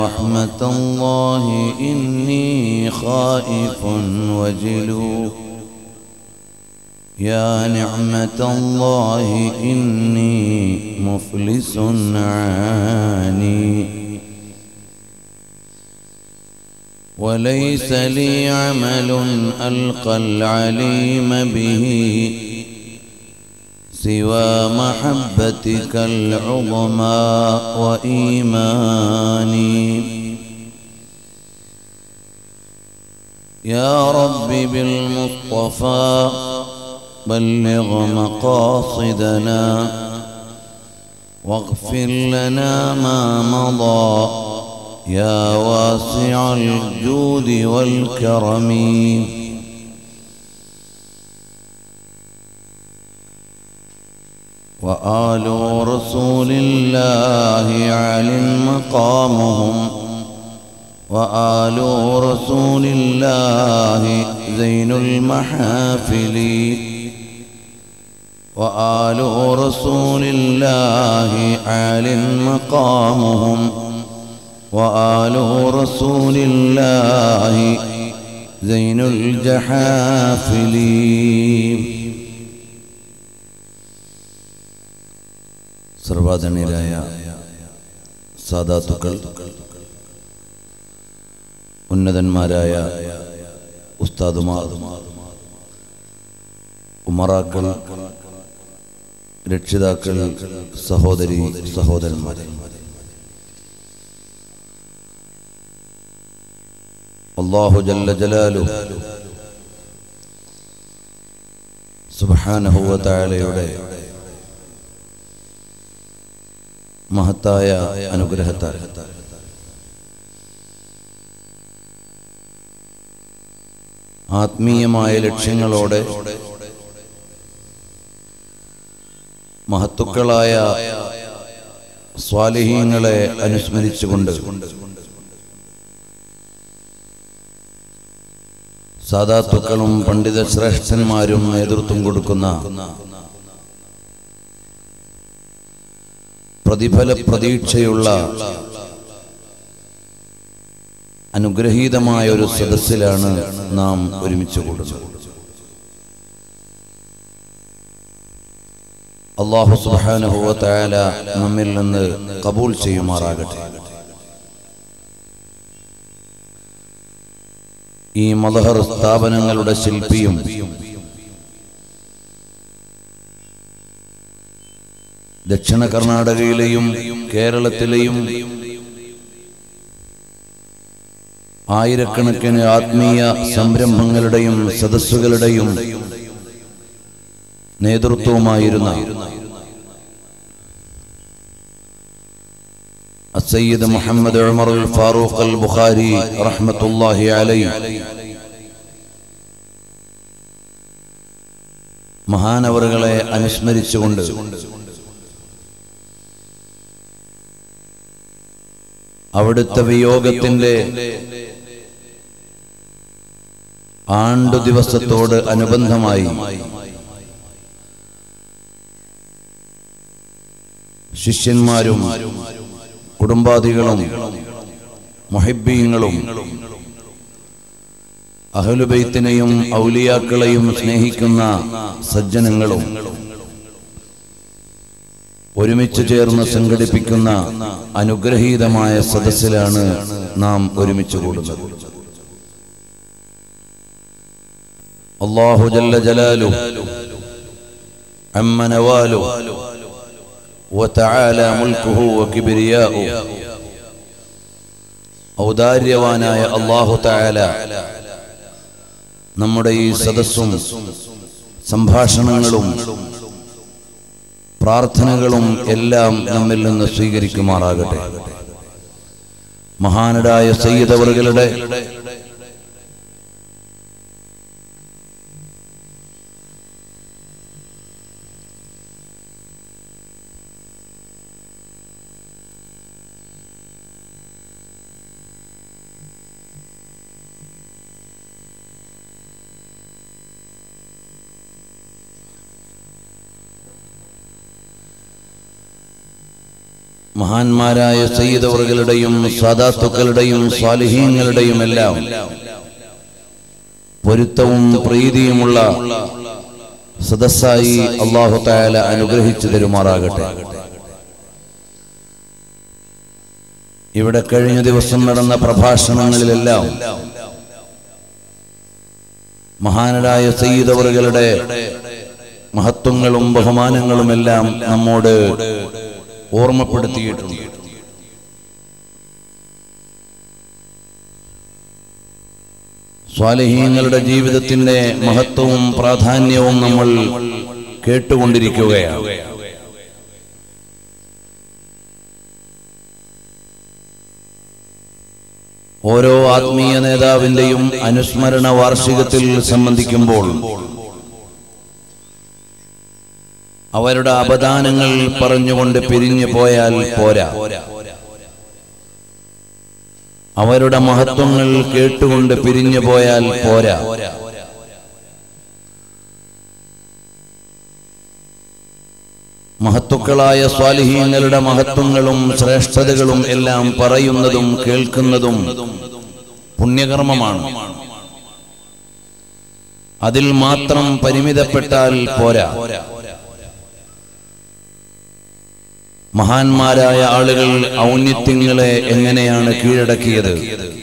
رحمة الله إني خائف وجلو يا نعمة الله إني مفلس عاني وليس لي عمل ألقى العليم به سوى محبتك العظمى وإيماني يا رب بالمصطفى بلغ مقاصدنا واغفر لنا ما مضى يا واسع الجود والكرم وآل رسول الله عل مقامهم وآل رسول الله زين المحافل وآل رسول الله عال مقامهم وآل رسول الله زين الجحافل സർവാധനീരായ സാധാത്തുക്കൾ ഉന്നതന്മാരായ ഉസ്താദുമാർ ഉമറാക്കൾ രക്ഷിതാക്കൾ സഹോദരി സഹോദരന്മാർ അള്ളാഹു ജല്ല ജലാലു സുബ്ഹാനഹു തആലയുടെ മഹത്തായ അനുഗ്രഹത്താൽ ആത്മീയമായ ലക്ഷ്യങ്ങളോടെ മഹത്തുക്കളായ സ്വാലിഹീങ്ങളെ അനുസ്മരിച്ചുകൊണ്ട് സാധാത്തുക്കളും പണ്ഡിത ശ്രേഷ്ഠന്മാരും നേതൃത്വം കൊടുക്കുന്ന പ്രതിഫല പ്രതീക്ഷയുള്ള അനുഗ്രഹീതമായ ഒരു സദസ്സിലാണ് നാം ഒരുമിച്ച് കൂടുന്നത് അള്ളാഹു സുബാനുഹുവ തയാല നമ്മിൽ നിന്ന് കബൂൽ ചെയ്യുമാറാകട്ടെ ഈ മലഹർ സ്ഥാപനങ്ങളുടെ ശില്പിയും ദക്ഷിണ കർണാടകയിലെയും കേരളത്തിലെയും ആയിരക്കണക്കിന് ആത്മീയ സംരംഭങ്ങളുടെയും സദസ്സുകളുടെയും നേതൃത്വവുമായിരുന്ന السيد محمد عمر الفاروق البخاري رحمة الله عليه മഹാനവറുകളെ അനുസ്മരിച്ചുകൊണ്ട് അവിടുത്തെ വിയോഗത്തിന്റെ ആണ്ടു ദിവസത്തോട് അനുബന്ധമായി ശിഷ്യന്മാരും കുടുംബാദികളും മൊഹിബീങ്ങളും അഹലുബൈത്തിനെയും ഔലിയാക്കളെയും സ്നേഹിക്കുന്ന സജ്ജനങ്ങളും ഒരുമിച്ച് ചേർന്ന് സംഘടിപ്പിക്കുന്ന അനുഗ്രഹീതമായ സദസ്സിലാണ് നാം ഒരുമിച്ച് കൂടുന്നത് അള്ളാഹു ജല്ല ജലാലു അമ്മ നവാലു وتعالى ملكه وكبرياؤه ഔദാര്യവാനായ അള്ളാഹു തായാല നമ്മുടെ ഈ സദസ്സും സംഭാഷണങ്ങളും പ്രാർത്ഥനകളും എല്ലാം നമ്മിൽ നിന്ന് സ്വീകരിക്കുമാറാകട്ടെ മഹാനടായ സയ്യിദവറുകളുടെ മഹാന്മാരായ സയ്യിദവറുകളുടെയും സാദാത്തുക്കളുടെയും സ്വാലിഹീങ്ങളുടെയും എല്ലാം പൊരുത്തവും പ്രീതിയുമുള്ള സദസ്സായി അള്ളാഹു തായാല അനുഗ്രഹിച്ചു തരുമാറാകട്ടെ ഇവിടെ കഴിഞ്ഞ ദിവസം നടന്ന പ്രഭാഷണങ്ങളിലെല്ലാം മഹാനരായ സയ്യിദവറുകളുടെ മഹത്വങ്ങളും ബഹുമാനങ്ങളുമെല്ലാം നമ്മോട് ഓർമ്മപ്പെടുത്തിയിട്ടുണ്ട് സ്വാലഹീങ്ങളുടെ ജീവിതത്തിന്റെ മഹത്വവും പ്രാധാന്യവും നമ്മൾ കേട്ടുകൊണ്ടിരിക്കുകയാണ് ഓരോ ആത്മീയ നേതാവിന്റെയും അനുസ്മരണ വാർഷികത്തിൽ സംബന്ധിക്കുമ്പോൾ അവരുടെ അപദാനങ്ങൾ പറഞ്ഞുകൊണ്ട് പിരിഞ്ഞു പോയാൽ പോരാ അവരുടെ മഹത്വങ്ങൾ കേട്ടുകൊണ്ട് പിരിഞ്ഞു പോയാൽ പോരാ മഹത്തുക്കളായ സ്വാലിഹീങ്ങളുടെ മഹത്വങ്ങളും ശ്രേഷ്ഠതകളും എല്ലാം പറയുന്നതും കേൾക്കുന്നതും പുണ്യകർമ്മമാണ് അതിൽ മാത്രം പരിമിതപ്പെട്ടാൽ പോരാ മഹാന്മാരായ ആളുകൾ ഔന്നിത്യങ്ങളെ എങ്ങനെയാണ് കീഴടക്കിയത്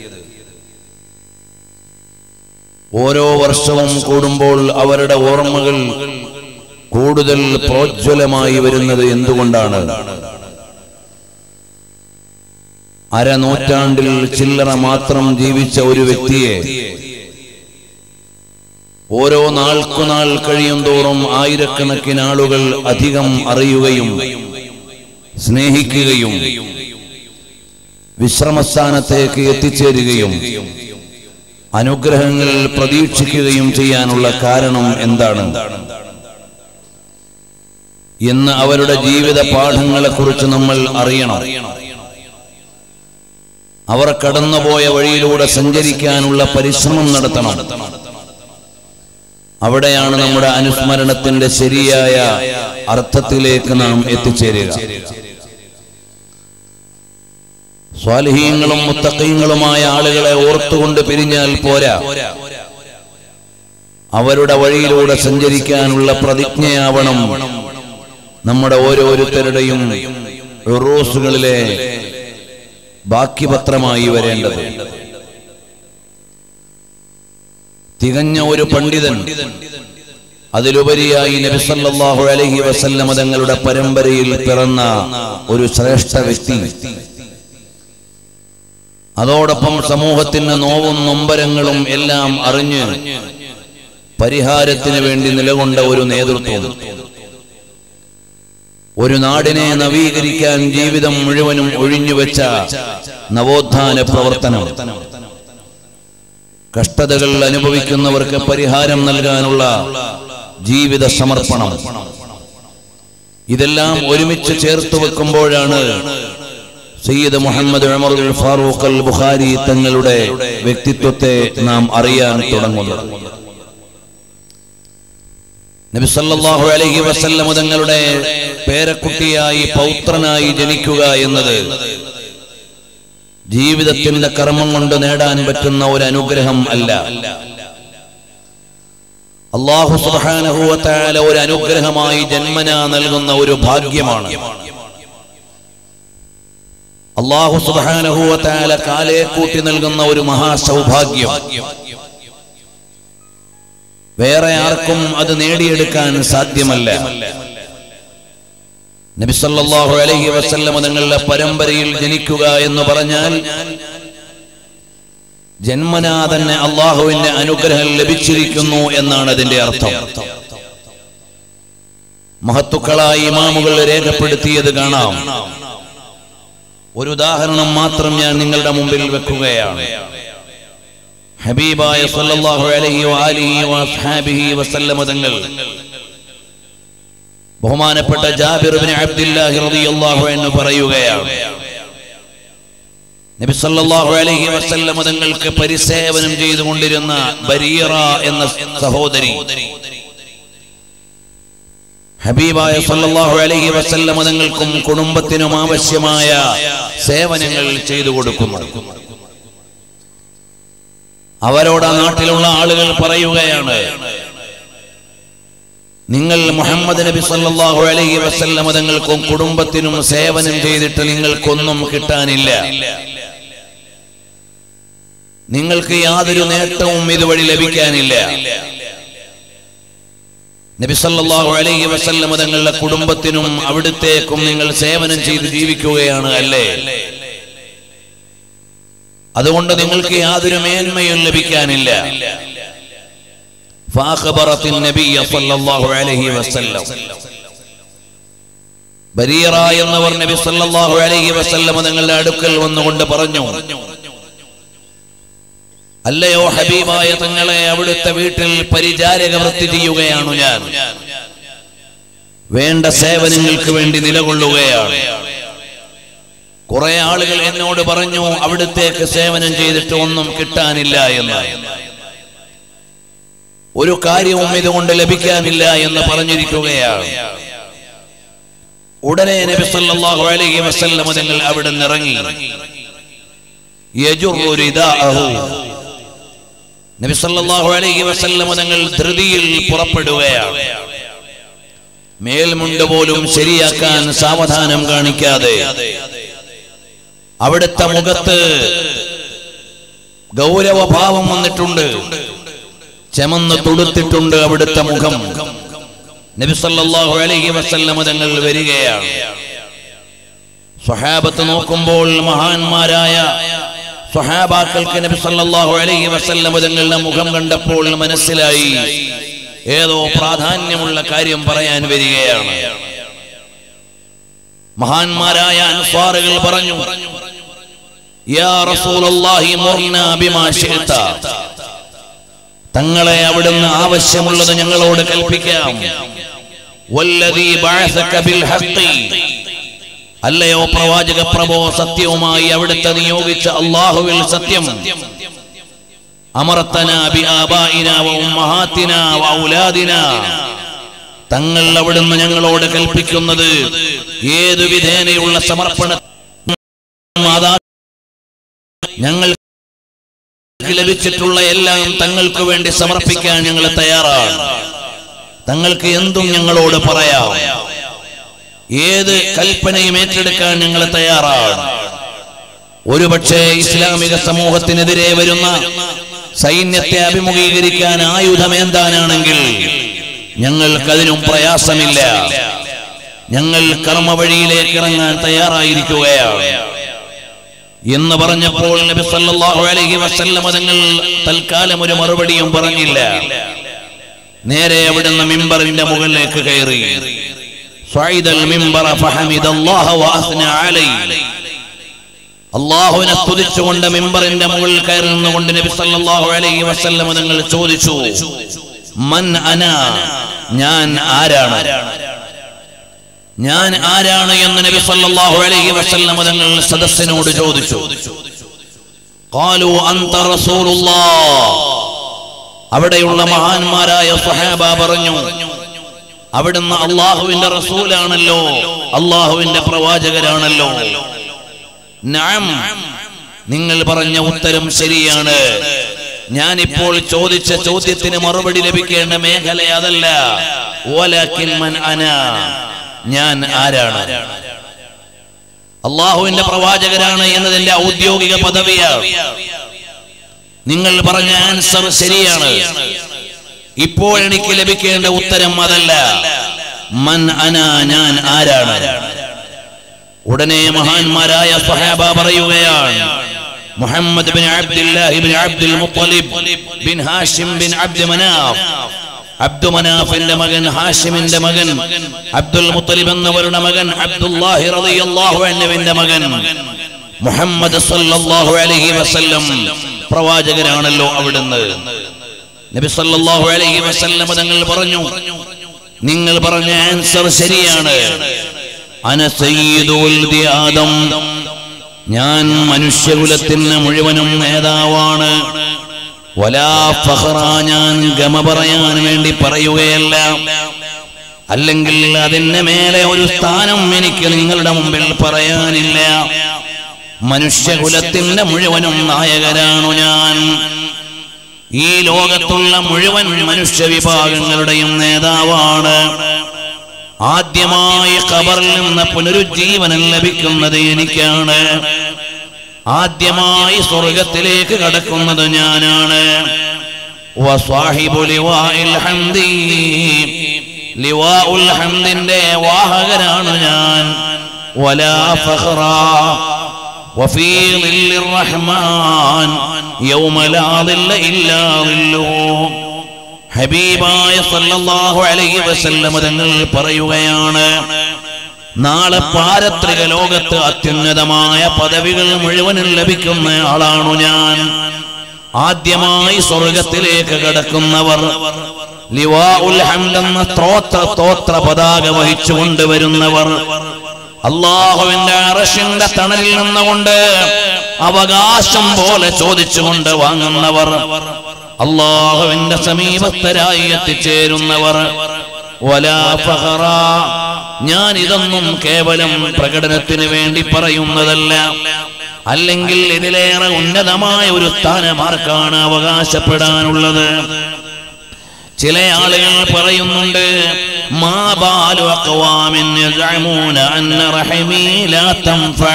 ഓരോ വർഷവും കൂടുമ്പോൾ അവരുടെ ഓർമ്മകൾ കൂടുതൽ പ്രോജ്വലമായി വരുന്നത് എന്തുകൊണ്ടാണ് അരനൂറ്റാണ്ടിൽ ചില്ലറ മാത്രം ജീവിച്ച ഒരു വ്യക്തിയെ ഓരോ നാൾക്കുനാൾ കഴിയും തോറും ആയിരക്കണക്കിന് ആളുകൾ അധികം അറിയുകയും സ്നേഹിക്കുകയും വിശ്രമസ്ഥാനത്തേക്ക് എത്തിച്ചേരുകയും അനുഗ്രഹങ്ങൾ പ്രതീക്ഷിക്കുകയും ചെയ്യാനുള്ള കാരണം എന്താണ് എന്ന് അവരുടെ ജീവിത പാഠങ്ങളെക്കുറിച്ച് നമ്മൾ അറിയണം അവർ കടന്നുപോയ വഴിയിലൂടെ സഞ്ചരിക്കാനുള്ള പരിശ്രമം നടത്തണം അവിടെയാണ് നമ്മുടെ അനുസ്മരണത്തിന്റെ ശരിയായ അർത്ഥത്തിലേക്ക് നാം എത്തിച്ചേരുക സ്വാലിഹീങ്ങളും മുത്തക്കീങ്ങളുമായ ആളുകളെ ഓർത്തുകൊണ്ട് പിരിഞ്ഞാൽ പോരാ അവരുടെ വഴിയിലൂടെ സഞ്ചരിക്കാനുള്ള പ്രതിജ്ഞയാവണം നമ്മുടെ ഓരോരുത്തരുടെയും റോസുകളിലെ ബാക്കി പത്രമായി വരേണ്ടത് തികഞ്ഞ ഒരു പണ്ഡിതൻ അതിലുപരിയായി നബിസല്ലാഹു അലഹി വസല്ലമ തങ്ങളുടെ പരമ്പരയിൽ പിറന്ന ഒരു ശ്രേഷ്ഠ വ്യക്തി അതോടൊപ്പം സമൂഹത്തിന് നോവും നൊമ്പരങ്ങളും എല്ലാം അറിഞ്ഞ് പരിഹാരത്തിന് വേണ്ടി നിലകൊണ്ട ഒരു നേതൃത്വം ഒരു നാടിനെ നവീകരിക്കാൻ ജീവിതം മുഴുവനും ഒഴിഞ്ഞുവെച്ച നവോത്ഥാന പ്രവർത്തനം കഷ്ടതകൾ അനുഭവിക്കുന്നവർക്ക് പരിഹാരം നൽകാനുള്ള ജീവിത സമർപ്പണം ഇതെല്ലാം ഒരുമിച്ച് ചേർത്ത് വെക്കുമ്പോഴാണ് സയ്യിദ് മുഹമ്മദ് ഉമർ ഫാറൂഖ് അൽ ബുഖാരി തങ്ങളുടെ വ്യക്തിത്വത്തെ നാം അറിയാൻ തുടങ്ങുന്നത് നബി സല്ലല്ലാഹു അലൈഹി വസല്ലം തങ്ങളുടെ പേരക്കുട്ടിയായി പൗത്രനായി ജനിക്കുക എന്നത് ജീവിതത്തിന്റെ കർമ്മം കൊണ്ട് നേടാൻ പറ്റുന്ന ഒരു അനുഗ്രഹം അല്ല അള്ളാഹു സുബ്ഹാനഹു വ തആല ഒരു അനുഗ്രഹമായി ജന്മന നൽകുന്ന ഒരു ഭാഗ്യമാണ് അള്ളാഹു സുബ്ഹാനഹു വ തആല കാലേ കൂട്ടി നൽകുന്ന ഒരു മഹാസൗഭാഗ്യം വേറെ ആർക്കും അത് നേടിയെടുക്കാൻ സാധ്യമല്ല നബി സല്ലല്ലാഹു അലൈഹി വസല്ലം തങ്ങളുടെ പരമ്പരയിൽ ജനിക്കുക എന്ന് പറഞ്ഞാൽ ജന്മനാ തന്നെ അള്ളാഹുവിന്റെ അനുഗ്രഹം ലഭിച്ചിരിക്കുന്നു എന്നാണ് അതിന്റെ അർത്ഥം മഹത്തുക്കളായ ഇമാമുകൾ രേഖപ്പെടുത്തിയത് കാണാം ഒരു ഉദാഹരണം മാത്രം ഞാൻ നിങ്ങളുടെ മുമ്പിൽ വെക്കുകയാണ് ഹബീബായ സല്ലല്ലാഹു അലൈഹി വആലിഹി വഅസ്ഹാബിഹി വസല്ലമ തങ്ങൾ ബഹുമാനപ്പെട്ട ജാബിർ ഇബ്നു അബ്ദുല്ലാഹി റളിയല്ലാഹു അൻഹു പറയുകയാണ് നബി സല്ലല്ലാഹു അലൈഹി വസല്ലമ തങ്ങൾക്ക് പരിസേവനം ചെയ്തുകൊണ്ടിരുന്ന ബരീറ എന്ന സഹോദരി ഹബീബായ സല്ലല്ലാഹു അലൈഹി വസല്ലം തങ്ങൾക്കും കുടുംബത്തിനും ആവശ്യമായ സേവനങ്ങൾ ചെയ്തു കൊടുക്കുന്നു അവരോട് ആ നാട്ടിലുള്ള ആളുകൾ പറയുകയാണ് നിങ്ങൾ മുഹമ്മദ് നബി സല്ലല്ലാഹു അലൈഹി വസല്ലം തങ്ങൾക്കും കുടുംബത്തിനും സേവനം ചെയ്തിട്ട് നിങ്ങൾക്കൊന്നും കിട്ടാനില്ല നിങ്ങൾക്ക് യാതൊരു നേട്ടവും ഇതുവഴി ലഭിക്കാനില്ല നബി സല്ലല്ലാഹു അലൈഹി വസല്ലം തങ്ങളുടെ കുടുംബത്തിനും അവിടുത്തേക്കും നിങ്ങൾ സേവനം ചെയ്ത് ജീവിക്കുകയാണ് അല്ലേ അതുകൊണ്ട് നിങ്ങൾക്ക് യാതൊരു മേന്മയും ലഭിക്കാനില്ല فأخبرت النبي صلى الله عليه وسلم ബരീറ എന്നവർ നബി സല്ലല്ലാഹു അലൈഹി വസല്ലം തങ്ങളുടെ അടുക്കൽ വന്നുകൊണ്ട് പറഞ്ഞു അല്ലയോ ഹബീബായ തങ്ങളെ അവിടുത്തെ വീട്ടിൽ പരിചാരക വൃത്തി ചെയ്യുകയാണു ഞാൻ വേണ്ട സേവനങ്ങൾക്ക് വേണ്ടി നിലകൊള്ളുകയാണ് കുറെ ആളുകൾ എന്നോട് പറഞ്ഞു അവിടുത്തേക്ക് സേവനം ചെയ്തിട്ട് ഒന്നും കിട്ടാനില്ല എന്ന് ഒരു കാര്യവും ഇതുകൊണ്ട് ലഭിക്കാനില്ല എന്ന് പറഞ്ഞിരിക്കുകയാണ് ഉടനെ നബി സല്ലല്ലാഹു അലൈഹി വസല്ലം തങ്ങൾ അവിടെ ഇറങ്ങി യജുറു റിദാഅഹു നബി സല്ലല്ലാഹു അലൈഹി വസല്ലം തങ്ങൾ ധൃതിയിൽ പുറപ്പെടുകയാണ് മേൽമുണ്ട് പോലും ശരിയാക്കാൻ സാവധാനം കാണിക്കാതെ അവിടുത്തെ മുഖത്ത് ഗൗരവഭാവം വന്നിട്ടുണ്ട് ചെമന്ന് തുടുത്തിട്ടുണ്ട് അവിടുത്തെ മുഖം നബി സല്ലല്ലാഹു അലൈഹി വസല്ലം തങ്ങൾ വരികയാണ് സ്വഹാബത്ത് നോക്കുമ്പോൾ മഹാന്മാരായ സ്വഹാബാക്കൾക്ക് നബി സല്ലല്ലാഹു അലൈഹി വസല്ലം തങ്ങളുടെ മുഖം കണ്ടപ്പോൾ മനസ്സിലായി ഏതോ പ്രാധാന്യമുള്ള കാര്യം പറയാൻ വരികയാണ് മഹാന്മാരായ അൻസ്വാറുകൾ പറഞ്ഞു യാ റസൂലല്ലാഹി മുർനാ ബിമാ ശിഅത തങ്ങളെ അവിടുന്ന് ആവശ്യമുള്ളത് ഞങ്ങളോട് കൽപ്പിക്കാം വല്ലദീ ബഅസക ബിൽ ഹഖ് അല്ലയോ പ്രവാചക പ്രഭോ സത്യവുമായി അവിടുത്തെ നിയോഗിച്ച അള്ളാഹുവിൽ സത്യം അമർത്തന ബി ആബായിന വ ഉമ്മഹാത്തിന വ ഔലാദിന തങ്ങൾ അവിടുന്ന് ഞങ്ങളോട് കൽപ്പിക്കുന്നത് ഏതു വിധേനയുള്ള സമർപ്പണ മാതാ ഞങ്ങൾ ലഭിച്ചിട്ടുള്ള എല്ലാം തങ്ങൾക്ക് വേണ്ടി സമർപ്പിക്കാൻ ഞങ്ങൾ തയ്യാറാണ് തങ്ങൾക്ക് എന്തും ഞങ്ങളോട് പറയാം ഏത് കൽപ്പനയും ഏറ്റെടുക്കാൻ ഞങ്ങൾ തയ്യാറാണ് ഒരുപക്ഷെ ഇസ്ലാമിക സമൂഹത്തിനെതിരെ വരുന്ന സൈന്യത്തെ അഭിമുഖീകരിക്കാൻ ആയുധമേന്താനാണെങ്കിൽ ഞങ്ങൾക്കതിനും പ്രയാസമില്ല ഞങ്ങൾ കർമ്മ വഴിയിലേക്ക് ഇറങ്ങാൻ തയ്യാറായിരിക്കുകയാണ് എന്ന് പറഞ്ഞപ്പോൾ നബി സല്ലല്ലാഹു അലൈഹി വസല്ലം തങ്ങൾ തൽക്കാലം ഒരു മറുപടിയും പറഞ്ഞില്ല നേരെ അവിടുന്ന് മിമ്പറിന്റെ മുകളിലേക്ക് കയറി സ്വൈദൽ മിമ്പറ ഫഹമിദല്ലാഹ വഅസ്ന അലൈഹി അള്ളാഹുവിനെ സ്തുതിച്ചുകൊണ്ട് മിമ്പറിന്റെ മുകളിൽ കയറി നിന്നുകൊണ്ട് നബി സല്ലല്ലാഹു അലൈഹി വസല്ലം തങ്ങൾ ചോദിച്ചു മൻ അന ഞാൻ ആരാണ് ഞാൻ ആരാണ് എന്ന് നബി സല്ലല്ലാഹു അലൈഹി വസല്ലം തങ്ങൾ സദസ്സിനോട് ചോദിച്ചു ഖാലു അൻത റസൂലുള്ളാഹ് അവിടെയുള്ള മഹാന്മാരായ സ്വഹാബ പറഞ്ഞു അവിടുന്ന് അള്ളാഹുവിന്റെ റസൂലാണല്ലോ അള്ളാഹുവിന്റെ പ്രവാചകരാണല്ലോ നഅം നിങ്ങൾ പറഞ്ഞ ഉത്തരം ശരിയാണ് ഞാൻ ഇപ്പോൾ ചോദിച്ച ചോദ്യത്തിന് മറുപടി ലഭിക്കേണ്ട മേഖല അതല്ല വലകിൻ മൻ അന ഞാൻ ആരാണ് അള്ളാഹുവിന്റെ പ്രവാചകരാണ് എന്നതിന്റെ ഔദ്യോഗിക പദവിയാണ് നിങ്ങൾ പറഞ്ഞ ആൻസർ ശരിയാണ് ഇപ്പോൾ എനിക്ക് ലഭിക്കേണ്ട ഉത്തരം അതല്ല മൻ അന ഞാൻ ആരാണ് ഉടനെ മഹാന്മാരായ സ്വഹാബ പറയുകയാണ് Muhammad bin Abdullahi bin Abdul Muttalib bin Hashim bin Abdu Manaf Abdu മനാഫിന്റെ മകൻ ഹാഷിമിന്റെ മകൻ അബ്ദുൽ മുത്തലിബ് എന്നവരുടെ മകൻ അബ്ദുല്ലാഹി റളിയല്ലാഹു അൻഹുവിന്റെ മകൻ മുഹമ്മദ് സല്ലല്ലാഹു അലൈഹി വസല്ലം പ്രവാചകരാണല്ലോ അവിടുന്ന് നബി സല്ലല്ലാഹു അലൈഹി വസല്ലം തങ്ങൾ പറഞ്ഞു നിങ്ങൾ പറഞ്ഞ ആൻസർ ശരിയാണ് അന സയ്യിദു വൽദി ആദം ഞാൻ മനുഷ്യകുലത്തിന് മുഴുവനും നേതാവാണ് വലാ ഫഖറ ഞാൻ ഗമ പറയാൻ വേണ്ടി പറയുകയല്ല അല്ലെങ്കിൽ അതിന് മേലെ ഒരു സ്ഥാനം എനിക്ക് നിങ്ങളുടെ മുമ്പിൽ പറയാനില്ല മനുഷ്യകുലത്തിന്റെ മുഴുവനും നായകനാണു ഞാൻ ഈ ലോകത്തുള്ള മുഴുവൻ മനുഷ്യ വിഭാഗങ്ങളുടെയും നേതാവാണ് ആദ്യമായി ഖബറിൽ നിന്ന് പുനരുജ്ജീവനം ലഭിക്കുന്നത് എനിക്കാണ് ആദ്യമായി സ്വർഗത്തിലേക്ക് കടക്കുന്നത് ഞാനാണ് വസ്വാഹിബു ലിവാഇൽ ഹംദി. ലിവാഉൽ ഹംദിന്റെ വാഹകനാണ് ഞാൻ വലാ ഫഖറ وفي ظل الرحمن يوم لا ظل إلا ظله ഹബീബായ സല്ലല്ലാഹു അലൈഹി വസല്ലം തങ്ങൾ പറയുകയാണ് നാളെ പാരത്രിക ലോകത്ത് അത്യുന്നതമായ പദവികൾ മുഴുവനും ലഭിക്കുന്ന ആളാണു ഞാൻ ആദ്യമായി സ്വർഗത്തിലേക്ക് കടക്കുന്നവർ ലിവാ ഉൽ ഹംദ് എന്ന സ്തോത്ര സ്തോത്ര പതാക വഹിച്ചു കൊണ്ടുവരുന്നവർ അള്ളാഹുവിന്റെ അറഷിന്റെ തണലിൽ നിന്നുകൊണ്ട് അവകാശം പോലെ ചോദിച്ചുകൊണ്ട് വാങ്ങുന്നവർ അള്ളാഹുവിന്റെ സമീപസ്ഥരായി എത്തിച്ചേരുന്നവർ വലാ ഫഖറ. ഞാൻ ഇതൊന്നും കേവലം പ്രകടനത്തിന് വേണ്ടി പറയുന്നതല്ല അല്ലെങ്കിൽ ഇതിലേറെ ഉന്നതമായ ഒരു സ്ഥാനമാർക്കാണ് അവകാശപ്പെടാനുള്ളത് ചില ആളുകൾ പറയുന്നുണ്ട് മാ ബാലു അഖ്വാമിൻ യസ്അമൂന അന്ന റഹിമീ ലാ തൻഫഅ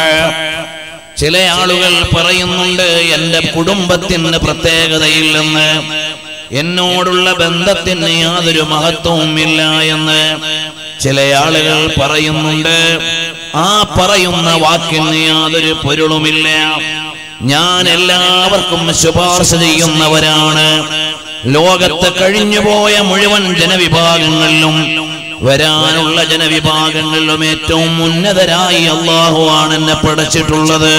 ചില ആളുകൾ പറയുന്നുണ്ട് എന്റെ കുടുംബത്തിന് പ്രത്യേകതയില്ലെന്ന് എന്നോടുള്ള ബന്ധത്തിന് യാതൊരു മഹത്വവും ഇല്ല എന്ന് ചില ആളുകൾ പറയുന്നുണ്ട് ആ പറയുന്ന വാക്കിന് യാതൊരു പൊരുളുമില്ല ഞാൻ എല്ലാവർക്കും ശുപാർശ ചെയ്യുന്നവരാണ് ലോകത്ത് കഴിഞ്ഞുപോയ മുഴുവൻ ജനവിഭാഗങ്ങളിലും വരാനുള്ള ജനവിഭാഗങ്ങളിലും ഏറ്റവും ഉന്നതരായി അള്ളാഹുവാണ് എന്നെ പഠിച്ചിട്ടുള്ളത്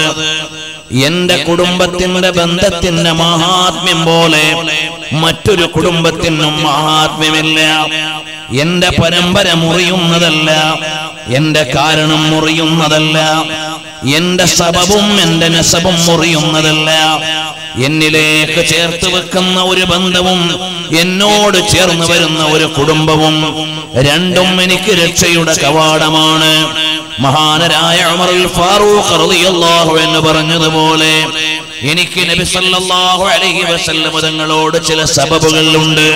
എന്റെ കുടുംബത്തിന്റെ ബന്ധത്തിന്റെ മഹാത്മ്യം പോലെ മറ്റൊരു കുടുംബത്തിനും മഹാത്മ്യമില്ല എന്റെ പരമ്പര മുറിയുന്നതല്ല എന്റെ കാരണം മുറിയുന്നതല്ല എന്റെ സബബും എന്റെ നസബും മുറിയുന്നതല്ല എന്നിലേക്ക് ചേർത്ത് വെക്കുന്ന ഒരു ബന്ധവും എന്നോട് ചേർന്ന് വരുന്ന ഒരു കുടുംബവും രണ്ടും എനിക്ക് രക്ഷയുടെ കവാടമാണ് മഹാനരായ ഉമറുൽ ഫാറൂഖ് റളിയല്ലാഹു എന്ന് പറഞ്ഞതുപോലെ എനിക്ക് നബി സല്ലല്ലാഹു അലൈഹി വസല്ലം തങ്ങളോട് ചില സബബുകൾ ഉണ്ട്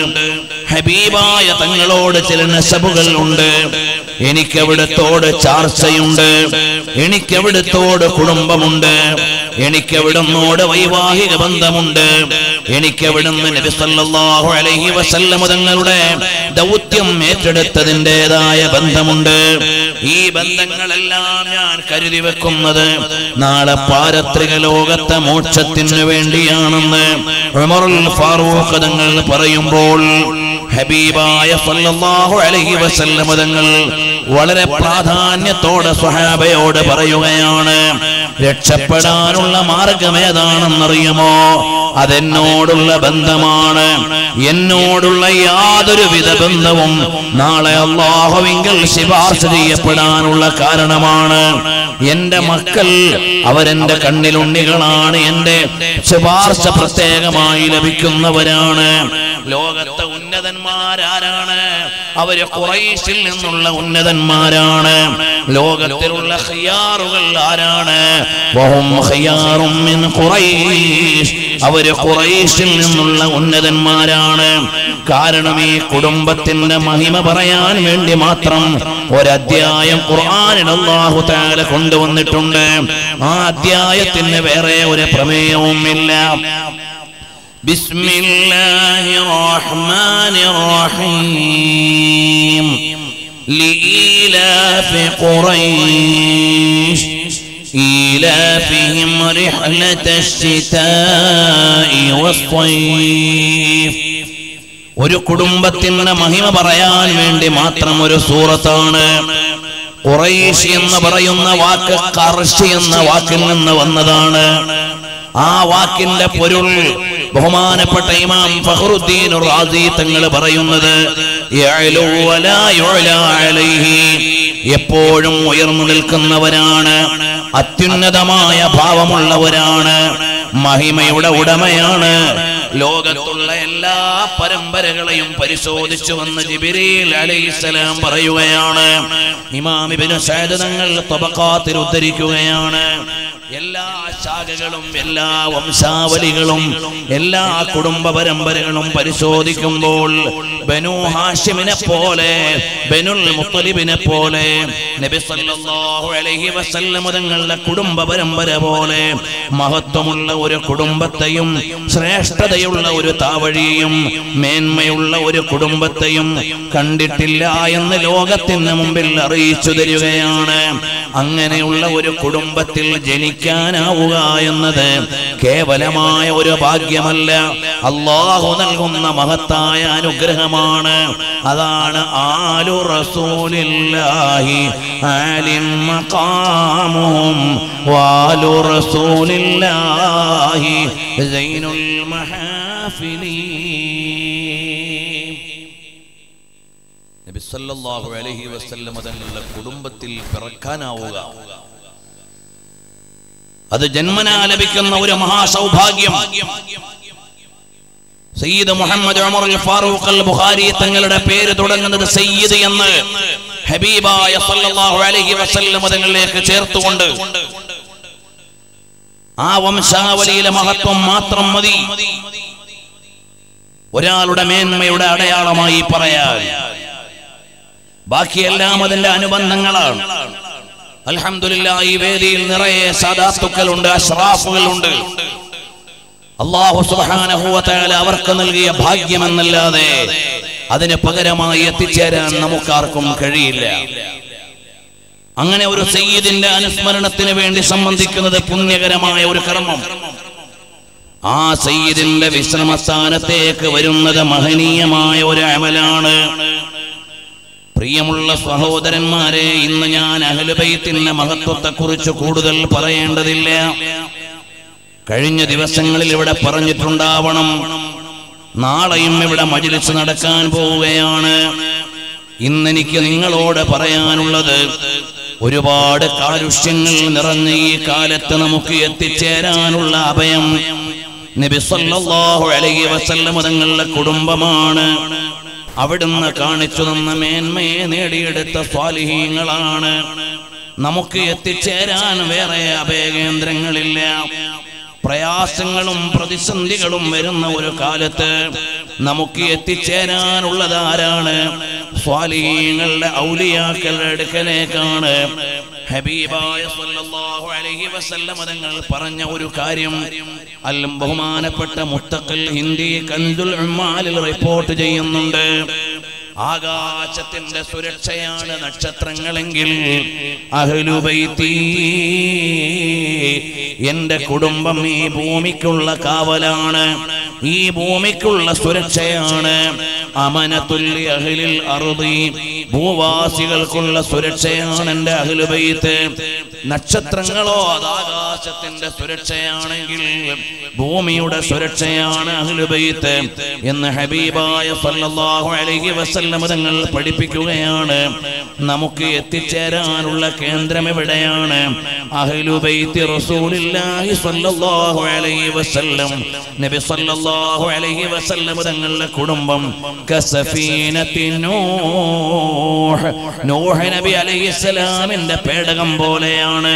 ഹബീബായ തങ്ങളോട് ചില നസബുകൾ ഉണ്ട് എനിക്ക് അവിടത്തോട് ചാർച്ചയുണ്ട് എനിക്ക് അവിടത്തോട് കുടുംബമുണ്ട് എനിക്ക് അവിടുന്നോട് വൈവാഹിക ബന്ധമുണ്ട് എനിക്ക് അവിടുന്ന് നബി സല്ലല്ലാഹു അലൈഹി വസല്ലം തങ്ങളുടെ ദൗത്യം ഏറ്റെടുത്തതിൻ്റെതായ ബന്ധമുണ്ട് ഈ ബന്ധങ്ങളെല്ലാം ഞാൻ കരുതി വെക്കുന്നത് നാളെ പാരത്രിക ലോകത്തെ മോക്ഷത്തിന് വേണ്ടിയാണെന്ന് ഉമറുൽ ഫാറൂഖ് തങ്ങൾ പറയുമ്പോൾ ഹബീബായ സല്ലല്ലാഹു അലൈഹി വസല്ലം തങ്ങൾ വളരെ പ്രാധാന്യത്തോടെ സ്വഹാബയോട് പറയുകയാണ് രക്ഷപ്പെടാനുള്ള മാർഗം ഏതാണെന്നറിയുമോ അതെന്നോടുള്ള ബന്ധമാണ് എന്നോടുള്ള യാതൊരു വിധ ബന്ധവും നാളെ അള്ളാഹുവിങ്കൽ ശിപാർശ ചെയ്യപ്പെടാനുള്ള കാരണമാണ് എന്റെ മക്കൾ അവരെന്റെ കണ്ണിലുണ്ണികളാണ് എന്റെ ശുപാർശ പ്രത്യേകമായി ലഭിക്കുന്നവരാണ് ലോകത്തെ ഉന്നതന്മാരാരാണ് അവര് ഖുറൈശിൽ നിന്നുള്ള ഉന്നതന്മാരാണ് ലോകത്തിലുള്ള ഖിയാറുകൾ ആരാണ് വഹും ഖിയാറും മിൻ ഖുറൈശ് അവര് ഖുറൈശിൽ നിന്നുള്ള ഉന്നതന്മാരാണ് കാരണം ഈ കുടുംബത്തിന്റെ മഹിമ പറയാൻ വേണ്ടി മാത്രം ഒരധ്യായം ഖുർആനിൽ അല്ലാഹു തആല കൊണ്ടുവന്നിട്ടുണ്ട് ആ അധ്യായത്തിന് വേറെ ഒരു പ്രമേയവും ഇല്ല بسم الله الرحمن الرحيم لإيلاف قريش إيلافهم رحلة الشتاء والصيف ഒരു കുടുംബത്തിന്റെ മഹിമ പറയാൻ വേണ്ടി മാത്രം ഒരു സൂറത്താണ് ഖുറൈശ് എന്ന് പറയുന്ന വാക്ക് കർഷി എന്ന വാക്കിൽ നിന്ന് വന്നതാണ് ആ വാക്കിന്റെ പൊരുൾ ബഹുമാനപ്പെട്ട ഇമാം ഫഖറുദ്ദീൻ റാസി തങ്ങൾ പറയുന്നത് യഅലു വലാ യുഅല അലൈഹി എപ്പോഴും ഉയർന്നു നിൽക്കുന്നവരാണ് അത്യുന്നതമായ ഭാവമുള്ളവരാണ് മഹിമയുടെ ഉടമയാണ് ലോകത്തുള്ള എല്ലാ പരമ്പരകളെയും പരിശോധിച്ചു വന്ന് ജിബിരിൽ അലൈഹിസ്സലാം പറയുകയാണ് ഇമാം ഇബ്നു സഅദ് തങ്ങൾ തബഖാത്തിൽ ഉദ്ധരിക്കുകയാണ് എല്ലാ ശാഖകളും എല്ലാ വംശാവലികളും എല്ലാ കുടുംബ പരമ്പരകളും പരിശോധിക്കുമ്പോൾ ബനു ഹാഷിമിനെ പോലെ ബനുൽ മുത്തലിബിനെ പോലെ നബി സല്ലല്ലാഹു അലൈഹി വസല്ലം തങ്ങളുടെ കുടുംബ പരമ്പര പോലെ മഹത്വമുള്ള ഒരു കുടുംബത്തെയും ശ്രേഷ്ഠതയുള്ള ഒരു താവഴിയും മേന്മയുള്ള ഒരു കുടുംബത്തെയും കണ്ടിട്ടില്ല എന്ന് ലോകത്തിന് മുമ്പിൽ അറിയിച്ചു തരികയാണ് അങ്ങനെയുള്ള ഒരു കുടുംബത്തിൽ ജനിക്കാനാവുക എന്നത് കേവലമായ ഒരു ഭാഗ്യമല്ല അള്ളാഹു നൽകുന്ന മഹത്തായ അനുഗ്രഹമാണ് അതാണ് ആലു റസൂലില്ലാഹി ആലിം മഖാമുഹും വാലു റസൂലില്ലാഹി സൈനുൽ മഹാഫിലീൻ നബി സല്ലല്ലാഹു അലൈഹി വസല്ലം തങ്ങളുടെ കുടുംബത്തിൽ പിറക്കാനാവുക അത് ജന്മനാ ലഭിക്കുന്ന ഒരു മഹാസൗഭാഗ്യം സയ്യിദ് മുഹമ്മദ് ഉമർ അൽ ഫാറൂഖ് അൽ ബുഖാരി തങ്ങളുടെ പേര് തുടങ്ങുന്നത് സയ്യിദ് എന്ന് ഹബീബായ സല്ലല്ലാഹു അലൈഹി വസല്ലം തങ്ങളിലേക്ക് ചേർത്തുകൊണ്ട് ആ വംശാവലിയിലെ മഹത്വം മാത്രം മതി ഒരാളുടെ മേന്മയുടെ അടയാളമായി പറയാൻ ബാക്കിയെല്ലാം അതിന്റെ അനുബന്ധങ്ങളാണ് അൽഹംദുലില്ലാ ഈ വേദിയിൽ നിറയെ സാദാത്തുക്കളുണ്ട് അഷ്റാഫുകളുണ്ട് അള്ളാഹു സുബ്ഹാനഹു വ തആല അവർക്ക് നൽകിയ ഭാഗ്യമെന്നല്ലാതെ അതിന് പകരമായി എത്തിച്ചേരാൻ നമുക്കാർക്കും കഴിയില്ല അങ്ങനെ ഒരു സയ്യിദിന്റെ അനുസ്മരണത്തിന് വേണ്ടി സംബന്ധിക്കുന്നത് പുണ്യകരമായ ഒരു കർമ്മം ആ സയ്യിദിന്റെ വിശ്രമസ്ഥാനത്തേക്ക് വരുന്നത് മഹനീയമായ ഒരു അമലാണ് പ്രിയമുള്ള സഹോദരന്മാരെ ഇന്ന് ഞാൻ അഹലുബൈത്തിന്റെ മഹത്വത്തെക്കുറിച്ച് കൂടുതൽ പറയേണ്ടതില്ല കഴിഞ്ഞ ദിവസങ്ങളിൽ ഇവിടെ പറഞ്ഞിട്ടുണ്ടാവണം നാളെയും ഇവിടെ മജിലിസ് നടക്കാൻ പോവുകയാണ് ഇന്നെനിക്ക് നിങ്ങളോട് പറയാനുള്ളത് ഒരുപാട് കാലുഷ്യങ്ങൾ നിറഞ്ഞ ഈ കാലത്ത് നമുക്ക് എത്തിച്ചേരാനുള്ള അഭയം നബി സല്ലല്ലാഹു അലൈഹി വസല്ലം തങ്ങളുടെ കുടുംബമാണ് അവിടുന്ന് കാണിച്ചു തന്ന മേന്മയെ നേടിയെടുത്ത സ്വാലിഹീങ്ങളാണ് നമുക്ക് എത്തിച്ചേരാൻ വേറെ അഭയകേന്ദ്രങ്ങളില്ല പ്രയാസങ്ങളും പ്രതിസന്ധികളും വരുന്ന ഒരു കാലത്ത് നമുക്ക് എത്തിച്ചേരാനുള്ളത് ആരാണ് സ്വാലിഹീങ്ങളുടെ ഔലിയാക്കളുടെ അടുക്കലേക്കാണ് ഹബീബായ സല്ലല്ലാഹു അലൈഹി വസല്ലം തങ്ങൾ പറഞ്ഞ ഒരു കാര്യം അല്ലും ബഹുമാനപ്പെട്ട മുത്തഖൽ ഹിന്ദി കൻദുൽ ഉമ്മാലിൽ റിപ്പോർട്ട് ചെയ്യുന്നുണ്ട് ആകാശത്തിന്റെ സുരക്ഷയാണ് നക്ഷത്രങ്ങളെങ്കിൽ അഹ്ലുബൈത്തി എന്റെ കുടുംബം ഈ ഭൂമിക്കുള്ള കാവലാണ് ഈ ഭൂമിക്കുള്ള സുരക്ഷയാണ് അമനത്തുല്ലി അഹ്ലിൽ അറുതി ഭൂവാസികൾക്കുള്ള സുരക്ഷയാണ് എന്റെ അഹ്ലുബൈത്ത് നക്ഷത്രങ്ങളോ അത് ആകാശത്തിന്റെ സുരക്ഷയാണെങ്കിൽ ഭൂമിയുടെ സുരക്ഷയാണ് അഹ്ലുബൈത്ത് എന്ന് ഹബീബായ സല്ലല്ലാഹു അലൈഹി വസല്ലം തങ്ങൾ പഠിപ്പിക്കുകയാണ് നമുക്ക് എത്തിച്ചേരാനുള്ള കേന്ദ്രം എവിടെയാണ് അഹ്ലുബൈത്ത് റസൂലുള്ളാഹി സ്വല്ലല്ലാഹു അലൈഹി വസല്ലം നബി സ്വല്ലല്ലാഹു അലൈഹി വസല്ലം തങ്ങളുടെ കുടുംബം കസഫീനത്തി നൂഹ് നൂഹ് നബി അലൈഹിസ്സലാമിന്റെ പേടകം പോലെയാണ്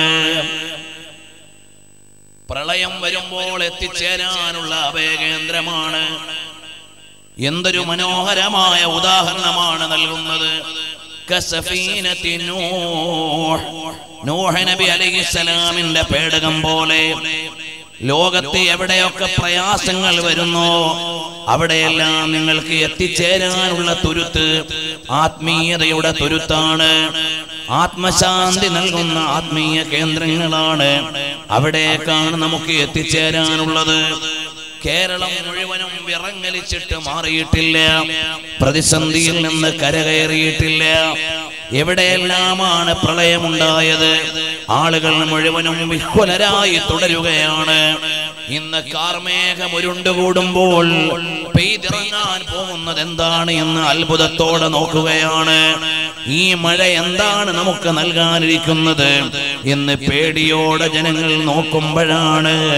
പ്രളയം വരുമ്പോൾ എത്തിച്ചേരാനുള്ള അഭയകേന്ദ്രമാണ് എന്തൊരു മനോഹരമായ ഉദാഹരണമാണ് നൽകുന്നത് കസഫീനത്തി നൂഹ് നൂഹ് നബി അലൈഹിസ്സലാമിന്റെ പേടകം പോലെ ലോകത്തെ എവിടെയൊക്കെ പ്രയാസങ്ങൾ വരുന്നോ അവിടെയെല്ലാം നിങ്ങൾക്ക് എത്തിച്ചേരാനുള്ള തുരുത്ത് ആത്മീയതയുടെ തുരുത്താണ് ആത്മശാന്തി നൽകുന്ന ആത്മീയ കേന്ദ്രങ്ങളാണ് അവിടേക്കാണ് നമുക്ക് എത്തിച്ചേരാനുള്ളത് കേരളം മുഴുവനും വിറങ്ങലിച്ചിട്ട് മാറിയിട്ടില്ല പ്രതിസന്ധിയിൽ നിന്ന് കരകയറിയിട്ടില്ല എവിടെയെല്ലാമാണ് പ്രളയമുണ്ടായത് ആളുകൾ മുഴുവനും വിഹ്വലരായി തുടരുകയാണ് ഇന്ന് കാർമേഘം ഉരുണ്ടുകൂടുമ്പോൾ പെയ്തിറങ്ങാൻ പോകുന്നത് എന്താണ് എന്ന് അത്ഭുതത്തോടെ നോക്കുകയാണ് ഈ മഴ എന്താണ് നമുക്ക് നൽകാനിരിക്കുന്നത് എന്ന് പേടിയോടെ ജനങ്ങൾ നോക്കുമ്പോഴാണ്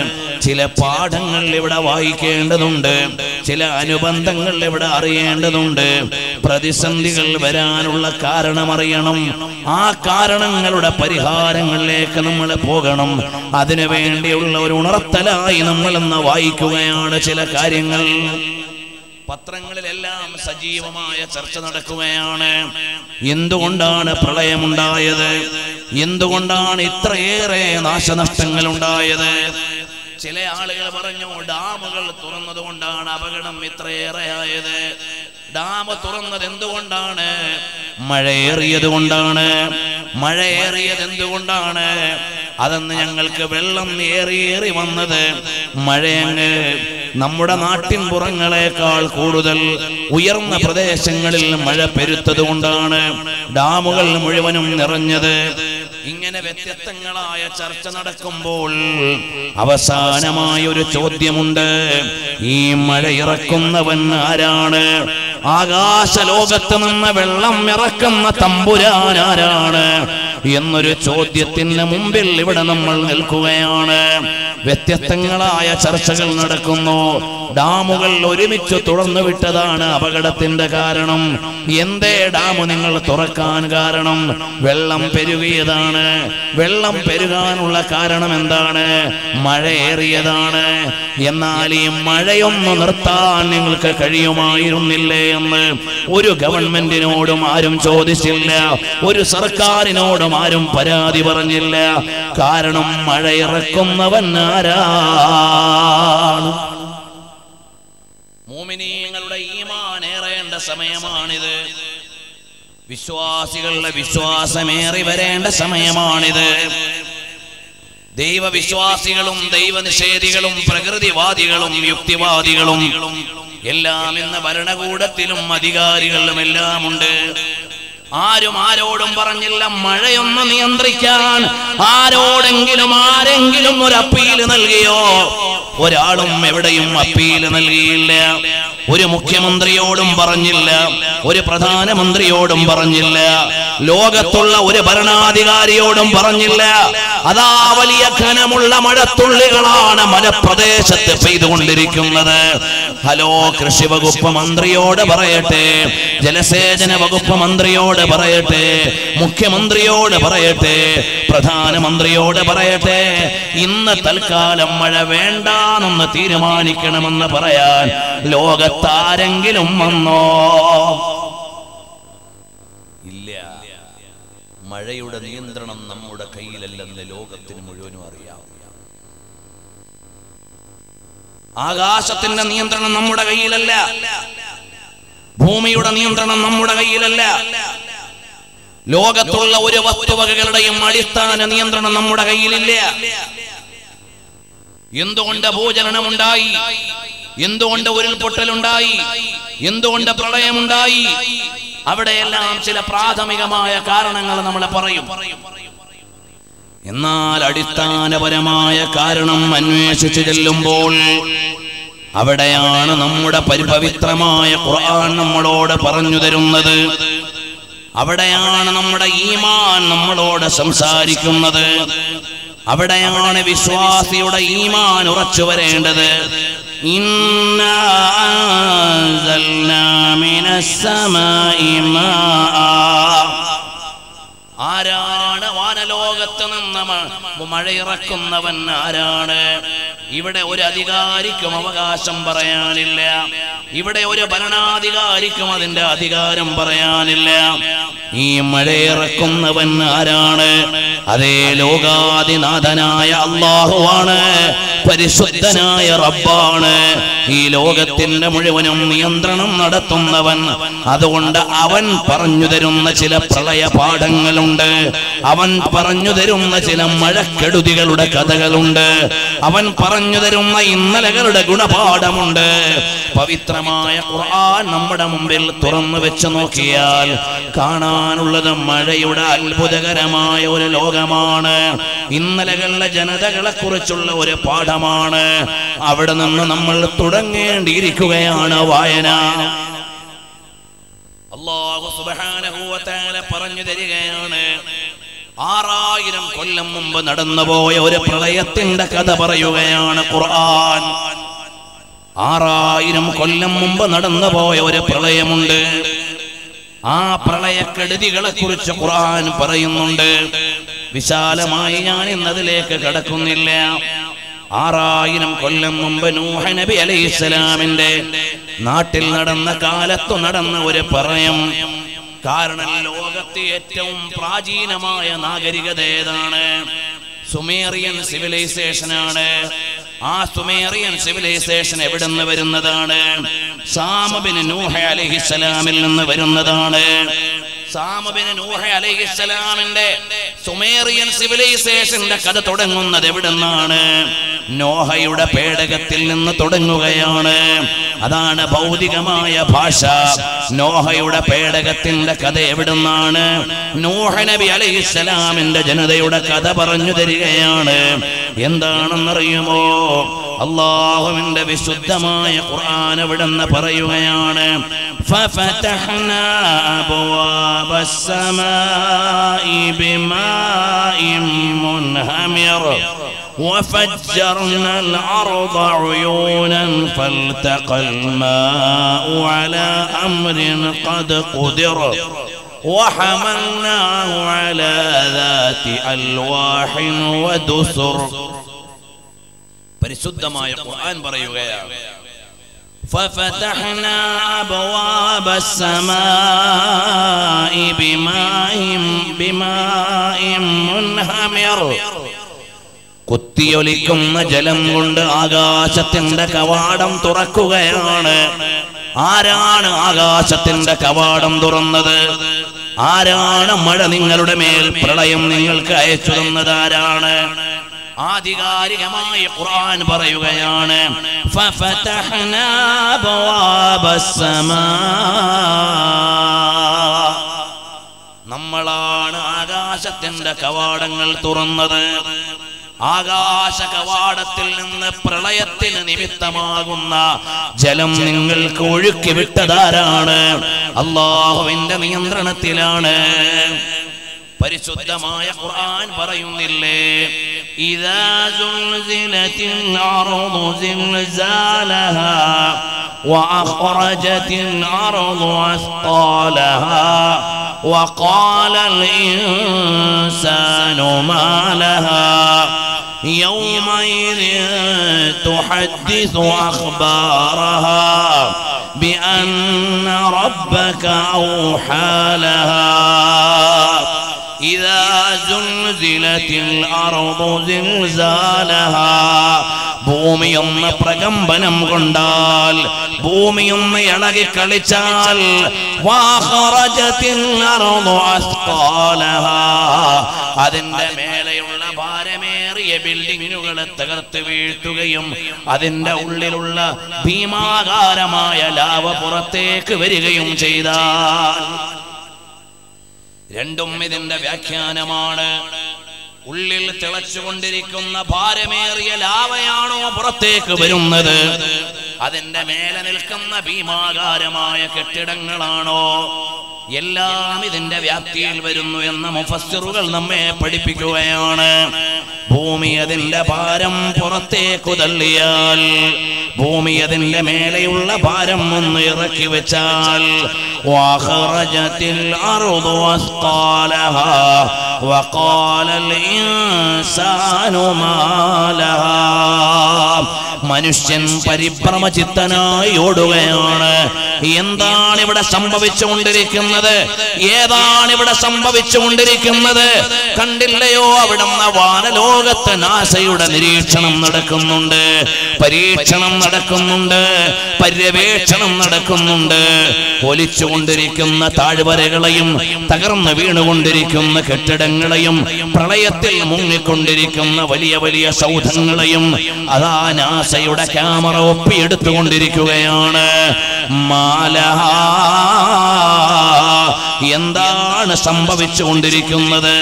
ചില പാഠങ്ങൾ ഇവിടെ വായിക്കേണ്ടതുണ്ട് ചില അനുബന്ധങ്ങൾ ഇവിടെ അറിയേണ്ടതുണ്ട് പ്രതിസന്ധികൾ വരാനുള്ള കാരണം അറിയണം ആ കാരണങ്ങളുടെ പരിഹാരങ്ങളിലേക്ക് നമ്മൾ പോകണം അതിനു വേണ്ടിയുള്ള ഒരു ഉണർത്തലായി നമ്മൾ ഇന്ന് വായിക്കുകയാണ് ചില കാര്യങ്ങൾ പത്രങ്ങളിലെല്ലാം സജീവമായ ചർച്ച നടക്കുകയാണ് എന്തുകൊണ്ടാണ് പ്രളയമുണ്ടായത് എന്തുകൊണ്ടാണ് ഇത്രയേറെ നാശനഷ്ടങ്ങൾ ഉണ്ടായത് ചില ആളുകൾ പറഞ്ഞു ഡാമുകൾ തുറന്നത് കൊണ്ടാണ് അപകടം ഇത്രയേറെ ആയത് ഡാം തുറന്നത് എന്തുകൊണ്ടാണ് മഴയേറിയത് കൊണ്ടാണ് മഴയേറിയത് എന്തുകൊണ്ടാണ് അതെന്ന് ഞങ്ങൾക്ക് വെള്ളം ഏറി ഏറി വന്നത് മഴയങ്ങ് നമ്മുടെ നാട്ടിൻ പുറങ്ങളെക്കാൾ കൂടുതൽ ഉയർന്ന പ്രദേശങ്ങളിൽ മഴ പെരുത്തത് കൊണ്ടാണ് ഡാമുകൾ മുഴുവനും നിറഞ്ഞത് ഇങ്ങനെ വ്യത്യസ്തങ്ങളായ ചർച്ച നടക്കുമ്പോൾ അവസാനമായ ഒരു ചോദ്യമുണ്ട് ഈ മഴ ഇറക്കുന്നവൻ ആരാണ് ആകാശ ലോകത്ത് നിന്ന് വെള്ളം ഇറക്കുന്ന തമ്പുരാൻ ആരാണ് എന്നൊരു ചോദ്യത്തിന് മുമ്പിൽ ഇവിടെ നമ്മൾ നിൽക്കുകയാണ് വ്യത്യസ്തങ്ങളായ ചർച്ചകൾ നടക്കുന്നു ഡാമുകൾ ഒരുമിച്ച് തുറന്നു വിട്ടതാണ് അപകടത്തിന്റെ കാരണം എന്തേ ഡാം നിങ്ങൾ തുറക്കാൻ കാരണം വെള്ളം പെരുകിയതാണ് വെള്ളം പെരുകാനുള്ള കാരണം എന്താണ് മഴയേറിയതാണ് എന്നാൽ ഈ മഴയൊന്ന് നിർത്താൻ നിങ്ങൾക്ക് കഴിയുമായിരുന്നില്ലേ എന്ന് ഒരു ഗവൺമെന്റിനോടും ആരും ചോദിച്ചില്ല ഒരു സർക്കാരിനോടും ആരും പരാതി പറഞ്ഞില്ല കാരണം മഴ ഇറക്കുന്നവൻ ആരാണ് മോമിനീങ്ങളുടെ ഈമാൻ ഏറേണ്ട സമയമാണിത് വിശ്വാസികളുടെ വിശ്വാസമേറി വരേണ്ട സമയമാണിത് ദൈവവിശ്വാസികളും ദൈവനിഷേധികളും പ്രകൃതിവാദികളും യുക്തിവാദികളും എല്ലാം ഇന്ന് ഭരണകൂടത്തിലും അധികാരികളിലും എല്ലാം ഉണ്ട് ആരും ആരോടും പറഞ്ഞില്ല മഴയൊന്ന് നിയന്ത്രിക്കാൻ ആരോടെങ്കിലും ആരെങ്കിലും ഒരു അപ്പീൽ നൽകിയോ ഒരാളും എവിടെയും അപ്പീൽ നൽകിയില്ല ഒരു മുഖ്യമന്ത്രിയോടും പറഞ്ഞില്ല ഒരു പ്രധാനമന്ത്രിയോടും പറഞ്ഞില്ല ലോകത്തുള്ള ഒരു ഭരണാധികാരിയോടും പറഞ്ഞില്ല അതാ വലിയ ഘനമുള്ള മഴത്തുള്ളികളാണ് മലപ്രദേശത്ത് പെയ്തുകൊണ്ടിരിക്കുന്നത് ഹലോ കൃഷി വകുപ്പ് മന്ത്രിയോട് പറയട്ടെ ജലസേചന വകുപ്പ് മന്ത്രിയോട് പറയട്ടെ മുഖ്യമന്ത്രിയോട് പറയട്ടെ പ്രധാനമന്ത്രിയോട് പറയട്ടെ ഇന്ന് തൽക്കാലം മഴ വേണ്ടാന്നൊന്ന് തീരുമാനിക്കണമെന്ന് പറയാൻ ലോകത്താരെങ്കിലും വന്നോ ഇല്ല മഴയുടെ നിയന്ത്രണം നമ്മുടെ കയ്യിലല്ലെന്ന് ലോകത്തിന് മുഴുവനും അറിയാം ആകാശത്തിന്റെ നിയന്ത്രണം നമ്മുടെ കയ്യിലല്ല ഭൂമിയുടെ നിയന്ത്രണം നമ്മുടെ കയ്യിലല്ല ലോകത്തുള്ള ഒരു വസ്തുവകകളുടെയും അടിസ്ഥാന നിയന്ത്രണം നമ്മുടെ കയ്യിലില്ല എന്തുകൊണ്ട് ഭൂചലനമുണ്ടായി എന്തുകൊണ്ട് ഉരുൾപൊട്ടലുണ്ടായി എന്തുകൊണ്ട് പ്രളയമുണ്ടായി അവിടെയെല്ലാം ചില പ്രാഥമികമായ കാരണങ്ങൾ നമ്മൾ പറയും എന്നാൽ അടിസ്ഥാനപരമായ കാരണം അന്വേഷിച്ചു ചെല്ലുമ്പോൾ അവിടെയാണ് നമ്മുടെ പരിപവിത്രമായ ഖുർആൻ നമ്മളോട് പറഞ്ഞു തരുന്നത് അവിടെയാണ് നമ്മുടെ ഈമാൻ നമ്മളോട് സംസാരിക്കുന്നത് അവിടെയാണ് വിശ്വാസിയുടെ ഈമാൻ ഉറച്ചു വരേണ്ടത് ഇന്നാ അൻസൽനാ മിനസ്സമാഇ മാആ ആരാണ് വാനലോകത്ത് നിന്ന് മ- മഴയിറക്കുന്നവൻ ആരാണ് ഇവിടെ ഒരു അധികാരിക്കും അവകാശം പറയാനില്ല ഇവിടെ ഒരു ഭരണാധികാരിക്കും അതിന്റെ അധികാരം പറയാനില്ല ഈ മഴയിറക്കുന്നവൻ ആരാണ് അതേ ലോകാതിനാഥനായ അള്ളാഹുവാണ് പരിശുദ്ധനായ റബ്ബാണ് ഈ ലോകത്തിന്റെ മുഴുവനും നിയന്ത്രണം നടത്തുന്നവൻ അതുകൊണ്ട് അവൻ പറഞ്ഞു തരുന്ന ചില പ്രളയ പാഠങ്ങളുണ്ട് അവൻ പറഞ്ഞു തരുന്ന ചില മഴക്കെടുതികളുടെ കഥകളുണ്ട് അവൻ പറഞ്ഞു തരുന്ന ഇന്നലകളുടെ ഗുണപാഠമുണ്ട് പവിത്രമായ ഖുർആൻ നമ്മുടെ മുമ്പിൽ തുറന്നു വെച്ച് നോക്കിയാൽ കാണാനുള്ളത് മഴയുടെ അത്ഭുതകരമായ ഒരു ലോകമാണ് ഇന്നലകളിലെ ജനതകളെ കുറിച്ചുള്ള ഒരു പാഠമാണ് അവിടെ നിന്ന് നമ്മൾ തുടങ്ങേണ്ടിയിരിക്കുകയാണ് വായന അള്ളാഹു സുബ്ഹാനഹു വ തആല പറഞ്ഞു തരികയാണ് ആറായിരം കൊല്ലം മുമ്പ് നടന്നുപോയ ഒരു പ്രളയത്തിന്റെ കഥ പറയുകയാണ് ഖുർആൻ ആറായിരം കൊല്ലം മുമ്പ് നടന്നുപോയ ഒരു പ്രളയമുണ്ട് ആ പ്രളയക്കെടുതികളെ കുറിച്ച് ഖുർആൻ പറയുന്നുണ്ട് വിശാലമായി ഞാൻ ഇന്നതിലേക്ക് കടക്കുന്നില്ല ആറായിരം കൊല്ലം മുമ്പ് നൂഹ നബി അലൈഹിസ്സലാമിന്റെ നാട്ടിൽ നടന്ന കാലത്തു നടന്ന ഒരു പറയം കാരണം ലോകത്തെ ഏറ്റവും പ്രാചീനമായ നാഗരികത ഏതാണ് സുമേറിയൻ സിവിലൈസേഷൻ ആണ് ആ സുമേറിയൻ സിവിലൈസേഷൻ എവിടെ നിന്ന് വരുന്നതാണ് സാമബിന് നൂഹ അലഹിസലാമിൽ നിന്ന് വരുന്നതാണ് സാമബിന് നൂഹ അലഹിസലാമിന്റെ സുമേറിയൻ സിവിലൈസേഷന്റെ കഥ തുടങ്ങുന്നത് എവിടെ നിന്നാണ് നോഹയുടെ പേടകത്തിൽ നിന്ന് തുടങ്ങുകയാണ് അതാണ് ഭൗതികമായ ഭാഷ നോഹയുടെ പേടകത്തിന്റെ കഥ എവിടുന്നാണ് നോഹ നബി അലൈഹിസ്സലാമിന്റെ ജനതയുടെ കഥ പറഞ്ഞു തരികയാണ് എന്താണെന്നറിയുമോ അള്ളാഹുവിന്റെ വിശുദ്ധമായ ഖുർആൻ എവിടെന്ന് പറയുകയാണ് ففتحنا أبواب السماء بماء منهمر وفجرنا الأرض عيونا فالتقى الماء على أمر قد قدر وحملناه على ذات ألواح ودسر പരിശുദ്ധമായ ഖുർആൻ പറയുകയാണ് ففتحنا أبواب السماء بماء بماء منهمر കുത്തിയൊലിക്കുന്ന ജലം കൊണ്ട് ആകാശത്തിന്റെ കവാടം തുറക്കുകയാണ് ആരാണ് ആകാശത്തിന്റെ കവാടം തുറന്നത് ആരാണ് മഴ നിങ്ങളുടെ മേൽ പ്രളയം നിങ്ങൾക്ക് അയച്ചു തന്നത് ആരാണ് ആധികാരികമായ ഖുർആൻ പറയുകയാണ് ففتحنا أبواب السماء നമ്മളാണ് ആകാശത്തിന്റെ കവാടങ്ങൾ തുറന്നത് ആകാശ കവാടത്തിൽ നിന്ന് പ്രളയത്തിന് നിമിത്തമാകുന്ന ജലം നിങ്ങൾക്ക് ഒഴുക്കി വിട്ടതാരാണ് അള്ളാഹുവിന്റെ നിയന്ത്രണത്തിലാണ് പരിശുദ്ധമായ ഖുർആൻ പറയുന്നില്ലേ ഇദാ സുൽസിലത്തിൽ അർദു സിൽസാലഹാ وأخرجت الأرض أثقالها وقال الإنسان ما لها يومئذ تحدث أخبارها بأن ربك أوحى لها إذا زلزلت الأرض زلزالها ഭൂമിയൊന്ന് പ്രകമ്പനം കൊണ്ടാൽ ഭൂമിയൊന്ന് ഇളകി കളിച്ചാൽ അതിന്റെ മേലെയുള്ള ഭാരമേറിയ ബിൽഡിങ്ങുകളെ തകർത്ത് വീഴ്ത്തുകയും അതിന്റെ ഉള്ളിലുള്ള ഭീമാകാരമായ ലാവ പുറത്തേക്ക് വരികയും ചെയ്താൽ രണ്ടും ഇതിന്റെ വ്യാഖ്യാനമാണ് ഉള്ളിൽ തിളച്ചുകൊണ്ടിരിക്കുന്ന ഭാരമേറിയ ലാവയാണോ പുറത്തേക്ക് വരുന്നത് അതിന്റെ മേലെ നിൽക്കുന്ന ഭീമാകാരമായ കെട്ടിടങ്ങളാണോ എല്ലാം ഇതിന്റെ വ്യാപ്തിയിൽ വരുന്നു എന്ന മുഫസ്സിറുകൾ നമ്മെ പഠിപ്പിക്കുകയാണ് ഭൂമി അതിന്റെ ഭാരം പുറത്തേക്കു തള്ളിയാൽ ഭൂമി അതിന്റെ മേലെയുള്ള ഭാരം ഒന്ന് ഇറക്കി വെച്ചാൽ وأخرجت الأرض أثقالها وقال الإنسان ما لها മനുഷ്യൻ പരിഭ്രമചിത്തനായി ഓടുകയാണ് എന്താണ് ഇവിടെ സംഭവിച്ചുകൊണ്ടിരിക്കുന്നത് ഏതാണ് ഇവിടെ സംഭവിച്ചുകൊണ്ടിരിക്കുന്നത് കണ്ടില്ലയോ അവിടുന്ന് വാനലോകത്ത് നാസയുടെ നിരീക്ഷണം നടക്കുന്നുണ്ട് പരീക്ഷണം നടക്കുന്നുണ്ട് പര്യവേക്ഷണം നടക്കുന്നുണ്ട് ഒലിച്ചുകൊണ്ടിരിക്കുന്ന താഴ്വരകളെയും തകർന്നു വീണുകൊണ്ടിരിക്കുന്ന കെട്ടിടങ്ങളെയും പ്രളയത്തിൽ മുങ്ങിക്കൊണ്ടിരിക്കുന്ന വലിയ വലിയ സൗധങ്ങളെയും അതാ നാസയുടെ ക്യാമറ ഒപ്പിയെടുത്തുകൊണ്ടിരിക്കുകയാണ് മാലഹ എന്താണ് സംഭവിച്ചുകൊണ്ടിരിക്കുന്നത്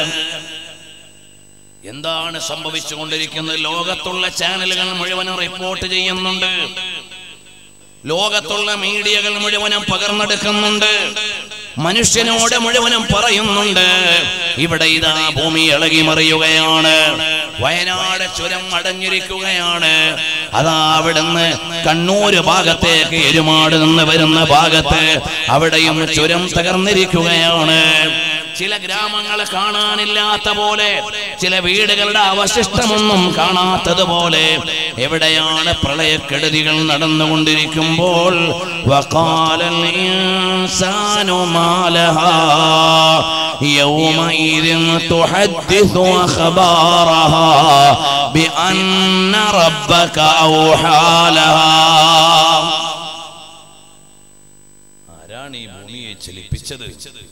എന്താണ് സംഭവിച്ചുകൊണ്ടിരിക്കുന്നത് ലോകത്തുള്ള ചാനലുകൾ മുഴുവനും റിപ്പോർട്ട് ചെയ്യുന്നുണ്ട് ലോകത്തുള്ള മീഡിയകൾ മുഴുവനും പകർന്നെടുക്കുന്നുണ്ട് മനുഷ്യനോട് മുഴുവനും പറയുന്നുണ്ട് ഇവിടെ ഇതാ ഭൂമി ഇളകി മറിയുകയാണ് വയനാട് ചുരം അടഞ്ഞിരിക്കുകയാണ് അതാ അവിടുന്ന് കണ്ണൂര് ഭാഗത്തേക്ക് എരുമാട് നിന്ന് വരുന്ന ഭാഗത്ത് അവിടെയും ചുരം തകർന്നിരിക്കുകയാണ് ചില ഗ്രാമങ്ങൾ കാണാനില്ലാത്ത പോലെ ചില വീടുകളുടെ അവശിഷ്ടമൊന്നും കാണാത്തതുപോലെ എവിടെയാണ് പ്രളയക്കെടുതികൾ നടന്നുകൊണ്ടിരിക്കുമ്പോൾ വഖാലൽ ഇൻസാനു മാലഹാ يومئذ تحدث أخبارها بأن ربك أوحى لها ആരാണ് ഈ ഭൂമിയെ ചലിപ്പിച്ചത്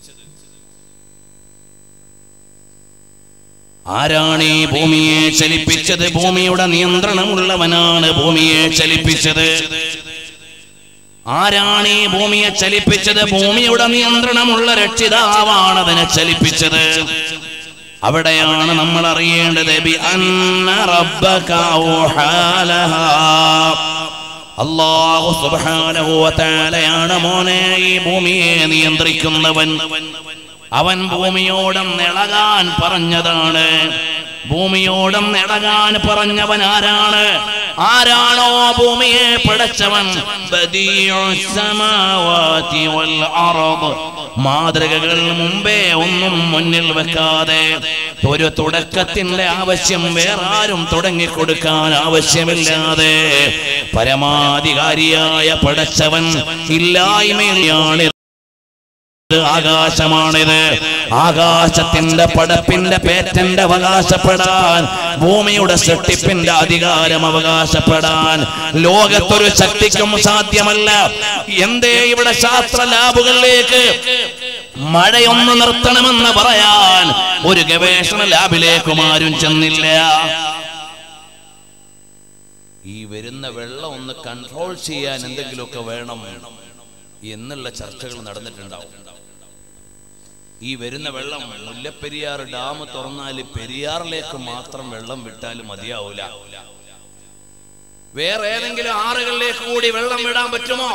ആരാണ് ഈ ഭൂമിയെ ചലിപ്പിച്ചത് ഭൂമിയുടെ നിയന്ത്രണമുള്ളവനാണ് ഭൂമിയെ ചലിപ്പിച്ചത് ആരാണ് ഈ ഭൂമിയെ ചലിപ്പിച്ചത് ഭൂമിയുടെ നിയന്ത്രണമുള്ള രക്ഷിതാവാണ് അതിനെ ചലിപ്പിച്ചത് അവിടെയാണ് നമ്മൾ അറിയേണ്ടത് ബി അന്ന റബ്ബക ഔഹാലഹാ. അല്ലാഹു സുബ്ഹാനഹു വ തആലയാണ് മോനെ ഈ ഭൂമിയെ നിയന്ത്രിക്കുന്നവൻ അവൻ ഭൂമിയോടും ഇളകാൻ പറഞ്ഞതാണ് ഭൂമിയോടും ഇളകാൻ പറഞ്ഞവൻ ആരാണ് ആരാണോ ഭൂമിയെ പടച്ചവൻ ബദീഉസ് സമാവാതി വൽ അർദ് മാതൃകകൾ മുമ്പേ ഒന്നും മുന്നിൽ വെക്കാതെ ഒരു തുടക്കത്തിന്റെ ആവശ്യം വേറെ ആരും തുടങ്ങിക്കൊടുക്കാൻ ആവശ്യമില്ലാതെ പരമാധികാരിയായ പടച്ചവൻ ഇല്ലായ്മയാണ് ആകാശമാണിത് ആകാശത്തിന്റെ പടപ്പിന്റെ പേറ്റന്റ് അവകാശപ്പെടാൻ ഭൂമിയുടെ സൃഷ്ടിപ്പിന്റെ അധികാരം അവകാശപ്പെടാൻ ലോകത്തൊരു ശക്തിക്കും സാധ്യമല്ല എന്തേ ഇവിടെ ശാസ്ത്ര ലാബുകളിലേക്ക് മഴയൊന്ന് നിർത്തണമെന്ന് പറയാൻ ഒരു ഗവേഷണ ലാബിലേക്കും ആരും ചെന്നില്ല ഈ വരുന്ന വെള്ളം ഒന്ന് കൺട്രോൾ ചെയ്യാൻ എന്തെങ്കിലുമൊക്കെ വേണം എന്നുള്ള ചർച്ചകൾ നടന്നിട്ടുണ്ടാവും ഈ വരുന്ന വെള്ളം മുല്ലപ്പെരിയാർ ഡാം തുറന്നാൽ പെരിയാറിലേക്ക് മാത്രം വെള്ളം വിട്ടാൽ മതിയാവൂല വേറെ ഏതെങ്കിലും ആറുകളിലേക്ക് കൂടി വെള്ളം വിടാൻ പറ്റുമോ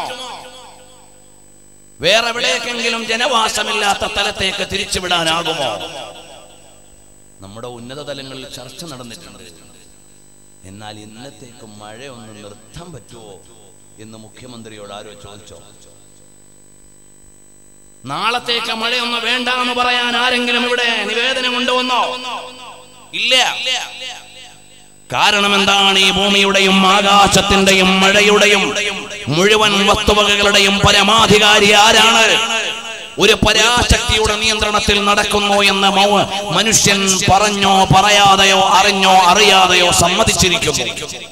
വേറെ എവിടേക്കെങ്കിലും ജനവാസമില്ലാത്ത സ്ഥലത്തേക്ക് തിരിച്ചുവിടാനാകുമോ നമ്മുടെ ഉന്നത തലങ്ങളിൽ ചർച്ച നടന്നിട്ടുണ്ട് എന്നാൽ ഇന്നത്തേക്ക് മഴ ഒന്ന് നിർത്താൻ പറ്റുമോ എന്ന് മുഖ്യമന്ത്രിയോട് ആരോ ചോദിച്ചോ നാളത്തേക്ക് മഴയൊന്നും വേണ്ട എന്ന് പറയാൻ ആരെങ്കിലും ഇവിടെ നിവേദനം കൊണ്ടുവന്നോ ഇല്ല കാരണം എന്താണ് ഈ ഭൂമിയുടെയും ആകാശത്തിന്റെയും മഴയുടെയും മുഴുവൻ വസ്തുവകകളുടെയും പരമാധികാരി ആരാണ് ഒരു പരാശക്തിയുടെ നിയന്ത്രണത്തിൽ നടക്കുന്നു എന്ന് മൗ- മനുഷ്യൻ പറഞ്ഞോ പറയാതെയോ അറിഞ്ഞോ അറിയാതെയോ സമ്മതിച്ചിരിക്കുന്നു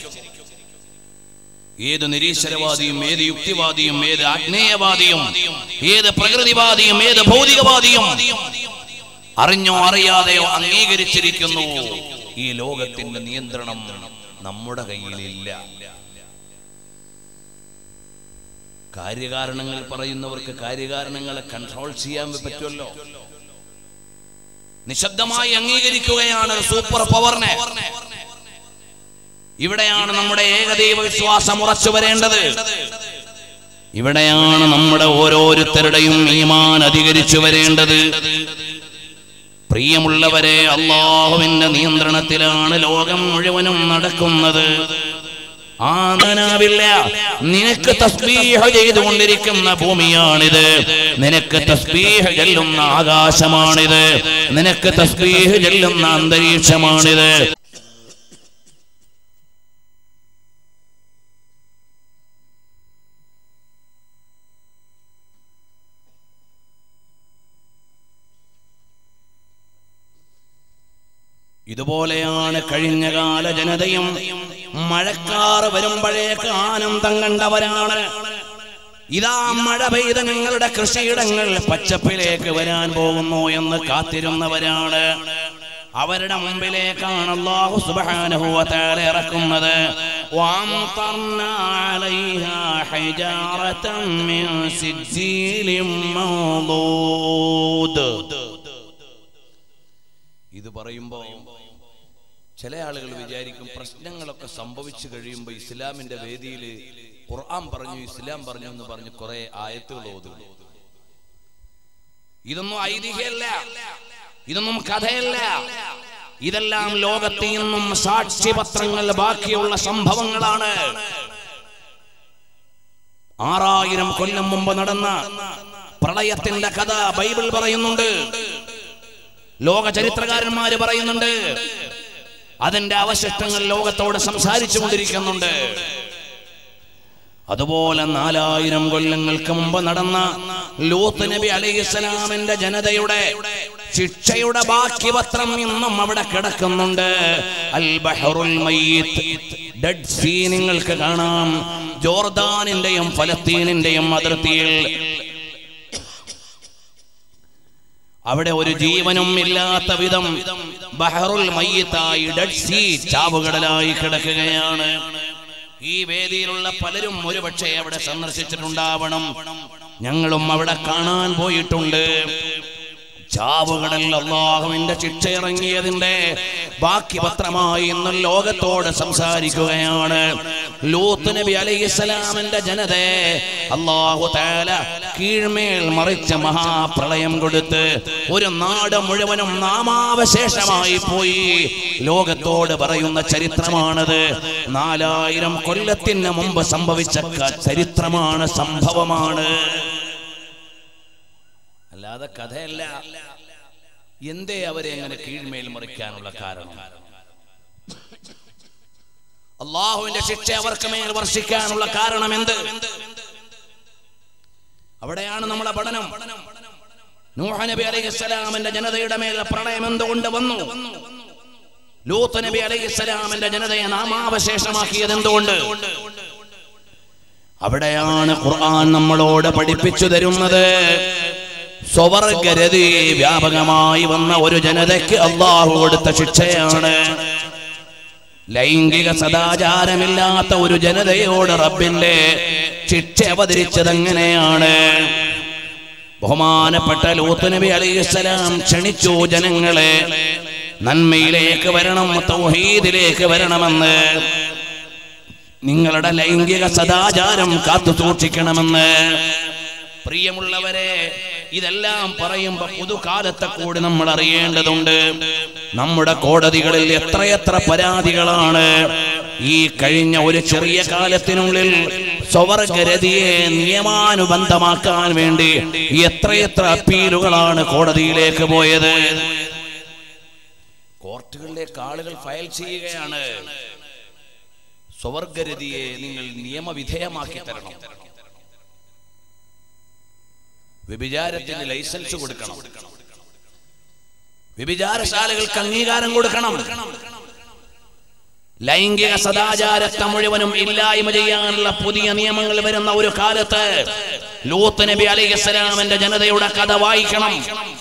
ഏത് നിരീശ്വരവാദിയും ഏത് യുക്തിവാദിയും ഏത് ആഗ്നേയവാദിയും ഏത് പ്രകൃതിവാദിയും ഏത് ഭൗതികവാദിയും അറിഞ്ഞോ അറിയാതെയോ അംഗീകരിച്ചിരിക്കുന്നു ഈ ലോകത്തിന്റെ നിയന്ത്രണം നമ്മുടെ കയ്യിലില്ല കാര്യകാരണങ്ങൾ പറയുന്നവർക്ക് കാര്യകാരണങ്ങളെ കൺട്രോൾ ചെയ്യാൻ പറ്റുമല്ലോ നിശബ്ദമായി അംഗീകരിക്കുകയാണ് ഒരു സൂപ്പർ പവറിനെ ഇവിടെയാണ് നമ്മുടെ ഏകദൈവ വിശ്വാസം ഉറച്ചു വരേണ്ടത് ഇവിടെയാണ് നമ്മുടെ ഓരോരുത്തരുടെയും ഈമാൻ അധികരിച്ചു വരേണ്ടത് പ്രിയമുള്ളവരെ അള്ളാഹുവിന്റെ നിയന്ത്രണത്തിലാണ് ലോകം മുഴുവനും നടക്കുന്നത് ആദനാവില്ല നിനക്ക് തസ്ബീഹ് ചെയ്തുകൊണ്ടിരിക്കുന്ന ഭൂമിയാണിത് നിനക്ക് തസ്ബീഹ് ചെല്ലുന്ന ആകാശമാണിത് നിനക്ക് തസ്ബീഹ് ചെല്ലുന്ന അന്തരീക്ഷമാണിത് ഇതുപോലെയാണ് കഴിഞ്ഞകാല ജനതയും മഴക്കാർ വരുമ്പോഴേക്ക് ആനന്ദം കണ്ടവരാണ് ഇതാ മഴ പെയ്ത ഞങ്ങളുടെ കൃഷിയിടങ്ങൾ പച്ചപ്പിലേക്ക് വരാൻ പോകുന്നു എന്ന് കാത്തിരുന്നവരാണ് അവരുടെ മുമ്പിലേക്കാണ് അല്ലാഹു സുബ്ഹാനഹു വ തആല ഇറക്കുന്നത് വഅംതർനാ അലൈഹാ ഹിജാറതൻ മിൻ സിജ്ജീലിൻ മൗദൂദ് ഇത് പറയുമ്പോ ചില ആളുകൾ വിചാരിക്കും പ്രശ്നങ്ങളൊക്കെ സംഭവിച്ചു കഴിയുമ്പോൾ ഇസ്ലാമിന്റെ വേദിയിൽ ഖുർആൻ പറഞ്ഞു ഇസ്ലാം പറഞ്ഞു എന്ന് പറഞ്ഞ് കുറെ ആയത്തുകൾ ഓതും ഇതൊന്നും ഐതിഹ്യമല്ല ഇതൊന്നും കഥയല്ല ഇതെല്ലാം ലോകത്തിൽ നിന്നും സാക്ഷ്യപത്രങ്ങൾ ബാക്കിയുള്ള സംഭവങ്ങളാണ് ആറായിരം കൊല്ലം മുമ്പ് നടന്ന പ്രളയത്തിന്റെ കഥ ബൈബിൾ പറയുന്നുണ്ട് ലോക ചരിത്രകാരന്മാര് പറയുന്നുണ്ട് അതിന്റെ അവശിഷ്ടങ്ങൾ ലോകത്തോട് സംസാരിച്ചു കൊണ്ടിരിക്കുന്നുണ്ട് അതുപോലെ നാലായിരം കൊല്ലങ്ങൾക്ക് മുമ്പ് നടന്ന ലൂത്ത് നബി അലൈഹിസ്സലാമിന്റെ ജനതയുടെ ശിക്ഷയുടെ ബാക്കി പത്രം ഇന്നും അവിടെ കിടക്കുന്നുണ്ട് അൽ ബഹറുൽ മയ്യിത്ത് ഡെഡ് സീ നിങ്ങൾക്ക് കാണാം ജോർദാനിന്റെയും ഫലസ്തീനിന്റെയും അതിർത്തിയിൽ അവിടെ ഒരു ജീവനും ഇല്ലാത്ത വിധം ബഹറുൽ മയ്യത്തായി ഡെഡ് സീ ചാവുകടലായി കിടക്കുകയാണ് ഈ വേദിയിലുള്ള പലരും ഒരുപക്ഷെ അവിടെ സന്ദർശിച്ചിട്ടുണ്ടാവണം ഞങ്ങളും അവിടെ കാണാൻ പോയിട്ടുണ്ട് ചാവുകടൽ അള്ളാഹുവിന്റെ ശിക്ഷ ഇറങ്ങിയതിന്റെ ബാക്കി പത്രമായി ഇന്ന് ലോകത്തോട് സംസാരിക്കുകയാണ് ലൂത്ത് നബി അലൈഹിസ്സലാമിന്റെ ജനതയെ അള്ളാഹു താല കീഴ്മേൽ മറിച്ച മഹാപ്രളയം കൊടുത്ത് ഒരു നാട് മുഴുവനും നാമാവശേഷമായി പോയി ലോകത്തോട് പറയുന്ന ചരിത്രമാണത് നാലായിരം കൊല്ലത്തിന് മുമ്പ് സംഭവിച്ച ക- ചരിത്രമാണ് സംഭവമാണ് അല്ലാതെ കഥയല്ല എന്തേ അവരെ അങ്ങനെ കീഴ്മേൽ മറിക്കാനുള്ള കാരണം അള്ളാഹുവിന്റെ ശിക്ഷ അവർക്ക് മേൽ വർഷിക്കാനുള്ള കാരണം എന്ത് അവിടെയാണ് നമ്മളെ പഠനം നൂഹ നബി അലൈഹിസ്സലാമിന്റെ ജനതയുടെ മേൽ പ്രളയം എന്തുകൊണ്ട് വന്നു ലൂത്ത് നബി അലൈഹിസ്സലാമിന്റെ ജനതയെ നാമാവശേഷമാക്കിയത് എന്തുകൊണ്ട് അവിടെയാണ് ഖുർആൻ നമ്മളോട് പഠിപ്പിച്ചു തരുന്നത് സ്വവർഗരതി വ്യാപകമായി വന്ന ഒരു ജനതയ്ക്ക് അള്ളാഹു കൊടുത്ത ശിക്ഷയാണ് ലൈംഗിക സദാചാരമില്ലാത്ത ഒരു ജനതയോട് റബ്ബിന്റെ ശിക്ഷ അവതരിച്ചത് എങ്ങനെയാണ് ബഹുമാനപ്പെട്ട ലൂത്ത് നബി അലൈഹിസ്സലാം ക്ഷണിച്ചു ജനങ്ങളെ നന്മയിലേക്ക് വരണം തൗഹീദിലേക്ക് വരണമെന്ന് നിങ്ങളുടെ ലൈംഗിക സദാചാരം കാത്തു സൂക്ഷിക്കണമെന്ന് പ്രിയമുള്ളവരെ ഇതെല്ലാം പറയുമ്പോ പുതുകാലത്തെ കൂടി നമ്മൾ അറിയേണ്ടതുണ്ട് നമ്മുടെ കോടതികളിൽ എത്രയെത്ര പരാതികളാണ് ഈ കഴിഞ്ഞ ഒരു ചെറിയ കാലത്തിനുള്ളിൽ സ്വവർഗരതിയെ നിയമാനുബന്ധമാക്കാൻ വേണ്ടി എത്രയെത്ര അപ്പീലുകളാണ് കോടതിയിലേക്ക് പോയത് കോർട്ടുകളിലേക്ക് ആളുകൾ ഫയൽ ചെയ്യുകയാണ് സ്വവർഗരതിയെ നിങ്ങൾ നിയമവിധേയമാക്കി തരണം വ്യഭിചാരത്തിന് ലൈസൻസ് കൊടുക്കണം വ്യഭിചാരശാലകൾക്ക് അംഗീകാരം കൊടുക്കണം ലൈംഗിക സദാചാരത്തെ മുഴുവനും ഇല്ലായ്മ ചെയ്യാനുള്ള പുതിയ നിയമങ്ങൾ വരുന്ന ഒരു കാലത്ത് ലൂത്ത് നബി അലൈഹിസ്സലാമിന്റെ ജനതയുടെ കഥ വായിക്കണം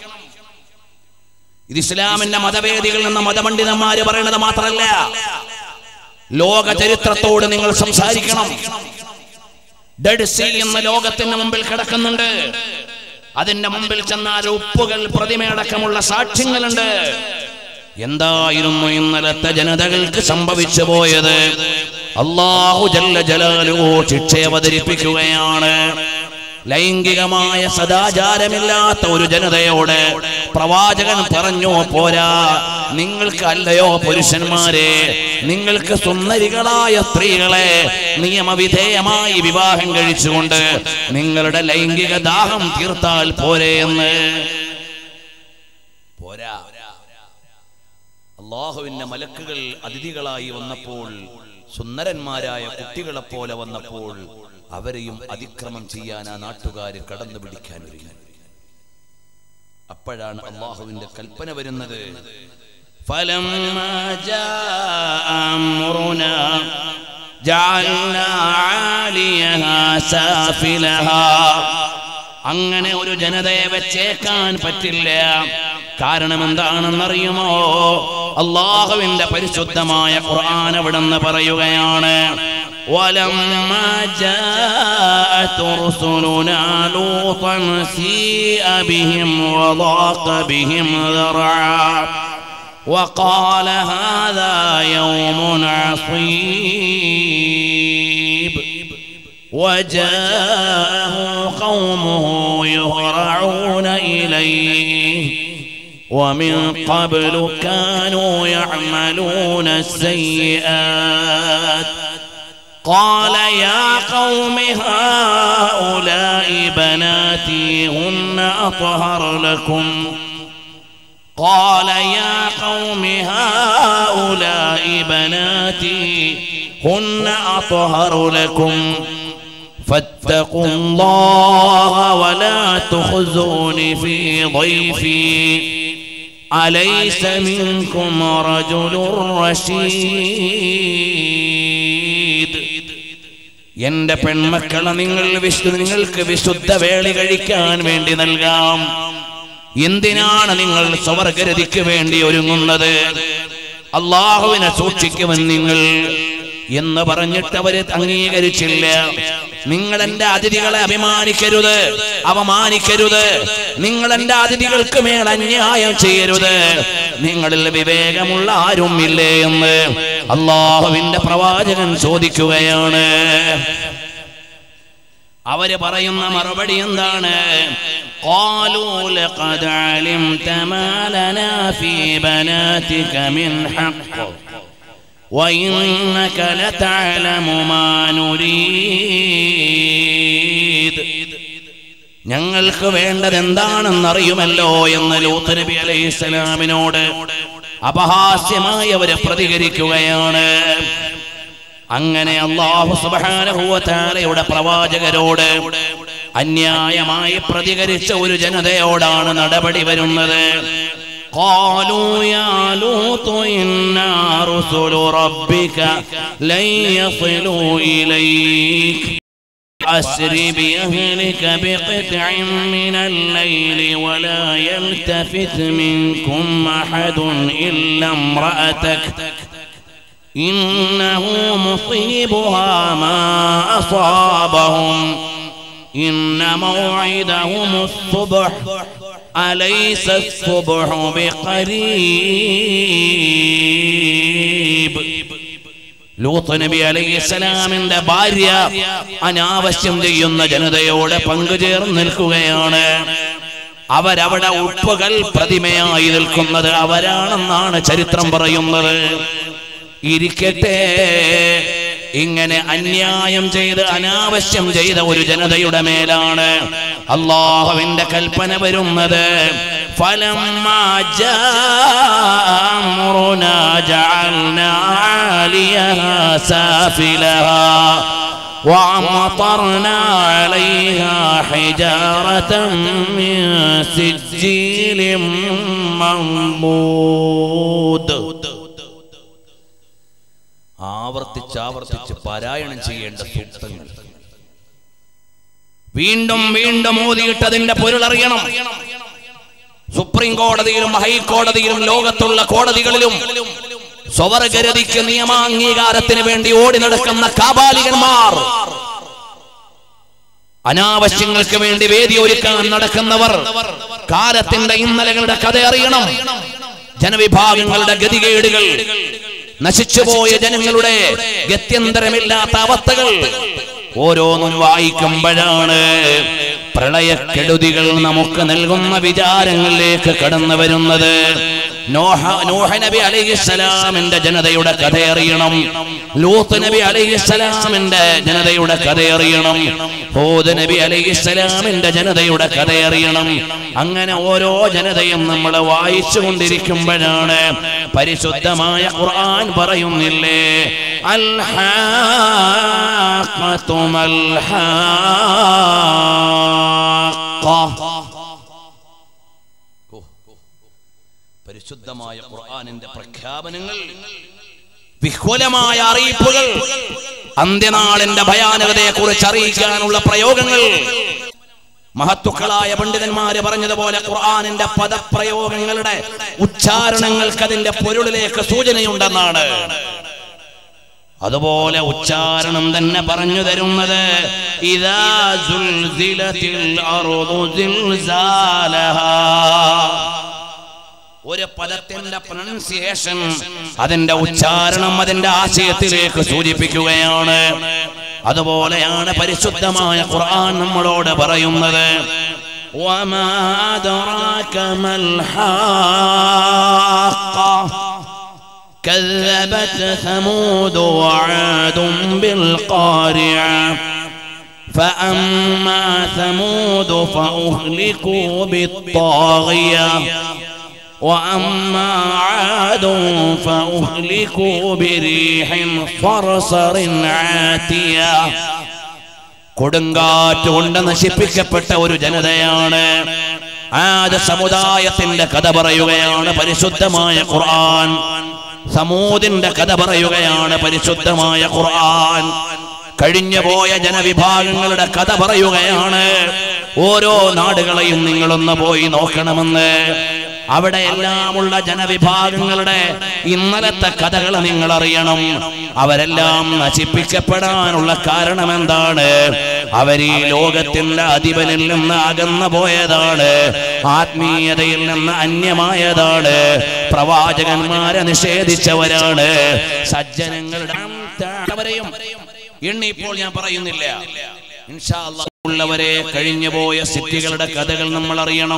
ഇത് ഇസ്ലാമിന്റെ മതവേദികളിൽ നിന്ന് മതപണ്ഡിതന്മാര് പറയുന്നത് മാത്രമല്ല ലോക ചരിത്രത്തോട് നിങ്ങൾ സംസാരിക്കണം ഡെഡ് സീ എന്ന ലോകത്തിന് മുമ്പിൽ കിടക്കുന്നുണ്ട് അതിന്റെ മുമ്പിൽ ചെന്നാൽ ഉപ്പുകൾ പ്രതിമയടക്കമുള്ള സാക്ഷ്യങ്ങളുണ്ട് എന്തായിരുന്നു ഇന്നലത്തെ ജനതകൾക്ക് സംഭവിച്ചു പോയത് അള്ളാഹു ജല്ല ജലാലു ശിക്ഷ അവതരിപ്പിക്കുകയാണ് ലൈംഗികമായ സദാചാരമില്ലാത്ത ഒരു ജനതയോട് പ്രവാചകൻ പറഞ്ഞു പോരാ നിങ്ങൾക്ക് അല്ലയോ പുരുഷന്മാരെ നിങ്ങൾക്ക് സുന്ദരികളായ സ്ത്രീകളെ നിയമവിധേയമായി വിവാഹം കഴിച്ചുകൊണ്ട് നിങ്ങളുടെ ലൈംഗിക ദാഹം തീർത്താൽ പോരെ എന്ന് പോരാ അള്ളാഹുവിന്റെ മലക്കുകൾ അതിഥികളായി വന്നപ്പോൾ സുന്ദരന്മാരായ കുട്ടികളെ പോലെ വന്നപ്പോൾ അവരെയും അതിക്രമം ചെയ്യാൻ ആ നാട്ടുകാർ കടന്നു പിടിക്കാൻ ഒരുങ്ങി അപ്പോഴാണ് അള്ളാഹുവിന്റെ കൽപ്പന വരുന്നത് فلما جاء أمرنا جعلنا عاليها سافلها അങ്ങനെ ഒരു ജനതയെ വെച്ചേക്കാൻ പറ്റില്ല കാരണം എന്താണെന്നറിയുമോ അള്ളാഹുവിന്റെ പരിശുദ്ധമായ ഖുർആൻ അവിടെന്ന് പറയുകയാണ് ولما جاءت رسلنا لوطا سيء بهم وضاق بهم ذرعا وقال هذا يوم عصيب وجاءه قومه يهرعون إليه ومن قبل كانوا يعملون السيئات قال يا قوم هؤلاء بناتي هن أطهر لكم قال يا قوم هؤلاء بناتي هن أطهر لكم فاتقوا الله ولا تخزون في ضيفي أليس منكم رجل رشيد എന്റെ പെൺമക്കളെ നിങ്ങൾ വിശു നിങ്ങൾക്ക് വിശുദ്ധ വേളി കഴിക്കാൻ വേണ്ടി നൽകാം എന്തിനാണ് നിങ്ങൾ സ്വർഗരതിക്ക് വേണ്ടി ഒരുങ്ങുന്നത് അള്ളാഹുവിനെ സൂക്ഷിക്കുവൻ നിങ്ങൾ എന്ന് പറഞ്ഞിട്ട് അവര് അംഗീകരിച്ചില്ല നിങ്ങൾ എന്റെ അതിഥികളെ അഭിമാനിക്കരുത് അപമാനിക്കരുത് നിങ്ങൾ എന്റെ അതിഥികൾക്ക് മേൽ അന്യായം ചെയ്യരുത് നിങ്ങളിൽ വിവേകമുള്ള ആരും ഇല്ലേ എന്ന് അള്ളാഹുവിന്റെ പ്രവാചകൻ ചോദിക്കുകയാണ് അവര് പറയുന്ന മറുപടി എന്താണ് قالوا لقد علمت ما لنا في بناتك من حق وإنك لتعلم ما نريد ഞങ്ങൾക്ക് വേണ്ടത് എന്താണെന്നറിയുമല്ലോ എന്ന് ലൂത്ത് നബി അലൈഹി സ്വലാമിനോട് അപഹാസ്യമായി അവര് പ്രതികരിക്കുകയാണ് അങ്ങനെ അള്ളാഹു സുബാനഹുവത്താലയുടെ പ്രവാചകരോട് അന്യായമായി പ്രതികരിച്ച ഒരു ജനതയോടാണ് നടപടി വരുന്നത് قالوا يا لوط إنا رسل ربك لن يصلوا إليك أسر بأهلك بقطع من الليل ولا يلتفت منكم أحد إلا امرأتك إنه مصيبها ما أصابهم إن موعدهم الصبح أليس الصبح بقريب ലൂത്ത് നബി അലൈഹി സ്വലാമിന്റെ ഭാര്യ അനാവശ്യം ചെയ്യുന്ന ജനതയോട് പങ്കുചേർന്ന് നിൽക്കുകയാണ് അവരവിടെ ഉപ്പുകൾ പ്രതിമയായി നിൽക്കുന്നത് അവരാണെന്നാണ് ചരിത്രം പറയുന്നത് ഇരിക്കട്ടെ ഇങ്ങനെ അന്യായം ചെയ്ത് അനാവശ്യം ചെയ്ത ഒരു ജനതയുടെ മേലാണ് അള്ളാഹുവിന്റെ കൽപ്പന വരുന്നത് فلما جاء أمرنا جعلنا عاليها سافلها وأمطرنا عليها حجارة من سجيل منضود ആവർത്തിച്ച് ആവർത്തിച്ച് പാരായണം ചെയ്യേണ്ട സൂക്തങ്ങൾ വീണ്ടും വീണ്ടും ഓതിയിട്ടതിന്റെ പൊരുളറിയണം സുപ്രീം കോടതിയിലും ഹൈക്കോടതിയിലും ലോകത്തുള്ള കോടതികളിലും സ്വവർഗരതിക്ക് നിയമാംഗീകാരത്തിന് വേണ്ടി ഓടി നടക്കുന്ന കാബാലികന്മാർ അനാവശ്യങ്ങൾക്ക് വേണ്ടി വേദി ഒരുക്കാൻ നടക്കുന്നവർ കാലത്തിന്റെ ഇന്നലകളുടെ കഥ അറിയണം ജനവിഭാഗങ്ങളുടെ ഗതികേടുകൾ നശിച്ചുപോയ ജനങ്ങളുടെ ഗത്യന്തരമില്ലാത്ത അവസ്ഥകൾ ഓരോന്നും വായിക്കുമ്പോഴാണ് പ്രളയക്കെടുതികൾ നമുക്ക് നൽകുന്ന വിചാരങ്ങളിലേക്ക് കടന്നു വരുന്നത് നോഹ നോഹ നബി അലൈഹിസ്സലാമിന്റെ ജനതയുടെ കഥ അറിയണം ലൂത്ത് നബി അലൈഹിസ്സലാമിന്റെ ജനതയുടെ കഥ അറിയണം ഹൂദ് നബി അലൈഹിസ്സലാമിന്റെ ജനതയുടെ കഥ അറിയണം അങ്ങനെ ഓരോ ജനതയും നമ്മൾ വായിച്ചു കൊണ്ടിരിക്കുമ്പോഴാണ് പരിശുദ്ധമായ ഖുർആൻ പറയുന്നില്ലേ അൽഹാഖത്തു പരിശുദ്ധമായ ഖുർആനിന്റെ പ്രഖ്യാപനങ്ങൾ വിഹ്വലമായ അറിയിപ്പുകൾ അന്ത്യനാളിന്റെ ഭയാനകതയെ കുറിച്ച് അറിയിക്കാനുള്ള പ്രയോഗങ്ങൾ മഹത്തുക്കളായ പണ്ഡിതന്മാര് പറഞ്ഞതുപോലെ ഖുർആനിന്റെ പദപ്രയോഗങ്ങളുടെ ഉച്ചാരണങ്ങൾക്ക് അതിന്റെ പൊരുളിലേക്ക് സൂചനയുണ്ടെന്നാണ് അതുപോലെ ഉച്ചാരണം തന്നെ പറഞ്ഞു തരുന്നത് ഇതാ സുൽസിലത്തിൽ അറുദു സിൽസാലഹാ ഒരു പദത്തിന്റെ പ്രൊനൗൺസിയേഷൻ അതിന്റെ ഉച്ചാരണം അതിന്റെ ആശയത്തിലേക്ക് സൂചിപ്പിക്കുകയാണ് അതുപോലെയാണ് പരിശുദ്ധമായ ഖുർആൻ നമ്മളോട് പറയുന്നത് وما أدراك ما الحاقة كذبت ثمود وعاد بالقارعة فأما ثمود فأهلكوا بالطاغية وأما عاد فأهلكوا بريح صرصر عاتية കൊടുങ്കാറ്റ് കൊണ്ട് നശിപ്പിക്കപ്പെട്ട ഒരു ജനതയാണ് ആദ സമുദായത്തിന്റെ കഥ പറയുകയാണ് പരിശുദ്ധമായ ഖുർആൻ സമൂതിന്റെ കഥ പറയുകയാണ് പരിശുദ്ധമായ ഖുർആൻ കഴിഞ്ഞു പോയ ജനവിഭാഗങ്ങളുടെ കഥ പറയുകയാണ് ഓരോ നാടുകളെയും നിങ്ങളൊന്ന് പോയി നോക്കണമെന്ന് അവിടെ എല്ലാമുള്ള ജനവിഭാഗങ്ങളുടെ ഇന്നലത്തെ കഥകൾ നിങ്ങൾ അറിയണം അവരെല്ലാം നശിപ്പിക്കപ്പെടാനുള്ള കാരണം എന്താണ് അവർ ഈ ലോകത്തിന്റെ അധിപനിൽ നിന്ന് അകന്നു പോയതാണ് ആത്മീയതയിൽ നിന്ന് അന്യമായതാണ് പ്രവാചകന്മാരെ നിഷേധിച്ചവരാണ് സജ്ജനങ്ങളുടെ അവരെയും എണ്ണി ഇപ്പോൾ ഞാൻ പറയുന്നില്ല ഇൻഷാ അല്ലാഹ് ഉള്ളവരെ കഴിഞ്ഞുപോയ സിറ്റികളുടെ കഥകൾ നമ്മൾ അറിയണം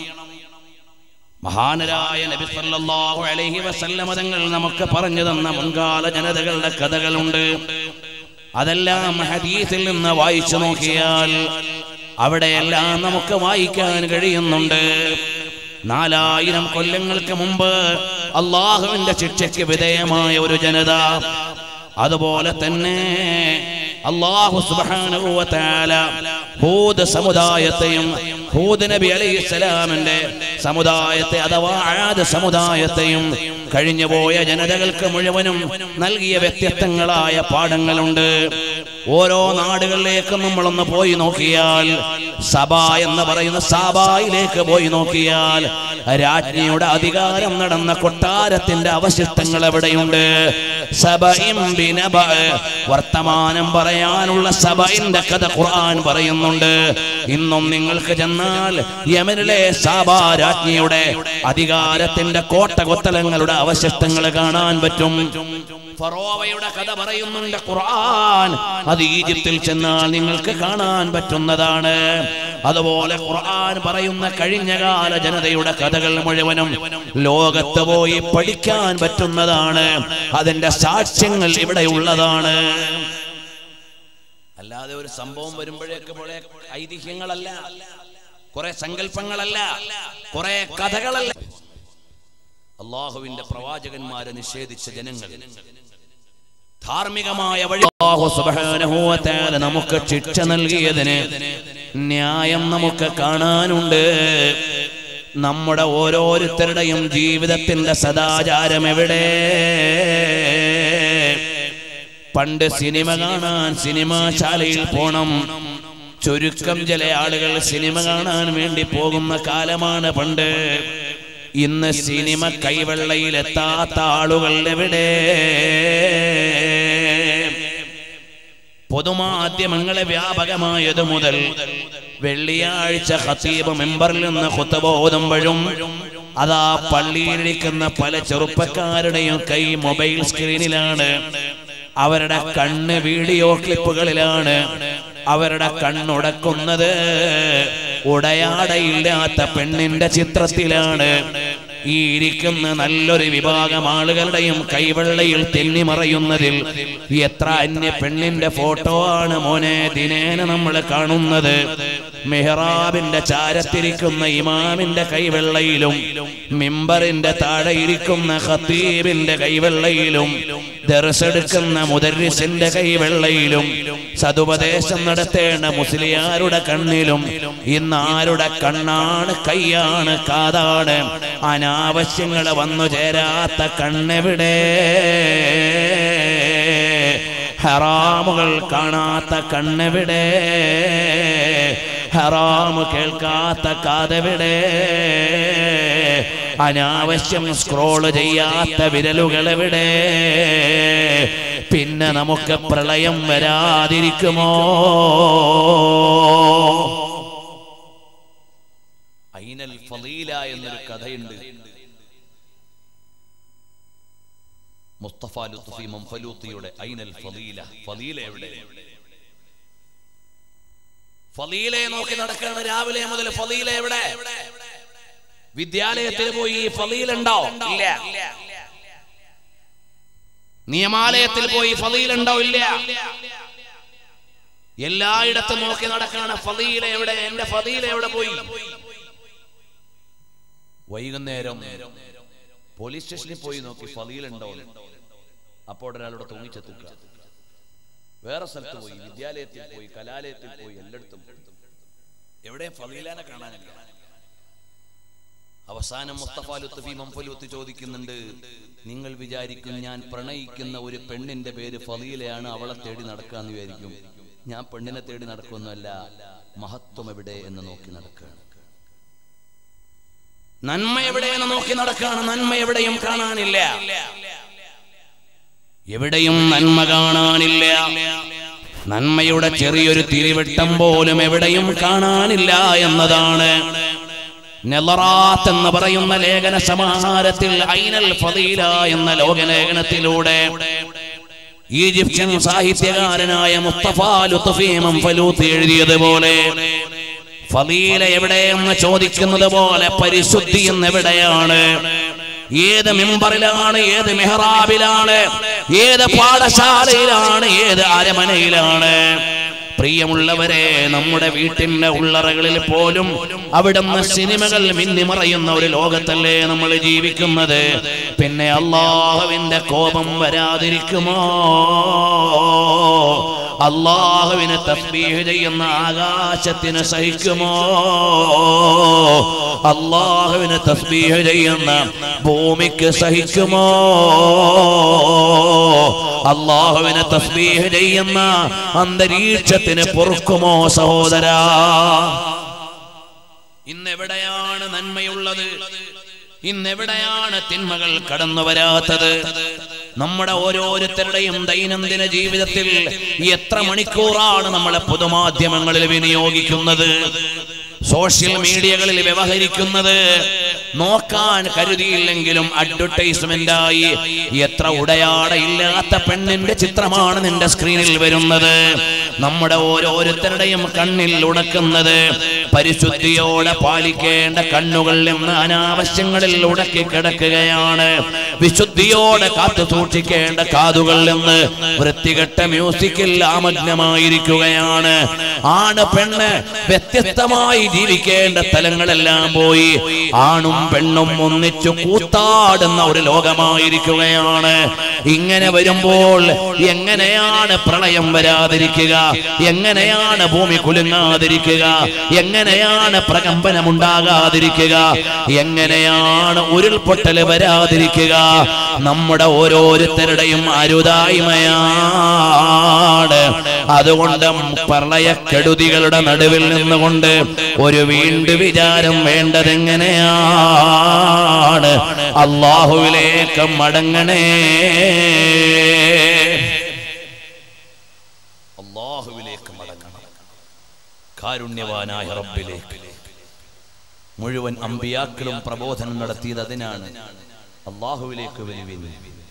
മഹാനരായ നബി സല്ലല്ലാഹു അലൈഹി വസല്ലമ തങ്ങൾ നമുക്ക് പറഞ്ഞു തന്ന മുൻകാല ജനതകളുടെ കഥകളുണ്ട് അതെല്ലാം ഹദീസിൽ നിന്ന് വായിച്ചു നോക്കിയാൽ അവിടെയെല്ലാം നമുക്ക് വായിക്കാൻ കഴിയുന്നുണ്ട് നാലായിരം കൊല്ലങ്ങൾക്ക് മുമ്പ് അള്ളാഹുവിന്റെ ശിക്ഷയ്ക്ക് വിധേയമായ ഒരു ജനത അതുപോലെ തന്നെ അള്ളാഹു സുബ്ഹാനഹു വ തആല ഹൂദ് സമുദായത്തെയും ഹൂദ് നബി അലൈഹിസ്സലാമിന്റെ സമുദായത്തെ അഥവാ ആദ് സമുദായത്തെയും കഴിഞ്ഞുപോയ ജനതകൾക്ക് മുഴുവനും നൽകിയ വ്യത്യസ്തങ്ങളായ പാഠങ്ങളുണ്ട് ഓരോ നാടുകളിലേക്കും നമ്മളൊന്ന് പോയി നോക്കിയാൽ സഭ എന്ന് പറയുന്ന സാബായിലേക്ക് പോയി നോക്കിയാൽ രാജ്ഞിയുടെ അധികാരം നടന്ന കൊട്ടാരത്തിന്റെ അവശിഷ്ടങ്ങൾ എവിടെയുണ്ട് സബഇം ബിനബ വർത്തമാനം പറയാനുള്ള സബയിന്റെ കഥ ഖുർആൻ പറയുന്നുണ്ട് ഇന്നും നിങ്ങൾക്ക് ചെന്നാൽ യമനിലെ സാബാ രാജ്ഞിയുടെ അധികാരത്തിന്റെ കോട്ടകൊത്തലങ്ങളുടെ അവശിഷ്ടങ്ങൾ കാണാൻ പറ്റും ഫറോവയുടെ കഥ പറയുന്നുണ്ട് ഖുർആൻ അത് ഈജിപ്തിൽ ചെന്നാൽ നിങ്ങൾക്ക് കാണാൻ പറ്റുന്നതാണ് അതുപോലെ ഖുർആൻ പറയുന്ന കഴിഞ്ഞകാല ജനതയുടെ കഥകൾ മുഴുവനും ലോകത്ത് പോയി പഠിക്കാൻ പറ്റുന്നതാണ് അതിന്റെ സാക്ഷ്യങ്ങൾ ഇവിടെ ഉള്ളതാണ് അല്ലാതെ ഒരു സംഭവം വരുമ്പോഴേക്ക് പോലെ ഐതിഹ്യങ്ങളല്ല കുറെ സങ്കല്പങ്ങളല്ല കുറെ കഥകളല്ല അള്ളാഹുവിന്റെ പ്രവാചകന്മാരെ നിഷേധിച്ച ജനങ്ങൾ ധാർമ്മികമായ വഴി അല്ലാഹു സുബ്ഹാനഹു വ തആല നമുക്ക് ശിക്ഷ നൽകിയതിന് ന്യായം നമുക്ക് കാണാനുണ്ട് നമ്മുടെ ഓരോരുത്തരുടെയും ജീവിതത്തിന്റെ സദാചാരം എവിടെ പണ്ട് സിനിമ കാണാൻ സിനിമാശാലയിൽ പോണം ചുരുക്കം ചില ആളുകൾ സിനിമ കാണാൻ വേണ്ടി പോകുന്ന കാലമാണ് പണ്ട് ഇന്ന് സിനിമ കൈവെള്ളയിൽ എത്താത്ത ആളുകൾ എവിടെ പൊതുമാധ്യമങ്ങളെ വ്യാപകമായത് മുതൽ വെള്ളിയാഴ്ച ഖത്തീബ് മെമ്പറിൽ നിന്ന് ഖുത്ബ ഓതുമ്പോഴും അതാ പള്ളിയിലിരിക്കുന്ന പല ചെറുപ്പക്കാരുടെയും കൈ മൊബൈൽ സ്ക്രീനിലാണ് അവരുടെ കണ്ണ് വീഡിയോ ക്ലിപ്പുകളിലാണ് അവരുടെ കണ്ണുടക്കുന്നത് ഉടയാടയില്ലാത്ത പെണ്ണിന്റെ ചിത്രത്തിലാണ് ഈ ഇരിക്കുന്ന നല്ലൊരു വിഭാഗം ആളുകളുടെയും കൈവെള്ളയിൽ തെന്നിമറയുന്നതിൽ എത്ര അന്യ പെണ്ണിന്റെ ഫോട്ടോ ആണ് മോനെ ദിനേന നമ്മൾ കാണുന്നത് മെഹ്റാബിന്റെ ചാരത്തിരിക്കുന്ന ഇമാമിന്റെ കൈവെള്ളയിലും മിമ്പറിന്റെ താഴെ ഇരിക്കുന്ന ഖത്തീബിന്റെ കൈവെള്ളയിലും ദർസെടുക്കുന്ന മുദരിസിന്റെ കൈവെള്ളയിലും സതുപദേശം നടത്തേണ്ട മുസ്ലിയാരുടെ കണ്ണിലും ഇന്ന് ആരുടെ കണ്ണാണ് കൈയാണ് കാതാണ് അനാവശ്യങ്ങൾ വന്നു ചേരാത്ത കണ്ണെവിടെ ഹറാമുകൾ കാണാത്ത കണ്ണെവിടെ ഹറാമ് കേൾക്കാത്ത കാതെവിടെ അനാവശ്യം സ്ക്രോൾ ചെയ്യാത്ത വിരലുകൾ എവിടെ പിന്നെ നമുക്ക് പ്രളയം വരാതിരിക്കുമോ ഐനൽ ഫളീല എന്നൊരു കഥയുണ്ട് മുസ്തഫ ലുത്ഫി മംഫലൂത്തിയുടെ ഐനൽ ഫളീല ഫളീല എവിടെ ഫലീലെ നോക്കി നടക്കുകയാണ് രാവിലെ മുതൽ ഫലീല എവിടെ വിദ്യാലയത്തിൽ പോയി ഫലീലുണ്ടോ ഇല്ല നിയമാലയത്തിൽ പോയി ഫലീലുണ്ടോ ഇല്ല എല്ലായിടത്തും നോക്കി നടക്കാണ് ഫലീല എവിടെ എന്റെ ഫലീല എവിടെ പോയി വൈകുന്നേരം പോലീസ് സ്റ്റേഷനിൽ പോയി നോക്കി ഫലീലുണ്ടോ അപ്പോൾ ഒരാളോട് തൂങ്ങിച്ചെത്തുക വേറെ സ്ഥലത്ത് പോയി വിദ്യാലയത്തിൽ പോയി കലാലയത്തിൽ പോയി എല്ലായിടത്തും പോയി. എവിടെ ഫലീലാനെ കാണാനില്ല അവസാനം മുസ്തഫ ലുത്തഫി മംഫലൂത്ത് ചോദിക്കുന്നുണ്ട് നിങ്ങൾ വിചാരിക്കും ഞാൻ പ്രണയിക്കുന്ന ഒരു പെണ്ണിന്റെ പേര് ഫലീലയാണ് അവളെ തേടി നടക്കാന്ന് വിചാരിക്കും ഞാൻ പെണ്ണിനെ തേടി നടക്കൊന്നുമല്ല മഹത്വം എവിടെ എന്ന് നോക്കി നടക്കുകയാണ് നന്മ എവിടെയെന്ന് നോക്കി നടക്കുകയാണ് നന്മ എവിടെയും കാണാനില്ല എവിടെയും നന്മ കാണാനില്ല നന്മയുടെ ചെറിയൊരു തിരിവട്ടം പോലും എവിടെയും കാണാനില്ല എന്നതാണ് നെലറാത്ത് എന്ന് പറയുന്ന ലേഖന സമാഹാരത്തിൽ ഐനൽ ഫദീല എന്ന ലോകലേഖനത്തിലൂടെ ഈജിപ്ഷ്യൻ സാഹിത്യകാരനായ മുസ്തഫ ലുത്ഫി മംഫലൂത്ത് എഴുതിയതുപോലെ ഫലീല എവിടെയെന്ന് ചോദിക്കുന്നത് പോലെ പരിശുദ്ധി എന്ന് എവിടെയാണ് ഏത് മിമ്പറിലാണ് ഏത് മെഹ്റാബിലാണ് ഏത് പാഠശാലയിലാണ് ഏത് അരമനയിലാണ് പ്രിയമുള്ളവരെ നമ്മുടെ വീട്ടിന്റെ ഉള്ളറകളിൽ പോലും അവിടുന്ന് സിനിമകൾ മിന്നിമറയുന്ന ഒരു ലോകത്തല്ലേ നമ്മൾ ജീവിക്കുന്നത് പിന്നെ അള്ളാഹുവിന്റെ കോപം വരാതിരിക്കുമോ അള്ളാഹുവിനെ തസ്ബീഹ് ചെയ്യുന്ന ആകാശത്തിന് സഹിക്കുമോ അള്ളാഹുവിനെ തസ്ബീഹ് ചെയ്യുന്ന ഭൂമിക്ക് സഹിക്കുമോ അള്ളാഹുവിനെ തസ്ബീഹ് ചെയ്യുന്ന അന്തരീക്ഷത്തിന് പൊറുക്കുമോ സഹോദരാ ഇന്നെവിടെയാണ് നന്മയുള്ളത് ഇന്നെവിടെയാണ് തിന്മകൾ കടന്നു വരാത്തത് നമ്മുടെ ഓരോരുത്തരുടെയും ദൈനംദിന ജീവിതത്തിൽ എത്ര മണിക്കൂറാണ് നമ്മളെ പൊതുമാധ്യമങ്ങളിൽ വിനിയോഗിക്കുന്നത് സോഷ്യൽ മീഡിയകളിൽ വ്യവഹരിക്കുന്നത് നോക്കാൻ കരുതിയില്ലെങ്കിലും അഡ്വർടൈസ്മെന്റ് ആയി എത്ര ഉടയാടയില്ലാത്ത പെണ്ണിന്റെ ചിത്രമാണ് നിന്റെ സ്ക്രീനിൽ വരുന്നത് നമ്മുടെ ഓരോരുത്തരുടെയും കണ്ണിൽ ഉടക്കുന്നത് പരിശുദ്ധിയോടെ പാലിക്കേണ്ട കണ്ണുകൾ എന്ന് അനാവശ്യങ്ങളിൽ ഉടക്കി കിടക്കുകയാണ് വിശുദ്ധിയോടെ കാത്തു സൂക്ഷിക്കേണ്ട കാതുകൾ എന്ന് വൃത്തികെട്ട മ്യൂസിക്കിൽ ആമഗ്നമായിരിക്കുകയാണ് ആണ് പെണ്ണ് വ്യത്യസ്തമായി ജീവിക്കേണ്ട സ്ഥലങ്ങളെല്ലാം പോയി ആണും പെണ്ണും ഒന്നിച്ചു കൂത്താടുന്ന ഒരു ലോകമായിരിക്കുകയാണ് ഇങ്ങനെ വരുമ്പോൾ എങ്ങനെയാണ് പ്രളയം വരാതിരിക്കുക എങ്ങനെയാണ് ഭൂമി കുലുങ്ങാതിരിക്കുക എങ്ങനെയാണ് പ്രകമ്പനം ഉണ്ടാകാതിരിക്കുക എങ്ങനെയാണ് ഉരുൾപൊട്ടൽ വരാതിരിക്കുക നമ്മുടെ ഓരോരുത്തരുടെയും അരുതായ്മയാണ് അതുകൊണ്ട് പ്രളയക്കെടുതികളുടെ നടുവിൽ നിന്നുകൊണ്ട് ഒരു വീണ്ടു വിചാരം വേണ്ടതെങ്ങനെയാണ് അള്ളാഹുവിലേക്ക് മടങ്ങണേ അള്ളാഹുവിലേക്ക് മടങ്ങണം കാരുണ്യവാനായ റബ്ബിലേക്ക് മുഴുവൻ അമ്പിയാക്കളും പ്രബോധനം നടത്തിയത് അതിനാണ് അള്ളാഹുവിലേക്ക് വരുവിൻ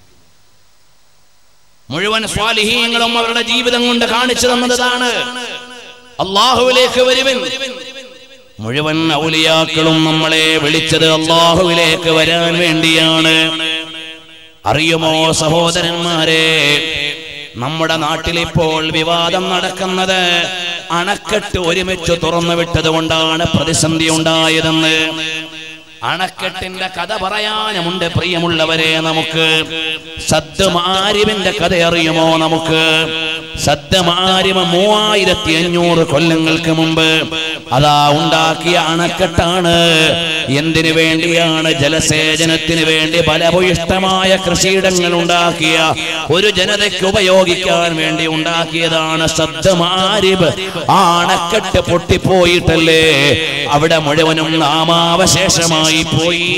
മുഴുവൻ സ്വാലിഹീങ്ങളും അവരുടെ ജീവിതം കൊണ്ട് കാണിച്ചു തന്നതാണ് അള്ളാഹുവിലേക്ക് വരുവിൻ മുഴുവൻ ഔലിയാക്കളും നമ്മളെ വിളിച്ചത് അള്ളാഹുവിലേക്ക് വരാൻ വേണ്ടിയാണ് അറിയുമോ സഹോദരന്മാരെ നമ്മുടെ നാട്ടിലിപ്പോൾ വിവാദം നടക്കുന്നത് അണക്കെട്ട് ഒരുമിച്ച് തുറന്നു വിട്ടത് കൊണ്ടാണ് പ്രതിസന്ധി ഉണ്ടായതെന്ന് അണക്കെട്ടിന്റെ കഥ പറയാനുമുണ്ട് പ്രിയമുള്ളവരെ നമുക്ക് സദ്മാരിവിന്റെ കഥ അറിയുമോ നമുക്ക് സദ്മാരിമ മൂവായിരത്തി അഞ്ഞൂറ് കൊല്ലങ്ങൾക്ക് മുമ്പ് അതാ ഉണ്ടാക്കിയ അണക്കെട്ടാണ് എന്തിനു വേണ്ടിയാണ് ജലസേചനത്തിന് വേണ്ടി ഫലഭൂയിഷ്ടമായ കൃഷിയിടങ്ങൾ ഉണ്ടാക്കിയ ഒരു ജനതയ്ക്ക് ഉപയോഗിക്കാൻ വേണ്ടി ഉണ്ടാക്കിയതാണ് സദ്മാരിബ് ആ അണക്കെട്ട് പൊട്ടിപ്പോയിട്ടല്ലേ അവിടെ മുഴുവനും നാമാവശേഷമായി പോയി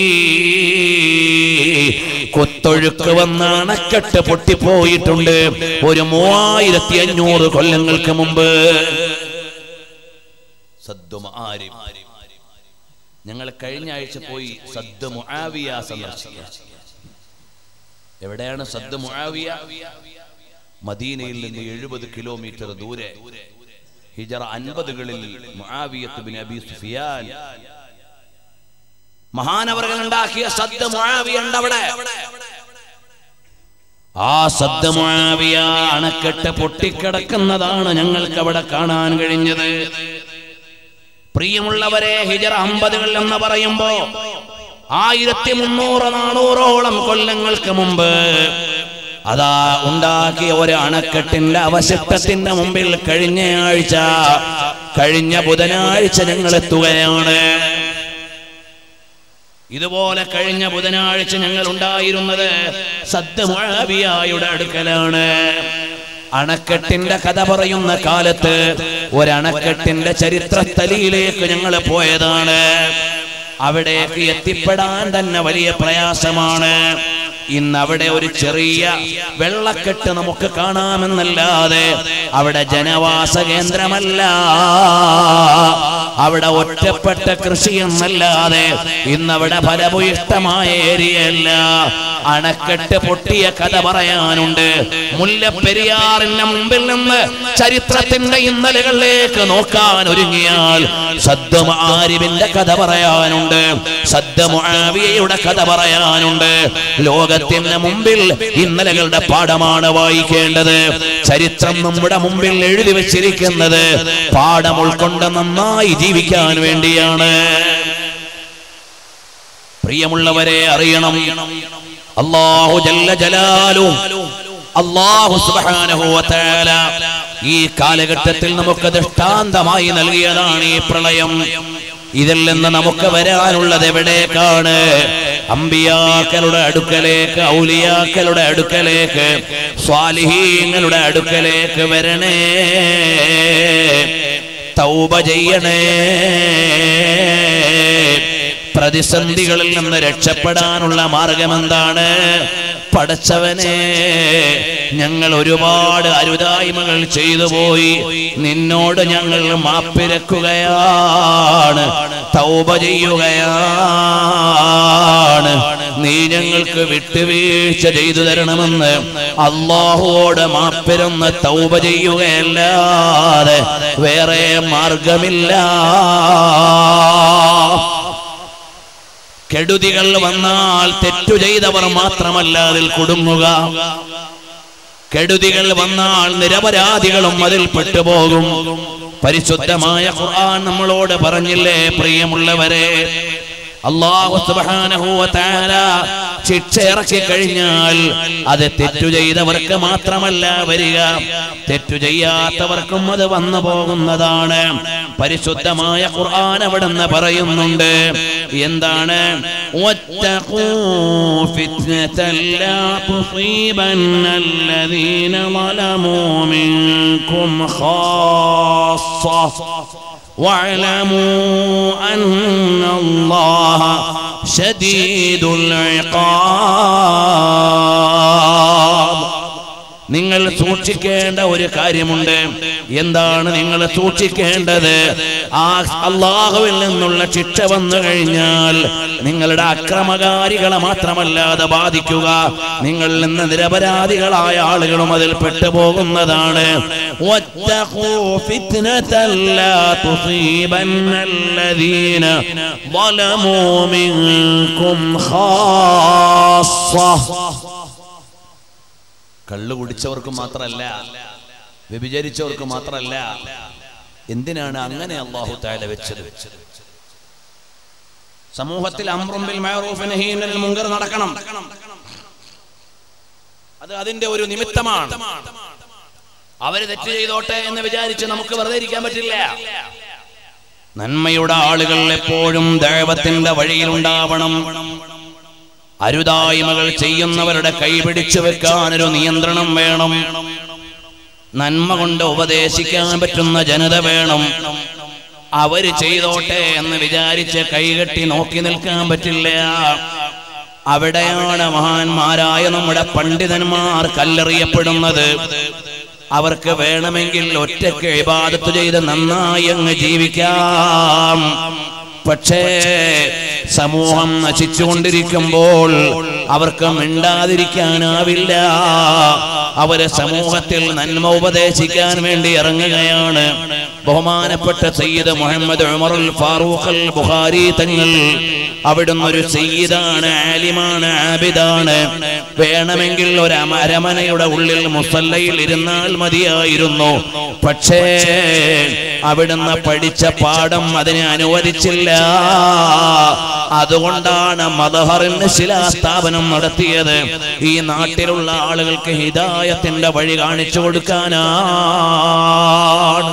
കൊത്തൊഴുക്ക് വന്ന അണക്കെട്ട് പൊട്ടിപ്പോയിട്ടുണ്ട് ഒരു മൂവായിരത്തി അഞ്ഞൂറ് കൊല്ലങ്ങൾക്ക് മുമ്പ് സദ്ദുമാരിം ഞങ്ങൾ കഴിഞ്ഞ ആഴ്ച പോയി സദ്ദ് മുആവിയ സന്ദർശിക്കുക എവിടെയാണ് സദ്ദ് മുആവിയ മദീനയിൽ നിന്ന് എഴുപത് കിലോമീറ്റർ ദൂരെ ഹിജറ അൻപതുകളിൽ മുആവിയത്ത് ബിൻ അബി സുഫിയാൻ മഹാനവറുകൾ ഉണ്ടാക്കിയ സദ്ദ മുആവിയ ഉണ്ട് അവിടെ ആ സദ്ദ മുആവിയ അണക്കെട്ട് പൊട്ടിക്കിടക്കുന്നതാണ് ഞങ്ങൾക്ക് അവിടെ കാണാൻ കഴിഞ്ഞത് പ്രിയമുള്ളവരെ ഹിജറ അമ്പതുകൾ എന്ന് പറയുമ്പോ ആയിരത്തി മുന്നൂറ് നാനൂറോളം കൊല്ലങ്ങൾക്ക് മുമ്പ് അതാ ഉണ്ടാക്കിയ ഒരു അണക്കെട്ടിന്റെ അവശിഷ്ടത്തിന്റെ മുമ്പിൽ കഴിഞ്ഞ ആഴ്ച കഴിഞ്ഞ ബുധനാഴ്ച ഞങ്ങൾ എത്തുകയാണ് ഇതുപോലെ കഴിഞ്ഞ ബുധനാഴ്ച ഞങ്ങൾ ഉണ്ടായിരുന്നത് സദ്ദമുഴവിയായുടെ അടുക്കലാണ് അണക്കെട്ടിന്റെ കഥ പറയുന്ന കാലത്ത് ഒരണക്കെട്ടിന്റെ ചരിത്രത്തലിയിലേക്ക് ഞങ്ങൾ പോയതാണ് അവിടേക്ക് എത്തിപ്പെടാൻ തന്നെ വലിയ പ്രയാസമാണ് ഇന്ന് അവിടെ ഒരു ചെറിയ വെള്ളക്കെട്ട് നമുക്ക് കാണാമെന്നല്ലാതെ അവിടെ ജനവാസ കേന്ദ്രമല്ല അവിടെ ഒറ്റപ്പെട്ട കൃഷി എന്നല്ലാതെ ഇന്നവിടെ ഫലഭൂയിഷ്ടമായ ഏരിയയല്ല അണക്കെട്ട് പൊട്ടിയ കഥ പറയാനുണ്ട് മുല്ലപ്പെരിയാറിന്റെ മുമ്പിൽ നിന്ന് ചരിത്രത്തിന്റെ ഇന്നലകളിലേക്ക് നോക്കാൻ ഒരുങ്ങിയാൽ സദ്ദമാരിവിന്റെ കഥ പറയാനുണ്ട് സദ്ദമുആവിയയുടെ കഥ പറയാനുണ്ട് ലോകത്തിന്റെ മുമ്പിൽ ഇന്നലകളുടെ പാഠമാണ് വായിക്കേണ്ടത് ചരിത്രം നമ്മുടെ മുമ്പിൽ എഴുതി വെച്ചിരിക്കുന്നത് പാഠം ഉൾക്കൊണ്ട് നന്നായി ജീവിക്കാൻ വേണ്ടിയാണ് പ്രിയമുള്ളവരെ അറിയണം അള്ളാഹു ജല്ല ജലാലു അള്ളാഹു സുബ്ഹാനഹു വ തആല ഈ കാലഘട്ടത്തിൽ നമുക്ക് ദൃഷ്ടാന്തമായി നൽകിയതാണ് ഈ പ്രളയം ഇതിൽ നിന്ന് നമുക്ക് വരാനുള്ളത് എവിടേക്കാണ് അമ്പിയാക്കളുടെ അടുക്കലേക്ക് ഔലിയാക്കളുടെ അടുക്കലേക്ക് സ്വാലിഹീങ്ങളുടെ അടുക്കലേക്ക് വരണേ തൗബ ചെയ്യണേ പ്രതിസന്ധികളിൽ നിന്ന് രക്ഷപ്പെടാനുള്ള മാർഗമെന്താണ് പടച്ചവനെ ഞങ്ങൾ ഒരുപാട് അരുതായ്മകൾ ചെയ്തു പോയി നിന്നോട് ഞങ്ങൾ മാപ്പിരക്കുകയാണ് തൗബ ചെയ്യുകയാണ് നീ ഞങ്ങൾക്ക് വിട്ടുവീഴ്ച ചെയ്തു തരണമെന്ന് അള്ളാഹുവോട് മാപ്പിരുന്ന് തൗബ ചെയ്യുകയല്ലാതെ വേറെ മാർഗമില്ല കെടുതികൾ വന്നാൽ തെറ്റു ചെയ്തവർ മാത്രമല്ല അതിൽ കുടുങ്ങുക കെടുതികൾ വന്നാൽ നിരപരാധികളും അതിൽ പെട്ടുപോകും പരിശുദ്ധമായ ഖുർആൻ നമ്മളോട് പറഞ്ഞില്ലേ പ്രിയമുള്ളവരെ അള്ളാഹു സുബ്ഹാനഹു വ തആല ശിക്ഷ ഇറക്കി കഴിഞ്ഞാൽ അത് തെറ്റു ചെയ്തവർക്ക് മാത്രമല്ല വരിക തെറ്റു ചെയ്യാത്തവർക്കും അത് വന്നു പോകുന്നതാണ് പരിശുദ്ധമായ ഖുർആൻ അവിടുന്ന് പറയുന്നുണ്ട് എന്താണ് വത്തഖൂ ഫിത്നതൻ ലാ തുസീബന്ന الذين ظلموا منكم خاصة واعلموا أن الله شديد العقاب നിങ്ങൾ സൂക്ഷിക്കേണ്ട ഒരു കാര്യമുണ്ട് എന്താണ് നിങ്ങൾ സൂക്ഷിക്കേണ്ടത് ആ അള്ളാഹുവിൽ നിന്നുള്ള ശിക്ഷ വന്നു കഴിഞ്ഞാൽ നിങ്ങളുടെ അക്രമകാരികളെ മാത്രമല്ലാതെ ബാധിക്കുക നിങ്ങളിൽ നിന്ന് നിരപരാധികളായ ആളുകളും അതിൽ പെട്ടുപോകുന്നതാണ് واتقوا فتنة لا تصيبن الذين ظلموا منكم خاصة കള്ളു കുടിച്ചവർക്ക് മാത്രമല്ല വ്യഭിചരിച്ചവർക്ക് മാത്രമല്ല എന്തിനാണ് അങ്ങനെ അള്ളാഹു താല വെച്ചത് സമൂഹത്തിൽ അമ്രുമ്പിൽ മുങ്കർ നടക്കണം അത് അതിന്റെ ഒരു നിമിത്തമാണ് അവര് തെറ്റ് ചെയ്തോട്ടെ എന്ന് വിചാരിച്ച് നമുക്ക് വെറുതെ ഇരിക്കാൻ പറ്റില്ല നന്മയുടെ ആളുകൾ എപ്പോഴും ദൈവത്തിന്റെ വഴിയിലുണ്ടാവണം അരുതായ്മകൾ ചെയ്യുന്നവരുടെ കൈപിടിച്ചു വെക്കാൻ ഒരു നിയന്ത്രണം വേണം നന്മ കൊണ്ട് ഉപദേശിക്കാൻ പറ്റുന്ന ജനത വേണം അവര് ചെയ്തോട്ടെ എന്ന് വിചാരിച്ച് കൈകെട്ടി നോക്കി നിൽക്കാൻ പറ്റില്ല അവിടെയാണ് മഹാന്മാരായ നമ്മുടെ പണ്ഡിതന്മാർ കല്ലെറിയപ്പെടുന്നത് അവർക്ക് വേണമെങ്കിൽ ഒറ്റയ്ക്ക് ഇബാദത്ത് ചെയ്ത് നന്നായി അങ്ങ് ജീവിക്കാം പക്ഷേ സമൂഹം നശിച്ചുകൊണ്ടിരിക്കുമ്പോൾ അവർക്ക് മിണ്ടാതിരിക്കാനാവില്ല അവര് സമൂഹത്തിൽ നന്മ ഉപദേശിക്കാൻ വേണ്ടി ഇറങ്ങുകയാണ് ബഹുമാനപ്പെട്ട സയ്യിദ് മുഹമ്മദ് ഉമറുൽ ഫാറൂഖ് അൽ ബുഖാരി തങ്ങൾ അവിടുന്ന് ഒരു സയ്യിദാണ് ആലിമാണ് ആബിദാണ് വേണമെങ്കിൽ ഒരു അമ- അരമനയുടെ ഉള്ളിൽ മുസല്ലയിൽ ഇരുന്നാൽ മതിയായിരുന്നു പക്ഷേ അവിടുന്ന് പഠിച്ച പാഠം അതിനെ അനുവദിച്ചില്ല അതുകൊണ്ടാണ് മദഹറിന് ശിലാസ്ഥാപനം നടത്തിയത് ഈ നാട്ടിലുള്ള ആളുകൾക്ക് ഹിദായത്തിന്റെ വഴി കാണിച്ചു കൊടുക്കാനാണ്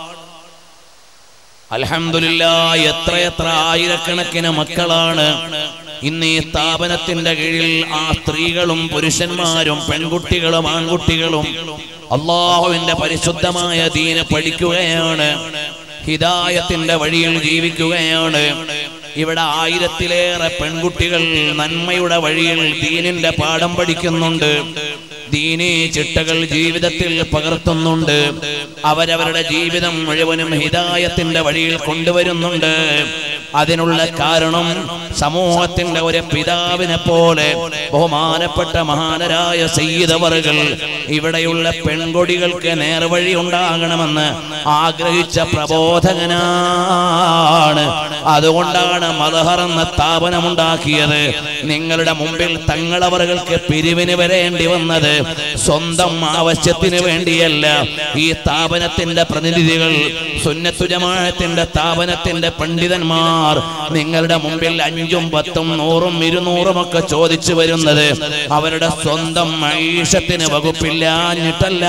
അൽഹംദുലില്ല എത്രയെത്ര ആയിരക്കണക്കിന് മക്കളാണ് ഇന്ന് ഈ സ്ഥാപനത്തിന്റെ കീഴിൽ ആ സ്ത്രീകളും പുരുഷന്മാരും പെൺകുട്ടികളും ആൺകുട്ടികളും അള്ളാഹുവിന്റെ പരിശുദ്ധമായ ദീന പഠിക്കുകയാണ് ഹിദായത്തിന്റെ വഴിയിൽ ജീവിക്കുകയാണ് ഇവിടെ ആയിരത്തിലേറെ പെൺകുട്ടികൾ നന്മയുടെ വഴിയിൽ ദീനിന്റെ പാഠം പഠിക്കുന്നുണ്ട് ദീനീ ചിട്ടകൾ ജീവിതത്തിൽ പകർത്തുന്നുണ്ട് അവരവരുടെ ജീവിതം മുഴുവനും ഹിദായത്തിന്റെ വഴിയിൽ കൊണ്ടുവരുന്നുണ്ട് അതിനുള്ള കാരണം സമൂഹത്തിന്റെ ഒരു പിതാവിനെ പോലെ ബഹുമാനപ്പെട്ട മഹാനരായ സയ്യിദവറുകൾ ഇവിടെയുള്ള പെൺകൊടികൾക്ക് നേർവഴി ഉണ്ടാകണമെന്ന് ആഗ്രഹിച്ച പ്രബോധകനാണ് അതുകൊണ്ടാണ് മദഹർ എന്ന സ്ഥാപനമുണ്ടാക്കിയത് നിങ്ങളുടെ മുമ്പിൽ തങ്ങളവറുകൾക്ക് പിരിവിന് വരേണ്ടി വന്നത് സ്വന്തം ആവശ്യത്തിന് വേണ്ടിയല്ല ഈ സ്ഥാപനത്തിന്റെ പ്രതിനിധികൾ സുന്നത്തു ജമാഅത്തിന്റെ സ്ഥാപനത്തിന്റെ പണ്ഡിതന്മാർ നിങ്ങളുടെ മുമ്പിൽ അഞ്ചും പത്തും നൂറും ഇരുന്നൂറും ഒക്കെ ചോദിച്ചു വരുന്നത് അവരുടെ സ്വന്തം മൈഷത്തിന് വകുപ്പില്ലാഞ്ഞിട്ടല്ല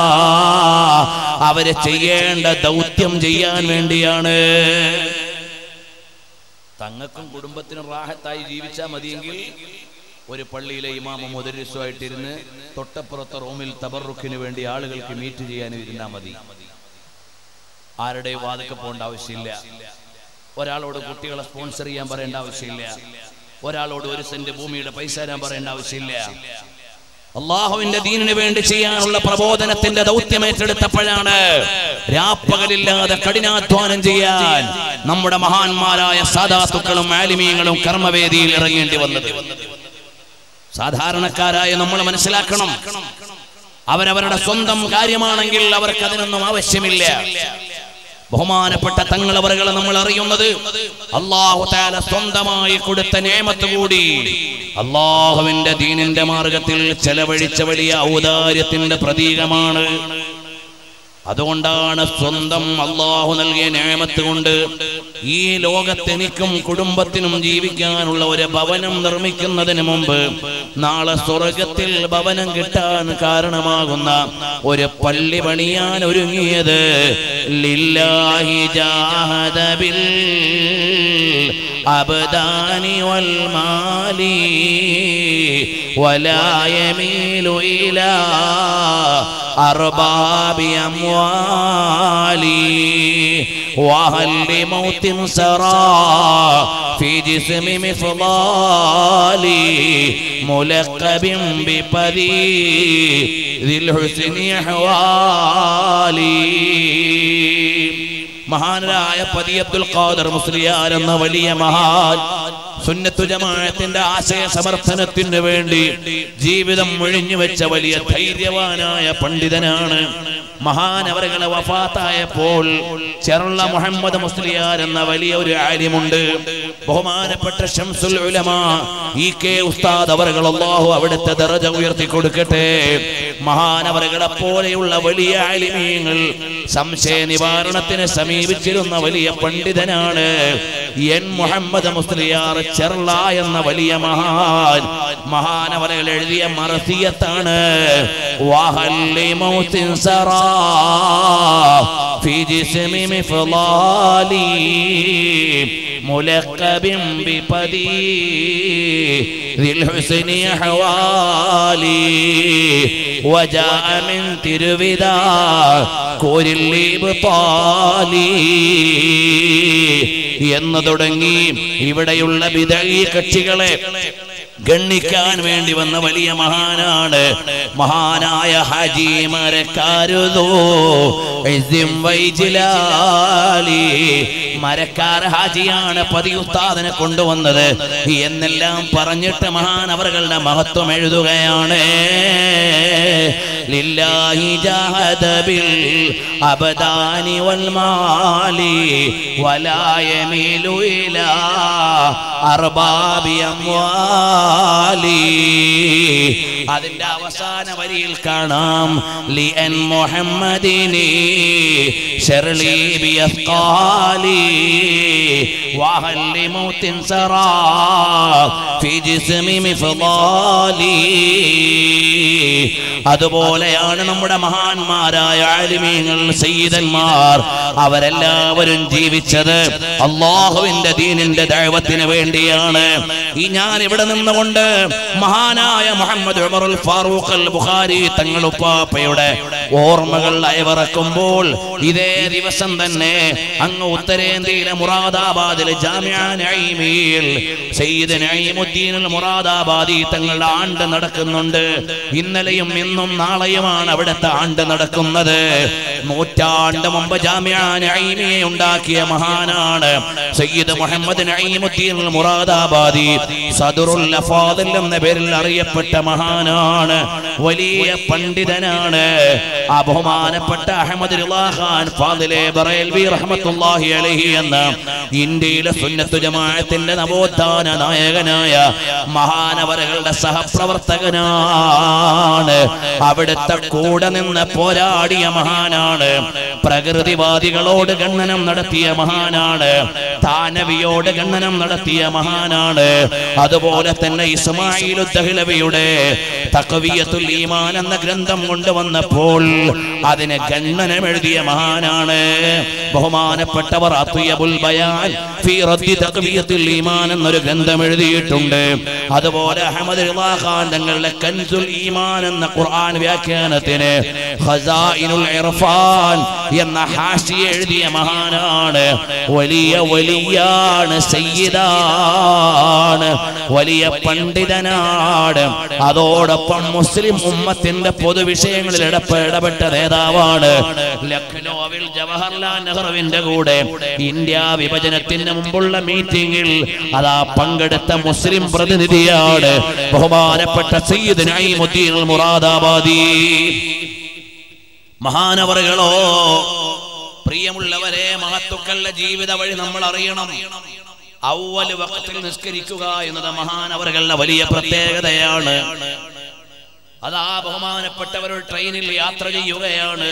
അവര് ചെയ്യേണ്ട ദൗത്യം ചെയ്യാൻ വേണ്ടിയാണ് തങ്ങൾക്കും കുടുംബത്തിനും റാഹത്തായി ജീവിച്ചാൽ മതിയെങ്കിൽ ഒരു പള്ളിയിലെ ഇമാമ മുദരിസുമായിട്ടിരുന്ന് തൊട്ടപ്പുറത്തെ റൂമിൽ തബറുക്കിന് വേണ്ടി ആളുകൾക്ക് മീറ്റ് ചെയ്യാൻ ഇരുന്നാൽ മതി ആരുടെയും വാതൊക്കെ പോകേണ്ട ആവശ്യമില്ല ഒരാളോട് കുട്ടികളെ സ്പോൺസർ ചെയ്യാൻ പറയേണ്ട ആവശ്യമില്ല ഒരാളോട് ഒരു സെന്റ് ഭൂമിയുടെ പൈസ തരാൻ പറയേണ്ട ആവശ്യമില്ല അള്ളാഹുവിന്റെ ദീനിന് വേണ്ടി ചെയ്യാനുള്ള പ്രബോധനത്തിന്റെ ദൗത്യം ഏറ്റെടുത്തപ്പോഴാണ് രാപ്പകലില്ലാതെ കഠിനാധ്വാനം ചെയ്യാൻ നമ്മുടെ മഹാന്മാരായ സാധാത്തുക്കളും ആലിമീങ്ങളും കർമ്മവേദിയിൽ ഇറങ്ങേണ്ടി വന്നത് സാധാരണക്കാരായ നമ്മൾ മനസ്സിലാക്കണം അവരവരുടെ സ്വന്തം കാര്യമാണെങ്കിൽ അവർക്ക് അതിനൊന്നും ആവശ്യമില്ല ബഹുമാനപ്പെട്ട തങ്ങളവറുകളെ നമ്മൾ അറിയുന്നത് അള്ളാഹു താല സ്വന്തമായി കൊടുത്ത നേമത്ത് കൂടി അള്ളാഹുവിന്റെ ദീനിന്റെ മാർഗത്തിൽ ചെലവഴിച്ച വലിയ ഔദാര്യത്തിന്റെ പ്രതീകമാണ് അതുകൊണ്ടാണ് സ്വന്തം അള്ളാഹു നൽകിയ നേമത്ത് കൊണ്ട് ഈ ലോകത്ത് എനിക്കും കുടുംബത്തിനും ജീവിക്കാനുള്ള ഒരു ഭവനം നിർമ്മിക്കുന്നതിന് മുമ്പ് നാളെ സ്വർഗത്തിൽ ഭവനം കിട്ടാൻ കാരണമാകുന്ന ഒരു പള്ളി പണിയാൻ ഒരുങ്ങിയത് ലില്ലാഹി ജാഹദ ബിൽ അബ്ദാനി വൽ മാലി ولا يميل إلى أرباب أموالي وهل لموت سرى في جسم مفضالي ملقب ببذي ذي الحسن أحوالي മഹാനരായ പതി അബ്ദുൽ ഖാദർ മുസ്ലിയാർ എന്ന വലിയ മഹാൻ സുന്നത്തു ജമാഅത്തിന്റെ ആശയ സമർത്ഥനത്തിന് വേണ്ടി ജീവിതം ഒഴിഞ്ഞു വെച്ച വലിയ ധൈര്യവാനായ പണ്ഡിതനാണ് മഹാൻ അവരുടെ വഫാത്തായപ്പോൾ ചെറുള്ള മുഹമ്മദ് മുസ്ലിയാർ എന്ന വലിയ ഒരു ആര്യമുണ്ട് ബഹുമാനപ്പെട്ട ഷംസുൽ ഉലമ ഇ കെ ഉസ്താദ് അവറുകൾ അള്ളാഹു അവിടുത്തെ ദറജ ഉയർത്തി കൊടുക്കട്ടെ മഹാനവറുകളെ പോലെയുള്ള വലിയ ആലിമീങ്ങൾ സംശയ നിവാരണത്തിന് സമീപിച്ചിരുന്ന വലിയ പണ്ഡിതനാണ് എൻ മുഹമ്മദ് മുസ്ലിയാർ ചെർള എന്ന വലിയ മഹാൻ മഹാനവരകൾ എഴുതിയ മറസിയത്താണ് വാഹല്ലി മൗത്തിൻ സറാ في جسم مفضالي ملقب ببدي ذي الحسن أحوالي وجاء من تربدا كور الإبطالي എന്ന് തുടങ്ങി ഇവിടെയുള്ള വിദഴി കക്ഷികളെ ഗണ്ണിക്കാൻ വേണ്ടി വന്ന വലിയ മഹാനാണ് മഹാനായ ഹജീമരെ കരുതോ ഇസ്ദിം വൈജിലാലി മരക്കാർ ഹാജിയാണ് പതിയുസ്താദിനെ കൊണ്ടുവന്നത് എന്നെല്ലാം പറഞ്ഞിട്ട് മഹാൻ അവരുടെ മഹത്വം എഴുതുകയാണ് ലില്ലാഹി ജാഹദ ബിൽ അബദാനി വൽ മാലി വലാ യമീലു ഇലാ അർബാബി അംവാലി അതിന്റെ അവസാന വരിയിൽ കാണാം ലി അൻ മുഹമ്മദിനി ശർലി ബിയസ്കാലി വഹൽ ലിമൗത്തിൻ സറാ ഫി ജിസ്മി മിഫ്ദാലി അതുപോലെയാണ് നമ്മുടെ മഹാന്മാരായ ആലിമീങ്ങൾ സയ്യിദന്മാർ അവരെല്ലാവരും ജീവിച്ചത് അള്ളാഹുവിന്റെ ദീനിന്റെ ദൈവത്തിന് വേണ്ടിയാണ് ഈ ഞാൻ ഇവിടെ നിന്നുകൊണ്ട് മഹാനായ മുഹമ്മദ് ഉമറുൽ ഫാറൂഖ് അൽ ബുഖാരി തങ്ങളുപ്പാപ്പയുടെ ഓർമ്മകൾ അയവിറക്കുമ്പോൾ ഇതേ ദിവസം തന്നെ അങ്ങ് ഉത്തരേന്ത്യയിലെ മുറാദാബാദിലെ ജാമ്യ നഈമിയിൽ സയ്യിദ് നഈമുദ്ദീൻ അൽ മുറാദാബാദി തങ്ങളുടെ ആണ്ട് നടക്കുന്നുണ്ട് ഇന്നലെയും ഇന്നും നാളെയുമാണ് അവിടുത്തെ ആണ്ട് നടക്കുന്നത് നൂറ്റാണ്ട് മുമ്പ് ജാമ്യ നഈമിയെ ഉണ്ടാക്കിയ മഹാനാണ് സയ്യിദ് മുഹമ്മദ് നഈമുദ്ദീൻ അൽ മുറാദാബാദി സദറുൽ അഫാദിൽ എന്ന പേരിൽ അറിയപ്പെട്ട മഹാനാണ് വലിയ പണ്ഡിതനാണ് ആ ബഹുമാനപ്പെട്ട അഹമ്മദ് റിളാ ഖാൻ ഫാദിലെ ബറേൽവി റഹ്മത്തുള്ളാഹി അലൈഹി എന്ന ഇന്ത്യയിലെ സുന്നത്തു ജമാഅത്തിന്റെ നവോത്ഥാന നായകനായ മഹാനവരകളുടെ സഹപ്രവർത്തകനാണ് അവിടുത്തെ കൂടെ നിന്ന് പോരാടിയ മഹാനാണ് പ്രകൃതിവാദികളോട് ഖണ്ഡനം നടത്തിയ മഹാനാണ് താനവിയോട് ഖണ്ഡനം നടത്തിയ മഹാനാണ് അതുപോലെ തന്നെ ഇസ്മായിൽ ദഹ്ലവിയുടെ തഖവിയത്തുൽ ഈമാൻ എന്ന ഗ്രന്ഥം കൊണ്ടുവന്നപ്പോൾ അതിന് ഖണ്ഡനം എഴുതിയ മഹാനാണ് ബഹുമാനപ്പെട്ടവർ അത്വയബുൽ ബയാൻ ഫീ റദ്ദി തഖവിയത്തുൽ ഈമാൻ എന്നൊരു ഗ്രന്ഥം എഴുതിയിട്ടുണ്ട് അതുപോലെ അഹമ്മദ് റിളാ ഖാൻ തങ്ങളുടെ കൻസുൽ ഈമാൻ എന്ന ഖുർആൻ വ്യാഖ്യാനത്തിന് ഖസായിനുൽ ഇർഫാൻ എന്ന ഹാഷിയ എഴുതിയ മഹാനാണ് വലിയ വലിയാണ് സയ്യിദാണ് വലിയ പണ്ഡിതനാണ് അതോടൊപ്പം മുസ്ലിം ഉമ്മത്തിന്റെ പൊതുവിഷയങ്ങളിൽ ഇടപെ ഇടപെട്ട നേതാവാണ് ലഖ്നൌവിൽ ജവഹർലാൽ നെഹ്റുവിന്റെ കൂടെ ഇന്ത്യ വിഭജനത്തിന് മുമ്പുള്ള മീറ്റിംഗിൽ അതാ പങ്കെടുത്ത മുസ്ലിം പ്രതിനിധിയാണ് ബഹുമാനപ്പെട്ട സയ്യിദ് നഈമുദ്ദീൻ അൽ മുറാദാബാദി മഹാനവറുകളോ പ്രിയമുള്ളവരെ മഹത്തുക്കളുടെ ജീവിത വഴി നമ്മൾ അറിയണം ഔവല് വക്തിൽ നിസ്കരിക്കുക എന്നത് മഹാനവറുകളുടെ വലിയ പ്രത്യേകതയാണ് അതാ ബഹുമാനപ്പെട്ടവർ ട്രെയിനിൽ യാത്ര ചെയ്യുകയാണ്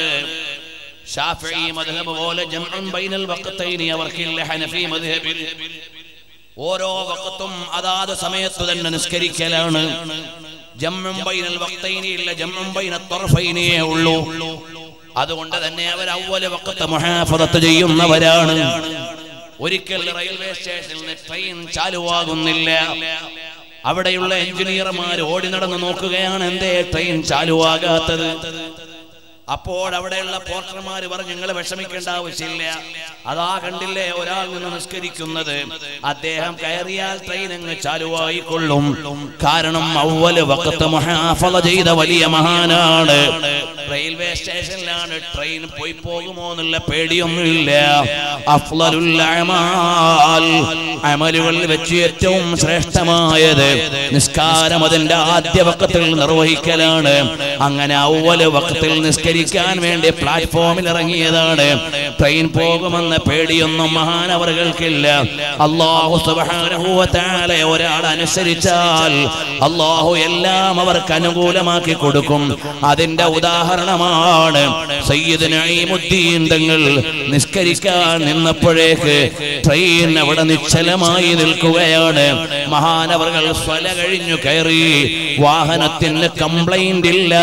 ഷാഫി മദ്ഹബ് പോലെ ജംഉൻ ബൈനൽ വഖത്തൈനി അവർക്കില്ല ഹനഫി മദ്ഹബിൽ ഓരോ വഖത്തും അതാത് സമയത്ത് തന്നെ നിസ്കരിക്കലാണ് ജംഉൻ ബൈനൽ വഖത്തൈനി ഇല്ല ജംഉൻ ബൈന തർഫൈനിയേ ഉള്ളൂ അതുകൊണ്ട് തന്നെ അവർ അവല വഖത്ത് മുഹാഫദത്ത് ചെയ്യുന്നവരാണ് ഒരിക്കൽ റെയിൽവേ സ്റ്റേഷനിൽ നിന്ന് ട്രെയിൻ ചാലുവാകുന്നില്ല അവിടെയുള്ള എഞ്ചിനീയർമാർ ഓടി നടന്ന് നോക്കുകയാണ് എന്തേ ട്രെയിൻ ചാലുവാകാത്തത് അപ്പോൾ അവിടെയുള്ള പോർട്ടർമാർ പറഞ്ഞു നിങ്ങൾ വിഷമിക്കേണ്ട ആവശ്യമില്ല അതാ കണ്ടില്ലേ ഒരാൾ നിന്ന് നിസ്കരിക്കുന്നത് അദ്ദേഹം കയറിയാൽ ട്രെയിൻ അങ്ങ് ചാലുവായിക്കൊള്ളും കാരണം അവല് വക്കത്ത് മുഹാഫല ചെയ്ത വലിയ മഹാനാണ് റെയിൽവേ സ്റ്റേഷനിലാണ് ട്രെയിൻ പോയി പോകുമോ എന്നുള്ള പേടിയൊന്നുമില്ല അഫ്ളലുൽ അമാൽ അമലുകളിൽ വെച്ച് ഏറ്റവും ശ്രേഷ്ഠമായത് നിസ്കാരം അതിന്റെ ആദ്യ വക്കത്തിൽ നിർവഹിക്കലാണ് അങ്ങനെ അവല് വക്കത്തിൽ നിസ്കരിക്കാൻ വേണ്ടി പ്ലാറ്റ്ഫോമിൽ ഇറങ്ങിയതാണ് ട്രെയിൻ പോകുമെന്ന പേടിയൊന്നും മഹാനവറുകൾക്കില്ല അള്ളാഹു സുബ്ഹാനഹു വ തആല ഒരാൾ അനുസരിച്ചാൽ അള്ളാഹു എല്ലാം അവർക്ക് അനുകൂലമാക്കി കൊടുക്കും അതിന്റെ ഉദാഹരണമാണ് സയ്യിദ് നഈമുദ്ദീൻ തങ്ങൾ നിസ്കരിക്കാൻ നിന്നപ്പോഴേക്ക് ട്രെയിൻ അവിടെ നിശ്ചലമായി നിൽക്കുകയാണ് മഹാനവറുകൾ സ്വല കഴിഞ്ഞു കയറി വാഹനത്തിന് കംപ്ലൈന്റ് ഇല്ല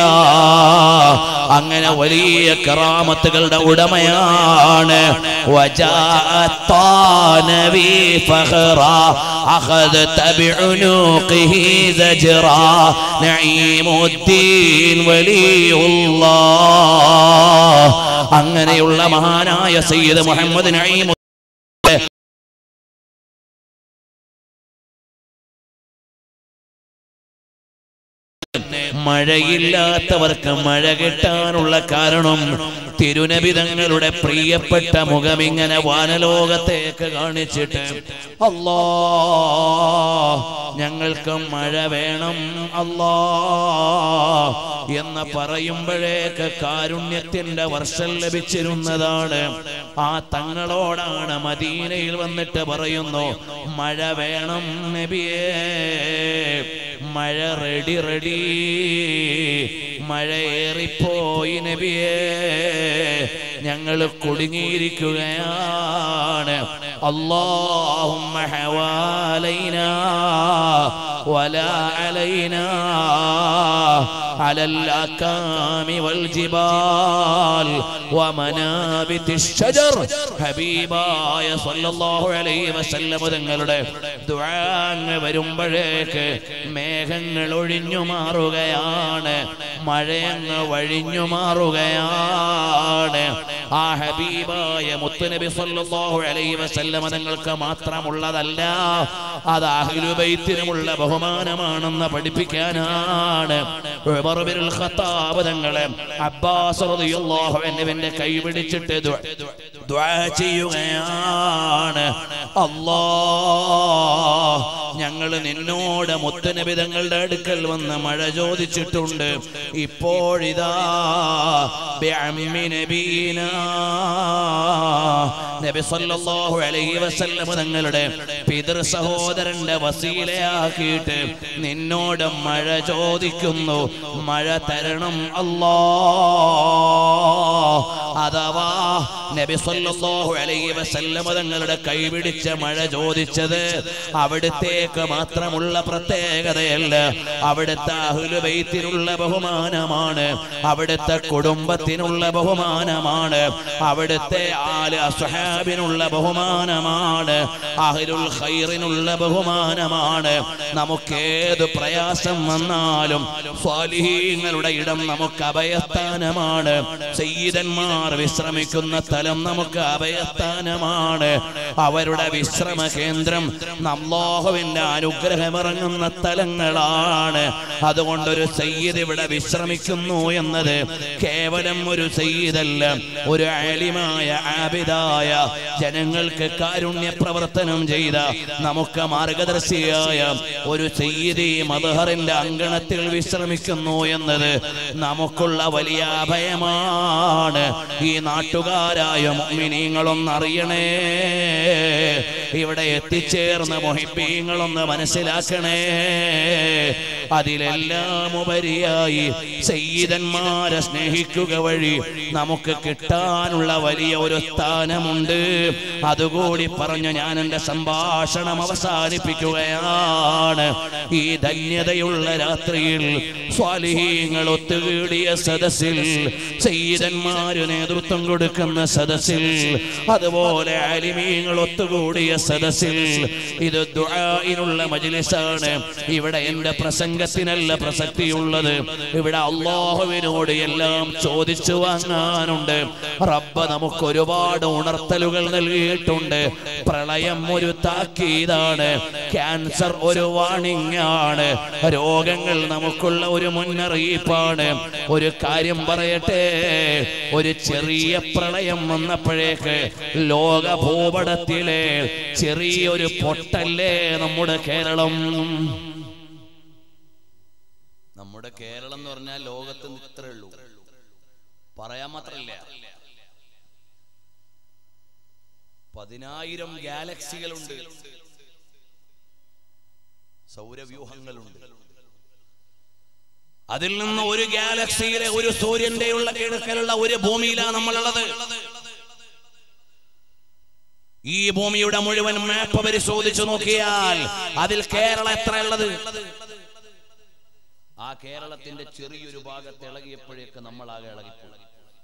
അങ്ങനെ വലിയ കറാമത്തുകളുടെ ഉടമയാണ് وجاءت طانبي فخرا أخذت بعنقه زجرا نعيم الدين ولي الله അങ്ങനെയുള്ള മഹാനായ സയ്യിദ് മുഹമ്മദ് നഈം മഴയില്ലാത്തവർക്ക് മഴ കിട്ടാനുള്ള കാരണം തിരുനബിതങ്ങളുടെ പ്രിയപ്പെട്ട മുഖം ഇങ്ങനെ വാനലോകത്തേക്ക് കാണിച്ചിട്ട് അല്ലാ ഞങ്ങൾക്ക് മഴ വേണം അല്ലാ എന്ന് പറയുമ്പോഴേക്ക് കാരുണ്യത്തിന്റെ വർഷം ലഭിച്ചിരുന്നതാണ് ആ തങ്ങളോടാണ് മദീനയിൽ വന്നിട്ട് പറയുന്നു മഴ വേണം നബിയേ മഴ റെഡി റെഡി മഴ ഏറിപ്പോയി നബിയേ ഞങ്ങൾ കുടുങ്ങിയിരിക്കുകയാണ് اللهم حوالينا ولا علينا على الأكام والجبال ومنابت الشجر ഹബീബായ സല്ലല്ലാഹു അലൈഹി വസല്ലം തങ്ങളുടെ ദുആങ്ങ് വരുമ്പോഴേക്ക് മേഘങ്ങൾ ഒഴിഞ്ഞു മാറുകയാണ് മഴയങ്ങ് വഴിഞ്ഞു മാറുകയാണ് ആ ഹബീബായ മുത്തുനബി സല്ലല്ലാഹു അലൈഹി വസല്ലം തങ്ങൾക്ക് മാത്രമുള്ളതല്ല അത് അഹ്ലുബൈത്തിനുമുള്ള ബഹുമാനമാണെന്ന് പഠിപ്പിക്കാനാണ് ഉമർ ബിനുൽ ഖത്താബ് തങ്ങളെ അബ്ബാസ് റളിയല്ലാഹു അൻഹുവിന്റെ കൈ പിടിച്ചിട്ട് ദുആ- ദുആ ചെയ്യുകയാണ് അല്ലാ ഞങ്ങൾ നിന്നോട് മുത്തുനബി തങ്ങളുടെ അടുക്കൽ വന്ന് മഴ ചോദിച്ചിട്ടുണ്ട് ഇപ്പോഴിതാ ബിഅമ്മി നബീനാ നബി സല്ലല്ലാഹു അലൈഹി വസല്ലം തങ്ങളുടെ പിതൃ സഹോദരന്റെ വസീലയാക്കിയിട്ട് നിന്നോട് മഴ ചോദിക്കുന്നു മഴ തരണം അല്ലാ അഥവാ നബി സല്ലല്ലാഹു അലൈഹി വസല്ലം തങ്ങളുടെ കൈപിടിച്ച മഴ ചോദിച്ചത് അവിടുത്തേക്ക് മാത്രമുള്ള പ്രത്യേകതയല്ല അവിടുത്തെ അഹ്ലുബൈത്തിനുള്ള ബഹുമാനമാണ് അവിടുത്തെ കുടുംബത്തിനുള്ള ബഹുമാനമാണ് അവിടുത്തെ ആല് അസ്ഹാബിനുള്ള ബഹുമാനമാണ് അഹ്ലുൽ ഖൈറിനുള്ള ബഹുമാനമാണ് നമുക്കേത് പ്രയാസം വന്നാലും സ്വാലിഹീങ്ങളുടെ ഇടം നമുക്ക് അഭയസ്ഥാനമാണ് സയ്യിദന്മാർ വിശ്രമിക്കുന്ന സ്ഥലം നമുക്ക് അഭയസ്ഥാനമാണ് അവരുടെ വിശ്രമ കേന്ദ്രം അല്ലാഹുവിന്റെ അനുഗ്രഹമിറങ്ങുന്ന സ്ഥലങ്ങളാണ് അതുകൊണ്ടൊരു സയ്യിദ് ഇവിടെ വിശ്രമിക്കുന്നു എന്നത് കേവലം ഒരു സയ്യിദല്ല ഒരു ആലിമായ ആബിദായ ജനങ്ങൾക്ക് കാരുണ്യ പ്രവർത്തനം ചെയ്ത നമുക്ക് മാർഗദർശിയായ ഒരു സയ്യിദി മദഹറിന്റെ അങ്കണത്തിൽ വിശ്രമിക്കുന്നു എന്നത് നമുക്കുള്ള വലിയ അഭയമാണ് ഈ നാട്ടുകാരായ മുഅ്മിനീങ്ങളൊന്നറിയണേ ഇവിടെ എത്തിച്ചേർന്ന മൊഹിബീങ്ങളൊന്ന് മനസ്സിലാക്കണേ അതിലെല്ലാം ഉപരിയായി സയ്യിദന്മാരെ സ്നേഹിക്കുക വഴി നമുക്ക് കിട്ടാനുള്ള വലിയ ഒരു സ്ഥാനമുണ്ട് അതുകൂടി പറഞ്ഞു ഞാൻ എൻ്റെ സംഭാഷണം അവസാനിപ്പിക്കുകയാണ് ഈ ധന്യതയുള്ള രാത്രിയിൽ സ്വാലിഹീങ്ങൾ ഒത്തുകൂടിയ സദസ്സിൽ സയ്യിദന്മാര് നേതൃത്വം കൊടുക്കുന്ന സദസ്സിൽ അതുപോലെ അലിമീങ്ങൾ ഒത്തുകൂടിയ സദസ്സിൽ ഇത് ദുആഇനുള്ള മജ്ലിസാണ് ഇവിടെ എന്റെ പ്രസംഗത്തിനല്ല പ്രസക്തിയുള്ളത് ഇവിടെ അള്ളാഹുവിനോട് എല്ലാം ചോദിച്ചു വാങ്ങാനുണ്ട് റബ്ബ് നമുക്ക് ഒരുപാട് ഉണർത്തലുകൾ നൽകിയിട്ടുണ്ട് പ്രളയം ഒരു താക്കീതാണ് ക്യാൻസർ ഒരു വാണിംഗ് ആണ് രോഗങ്ങൾ നമുക്കുള്ള ഒരു മുന്നറിയിപ്പാണ് ഒരു കാര്യം പറയട്ടെ ഒരു ചെറിയ പ്രളയം വന്നപ്പോഴേക്ക് ലോക ഭൂപടത്തിലെ ചെറിയൊരു പൊട്ടല്ലേ നമ്മുടെ കേരളം നമ്മുടെ കേരളം എന്ന് പറഞ്ഞാൽ ലോകത്ത് ഇത്രേ ഉള്ളൂ പറയാൻ മാത്രല്ല പതിനായിരം ഗാലക്സികളുണ്ട് സൗരവ്യൂഹങ്ങളുണ്ട് അതിൽ നിന്ന് ഒരു ഗാലക്സിയിലെ ഒരു സൂര്യന്റെ ഉള്ള കിഴക്കലുള്ള ഒരു ഭൂമിയിലാണ് നമ്മളുള്ളത് ഈ ഭൂമിയുടെ മുഴുവൻ മാപ്പ് പരിശോധിച്ചു നോക്കിയാൽ അതിൽ കേരളം എത്ര ഉള്ളത് ആ കേരളത്തിന്റെ ചെറിയൊരു ഭാഗത്ത് ഇളകിയപ്പോഴേക്ക് നമ്മളാകെ ഇളകിപ്പോയി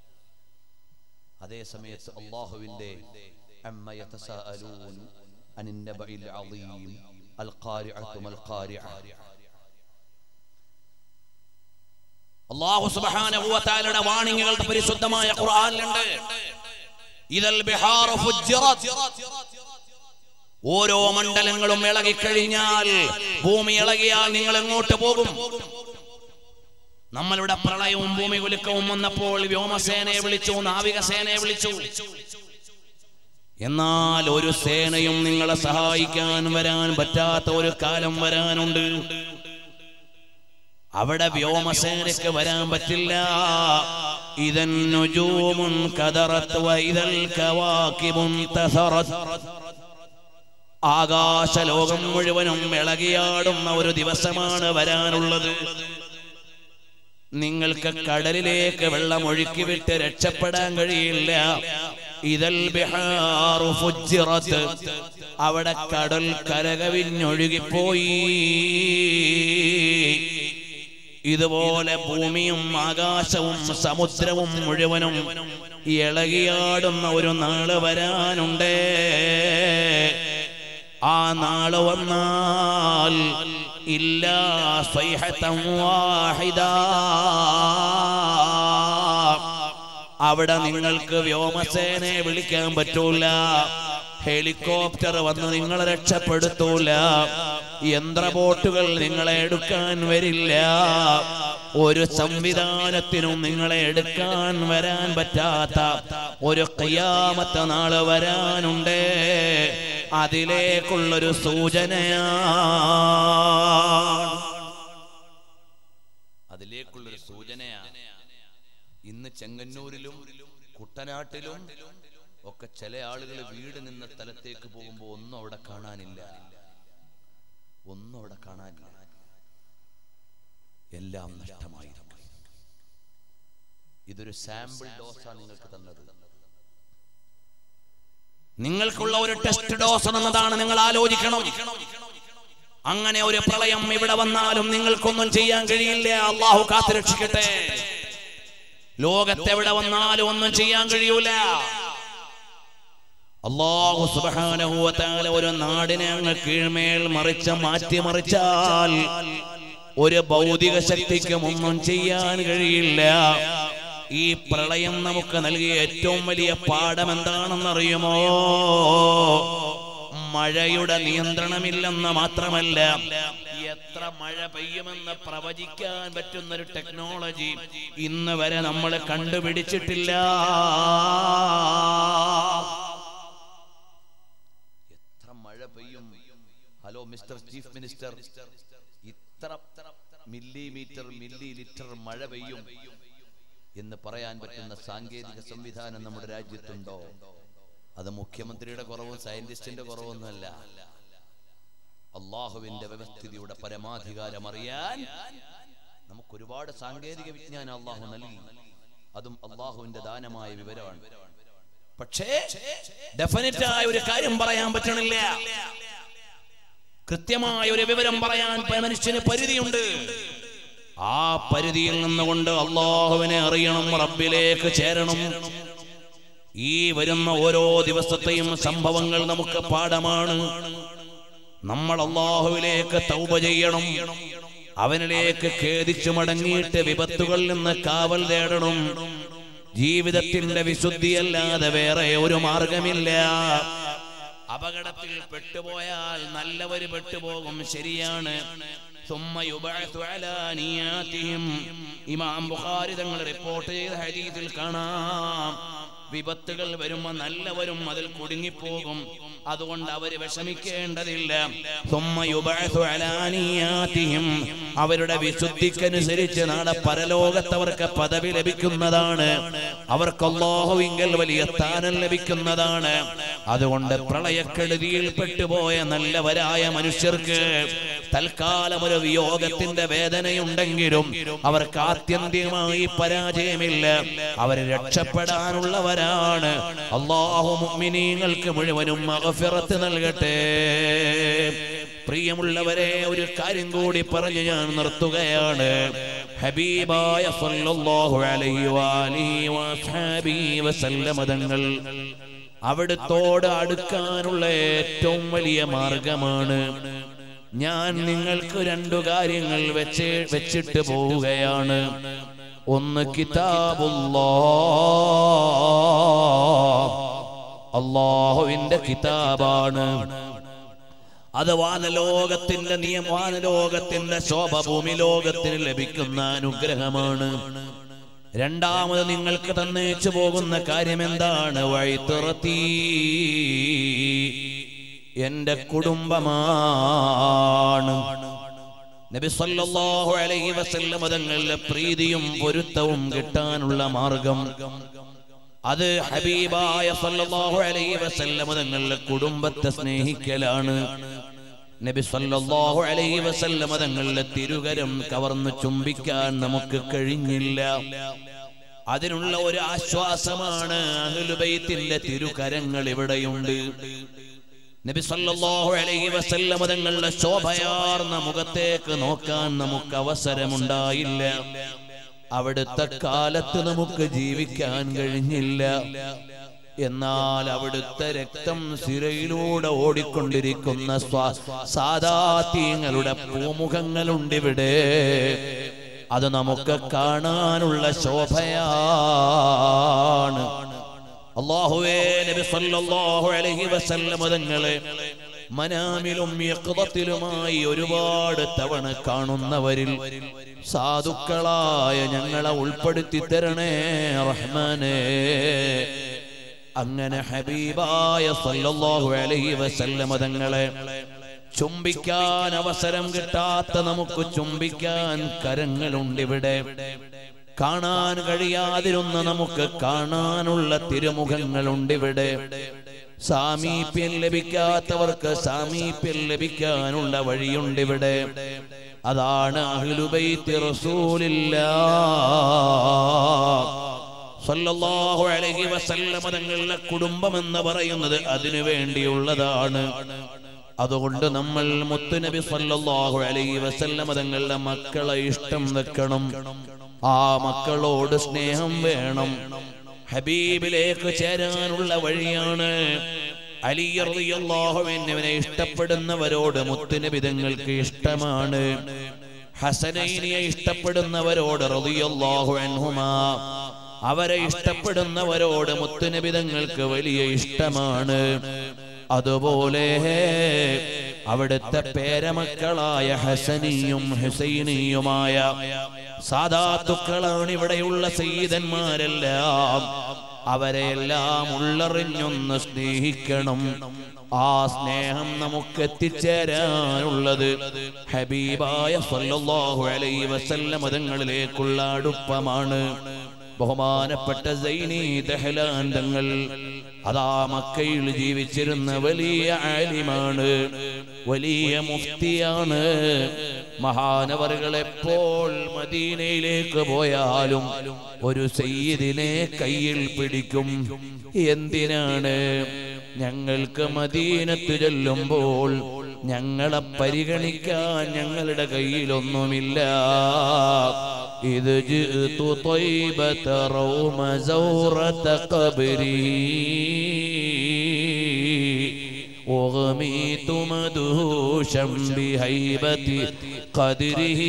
അതേ സമയത്ത് അള്ളാഹുവിന്റെ അമ്മ യതസാഅലൂൻ അനിൻ നബഇൽ അളീം അൽ ഖാരിഅതു മൽ ഖാരിഅ അള്ളാഹു സുബ്ഹാനഹു വ തആലയുടെ വാണിങ്ങുകൾ പരിശുദ്ധമായ ഖുർആനിലുണ്ട് ഇദൽ ബിഹാറു ഫുജ്ജിറത് ഓരോ മണ്ഡലങ്ങളും ഇളകിക്കഴിഞ്ഞാൽ ഭൂമി ഇളകിയാൽ നിങ്ങൾ എങ്ങോട്ട് പോകും നമ്മളുടെ പ്രളയവും ഭൂമി കുലുക്കവും വന്നപ്പോൾ വ്യോമസേനയെ വിളിച്ചു നാവികസേനയെ വിളിച്ചു എന്നാൽ ഒരു സേനയും നിങ്ങളെ സഹായിക്കാൻ വരാൻ പറ്റാത്ത ഒരു കാലം വരാനുണ്ട് അവിടെ വ്യോമസേനയ്ക്ക് വരാൻ പറ്റില്ല ഇതൻ നുജൂമുൻ കദറത്ത് വൈതൽ കവാകിബുൻ തസറത്ത് ആകാശ ലോകം മുഴുവനും ഇളകിയാടുന്ന ഒരു ദിവസമാണ് വരാനുള്ളത് നിങ്ങൾക്ക് കടലിലേക്ക് വെള്ളം ഒഴുക്കി വിട്ട് രക്ഷപ്പെടാൻ കഴിയില്ല ഇതൽ ബിഹാറു ഫുജ്ജിറത്ത് അവിടെ കടൽ കരകവിഞ്ഞൊഴുകിപ്പോയി ഇതുപോലെ ഭൂമിയും ആകാശവും സമുദ്രവും മുഴുവനും ഇളകിയാടുന്ന ഒരു നാള് വരാനുണ്ട് ആ നാള് വന്നാൽ ഇല്ലാ സ്വൈഹത്തം വാഹിദ അവിടെ നിങ്ങൾക്ക് വ്യോമസേനയെ വിളിക്കാൻ പറ്റൂല ഹെലികോപ്റ്റർ വന്ന് നിങ്ങളെ രക്ഷപ്പെടുത്തൂല യന്ത്രബോട്ടുകൾ നിങ്ങളെ എടുക്കാൻ വരില്ല ഒരു സംവിധാനത്തിനും നിങ്ങളെ എടുക്കാൻ വരാൻ പറ്റാത്ത ഒരു കയ്യാമത്തെ നാള് വരാനുണ്ട് അതിലേക്കുള്ളൊരു സൂചനയാണ് അതിലേക്കുള്ളൊരു സൂചനയാണ് ഇന്ന് ചെങ്ങന്നൂരിലും കുട്ടനാട്ടിലും ഒക്കെ ചില ആളുകൾ വീട് നിന്ന സ്ഥലത്തേക്ക് പോകുമ്പോൾ ഒന്നും അവിടെ കാണാനില്ല ഒന്നും അവിടെ കാണാനില്ല എല്ലാം നഷ്ടമായിരിക്കും ഇതൊരു സാമ്പിൾ ഡോസാണ് നിങ്ങൾക്ക് തന്നത് നിങ്ങൾക്കുള്ള ഒരു ടെസ്റ്റ് ഡോസ് എന്നതാണ് നിങ്ങൾ ആലോചിക്കണം അങ്ങനെ ഒരു പ്രളയം ഇവിടെ വന്നാലും നിങ്ങൾക്കൊന്നും ചെയ്യാൻ കഴിയില്ല അള്ളാഹു കാത്തുരക്ഷിക്കട്ടെ ലോകത്തെവിടെ വന്നാലും ഒന്നും ചെയ്യാൻ കഴിയൂല അള്ളാഹു സുബ്ഹാനഹു വ തആല ഒരു നാടിനെ അങ്ങ് കീഴ്മേൽ മറിച്ച മാറ്റി മറിച്ചാൽ ഒരു ഭൗതിക ശക്തിക്കും ഒന്നും ചെയ്യാൻ കഴിയില്ല ഈ പ്രളയം നമുക്ക് നൽകിയ ഏറ്റവും വലിയ പാഠം എന്താണെന്നറിയുമോ മഴയുടെ നിയന്ത്രണമില്ലെന്ന് മാത്രമല്ല എത്ര മഴ പെയ്യുമെന്ന് പ്രവചിക്കാൻ പറ്റുന്ന ഒരു ടെക്നോളജി ഇന്ന് വരെ നമ്മൾ കണ്ടുപിടിച്ചിട്ടില്ല എത്ര മഴ പെയ്യും ഹലോ മിസ്റ്റർ ചീഫ് മിനിസ്റ്റർ ഇത്ര മില്ലിമീറ്റർ മില്ലി ലിറ്റർ മഴ പെയ്യും എന്ന് പറയാൻ പറ്റുന്ന സാങ്കേതിക സംവിധാനം നമ്മുടെ രാജ്യത്തുണ്ടോ അത് മുഖ്യമന്ത്രിയുടെ കുറവും സയന്റിസ്റ്റിന്റെ കുറവൊന്നുമല്ല അള്ളാഹുവിന്റെ വ്യവസ്ഥിതിയുടെ പരമാധികാരം അറിയാൻ നമുക്ക് ഒരുപാട് സാങ്കേതിക വിജ്ഞാനം അള്ളാഹു നൽകി അതും അള്ളാഹുവിന്റെ ദാനമായ വിവരമാണ് പക്ഷേ ഡെഫിനറ്റ് ആയ ഒരു കാര്യം പറയാൻ പറ്റണില്ല കൃത്യമായ ഒരു വിവരം പറയാൻ മനുഷ്യന് പരിധിയുണ്ട് ആ പരിധിയിൽ നിന്നുകൊണ്ട് അള്ളാഹുവിനെ അറിയണം റബ്ബിലേക്ക് ചേരണം ഈ വരുന്ന ഓരോ ദിവസത്തെയും സംഭവങ്ങൾ നമുക്ക് പാഠമാണ് നമ്മൾ അള്ളാഹുവിലേക്ക് തൗബ ചെയ്യണം അവനിലേക്ക് ഖേദിച്ചു മടങ്ങിയിട്ട് വിപത്തുകളിൽ നിന്ന് കാവൽ തേടണം ജീവിതത്തിന്റെ വിശുദ്ധിയല്ലാതെ വേറെ ഒരു മാർഗമില്ല അപകടത്തിൽ പെട്ടുപോയാൽ നല്ലവര് പെട്ടുപോകും ശരിയാണ് ثم يبعث على نياتهم ഇമാം ബുഖാരി തങ്ങൾ റിപ്പോർട്ട് ചെയ്ത ഹദീസിൽ കാണാം വിപത്തുകൾ വരുമ്പോ നല്ലവരും അതിൽ കുടുങ്ങിപ്പോകും അതുകൊണ്ട് അവര് വിഷമിക്കേണ്ടതില്ല ثم يبعث على نياتهم അവരുടെ വിശുദ്ധിക്കനുസരിച്ച് നാളെ പരലോകത്ത് അവർക്ക് പദവി ലഭിക്കുന്നതാണ് അവർക്ക് അള്ളാഹുവിങ്കൽ വലിയ സ്ഥാനം ലഭിക്കുന്നതാണ് അതുകൊണ്ട് പ്രളയക്കെടുതിയിൽ പെട്ടുപോയ നല്ലവരായ മനുഷ്യർക്ക് തൽക്കാലം ഒരു വിയോഗത്തിന്റെ വേദനയുണ്ടെങ്കിലും അവർക്ക് ആത്യന്തികമായി പരാജയമില്ല അവർ രക്ഷപ്പെടാനുള്ളവരാണ് അള്ളാഹു മുഅ്മിനീങ്ങൾക്ക് മുഴുവനും മഗ്ഫിറത്ത് നൽകട്ടെ പ്രിയമുള്ളവരെ ഒരു കാര്യം കൂടി പറഞ്ഞ് ഞാൻ നിർത്തുകയാണ് ഹബീബായ സല്ലല്ലാഹു അലൈഹി വാലിഹി വസ്ഹാബിഹി വസല്ലമ തങ്ങൾ അവിടുത്തോട് അടുക്കാനുള്ള ഏറ്റവും വലിയ മാർഗമാണ് ഞാൻ നിങ്ങൾക്ക് രണ്ടു കാര്യങ്ങൾ വെച്ച് വെച്ചിട്ട് പോവുകയാണ് ഒന്ന് കിതാബുല്ലാ അള്ളാഹുവിന്റെ കിതാബാണ് അത് വാനലോകത്തിന്റെ നിയം വാനലോകത്തിന്റെ ശോഭ ഭൂമി ലോകത്തിന് ലഭിക്കുന്ന അനുഗ്രഹമാണ് രണ്ടാമത് നിങ്ങൾക്ക് തന്നേച്ചു പോകുന്ന കാര്യം എന്താണ് വഴിത്തുറത്തി എന്റെ കുടുംബമാണ് നബി സല്ലല്ലാഹു അലൈഹി വസല്ലം തങ്ങളുടെ പ്രീതിയും പൊരുത്തവും കിട്ടാനുള്ള മാർഗം അത് ഹബീബായ സല്ലല്ലാഹു അലൈഹി വസല്ലം തങ്ങളുടെ കുടുംബത്തെ സ്നേഹിക്കലാണ് നബി സല്ലല്ലാഹു അലൈഹി വസല്ലം തങ്ങളുടെ തിരുകരം കവർന്ന് ചുംബിക്കാൻ നമുക്ക് കഴിഞ്ഞില്ല അതിനുള്ള ഒരു ആശ്വാസമാണ് അഹ്ലുബൈത്തിന്റെ തിരുകരങ്ങൾ ഇവിടെയുണ്ട് നബി സല്ലല്ലാഹു അലൈഹി വസല്ലം തങ്ങളുടെ ശോഭയാർന്ന മുഖത്തേക്ക് നോക്കാൻ നമുക്ക് അവസരമുണ്ടായില്ല അവിടുത്തെ കാലത്ത് നമുക്ക് ജീവിക്കാൻ കഴിഞ്ഞില്ല എന്നാൽ അവിടുത്തെ രക്തം സിരയിലൂടെ ഓടിക്കൊണ്ടിരിക്കുന്ന സ്വാ സാദാത്യങ്ങളുടെ പൂമുഖങ്ങളുണ്ടിവിടെ അത് നമുക്ക് കാണാനുള്ള ശോഭയാണ് അള്ളാഹുവേ നബി സല്ലല്ലാഹു അലൈഹി വസല്ലം തങ്ങളെ മനാമിലും യഖ്ദത്തിലുമായി ഒരുപാട് തവണ കാണുന്നവരിൽ സാധുക്കളായ ഞങ്ങളെ ഉൾപ്പെടുത്തി തരണേ റഹ്മാനേ അങ്ങനെ ഹബീബായ സല്ലല്ലാഹു അലൈഹി വസല്ലം തങ്ങളെ ചുംബിക്കാൻ അവസരം കിട്ടാത്ത നമുക്ക് ചുംബിക്കാൻ കരങ്ങളുണ്ടിവിടെ കാണാൻ കഴിയാതിരുന്ന നമുക്ക് കാണാനുള്ള തിരുമുഖങ്ങളുണ്ടിവിടെ സാമീപ്യം ലഭിക്കാത്തവർക്ക് സാമീപ്യം ലഭിക്കാനുള്ള വഴിയുണ്ടിവിടെ അതാണ് അഹ്ലുബൈത്തി റസൂലില്ലാ സല്ലല്ലാഹു അലൈഹി വസല്ലമ തങ്ങളുടെ കുടുംബം എന്ന് പറയുന്നത് അതിനു വേണ്ടിയുള്ളതാണ് അതുകൊണ്ട് നമ്മൾ മുത്തുനബി സല്ലല്ലാഹു അലൈഹി വസല്ലമ തങ്ങളുടെ മക്കളെ ഇഷ്ടം വെക്കണം ആ മക്കളോട് സ്നേഹം വേണം ഹബീബിലേക്ക് ചേരാനുള്ള വഴിയാണ് അലി റളിയല്ലാഹുവിനെ ഇഷ്ടപ്പെടുന്നവരോട് മുത്തുനബി തങ്ങൾക്ക് ഇഷ്ടമാണ് ഹസനൈനിയെ ഇഷ്ടപ്പെടുന്നവരോട് റളിയല്ലാഹു അൻഹുമാ അവരെ ഇഷ്ടപ്പെടുന്നവരോട് മുത്തുനബിതങ്ങൾക്ക് വലിയ ഇഷ്ടമാണ് അതുപോലെ അവിടുത്തെ പേരമക്കളായ ഹസനിയും ഹുസൈനിയുമായ സാധാത്തുക്കളാണ് ഇവിടെയുള്ള സയ്യിദന്മാരെല്ലാം അവരെല്ലാം ഉള്ളറിഞ്ഞൊന്ന് സ്നേഹിക്കണം ആ സ്നേഹം നമുക്ക് എത്തിച്ചേരാനുള്ളത് ഹബീബായ സല്ലല്ലാഹു അലൈഹി വസല്ലം മതങ്ങളിലേക്കുള്ള അടുപ്പമാണ് ബഹുമാനപ്പെട്ട സൈനി ദഹലാൻ തങ്ങൾ അതാ മക്കയിൽ ജീവിച്ചിരുന്ന വലിയ ആലിമാണ് വലിയ മുഫ്തിയാണ് മഹാനവറുകൾ എപ്പോൾ മദീനയിലേക്ക് പോയാലും ഒരു സയ്യിദിനെ കയ്യിൽ പിടിക്കും എന്തിനാണ് ഞങ്ങൾക്ക് മദീനത്ത് ചെല്ലുമ്പോൾ ഞങ്ങളെ പരിഗണിക്കാൻ ഞങ്ങളുടെ കയ്യിലൊന്നുമില്ല ഇത് ജിഅ്തു طيبة روم زورة قبري وغميت مدهوشا بهيبة قدره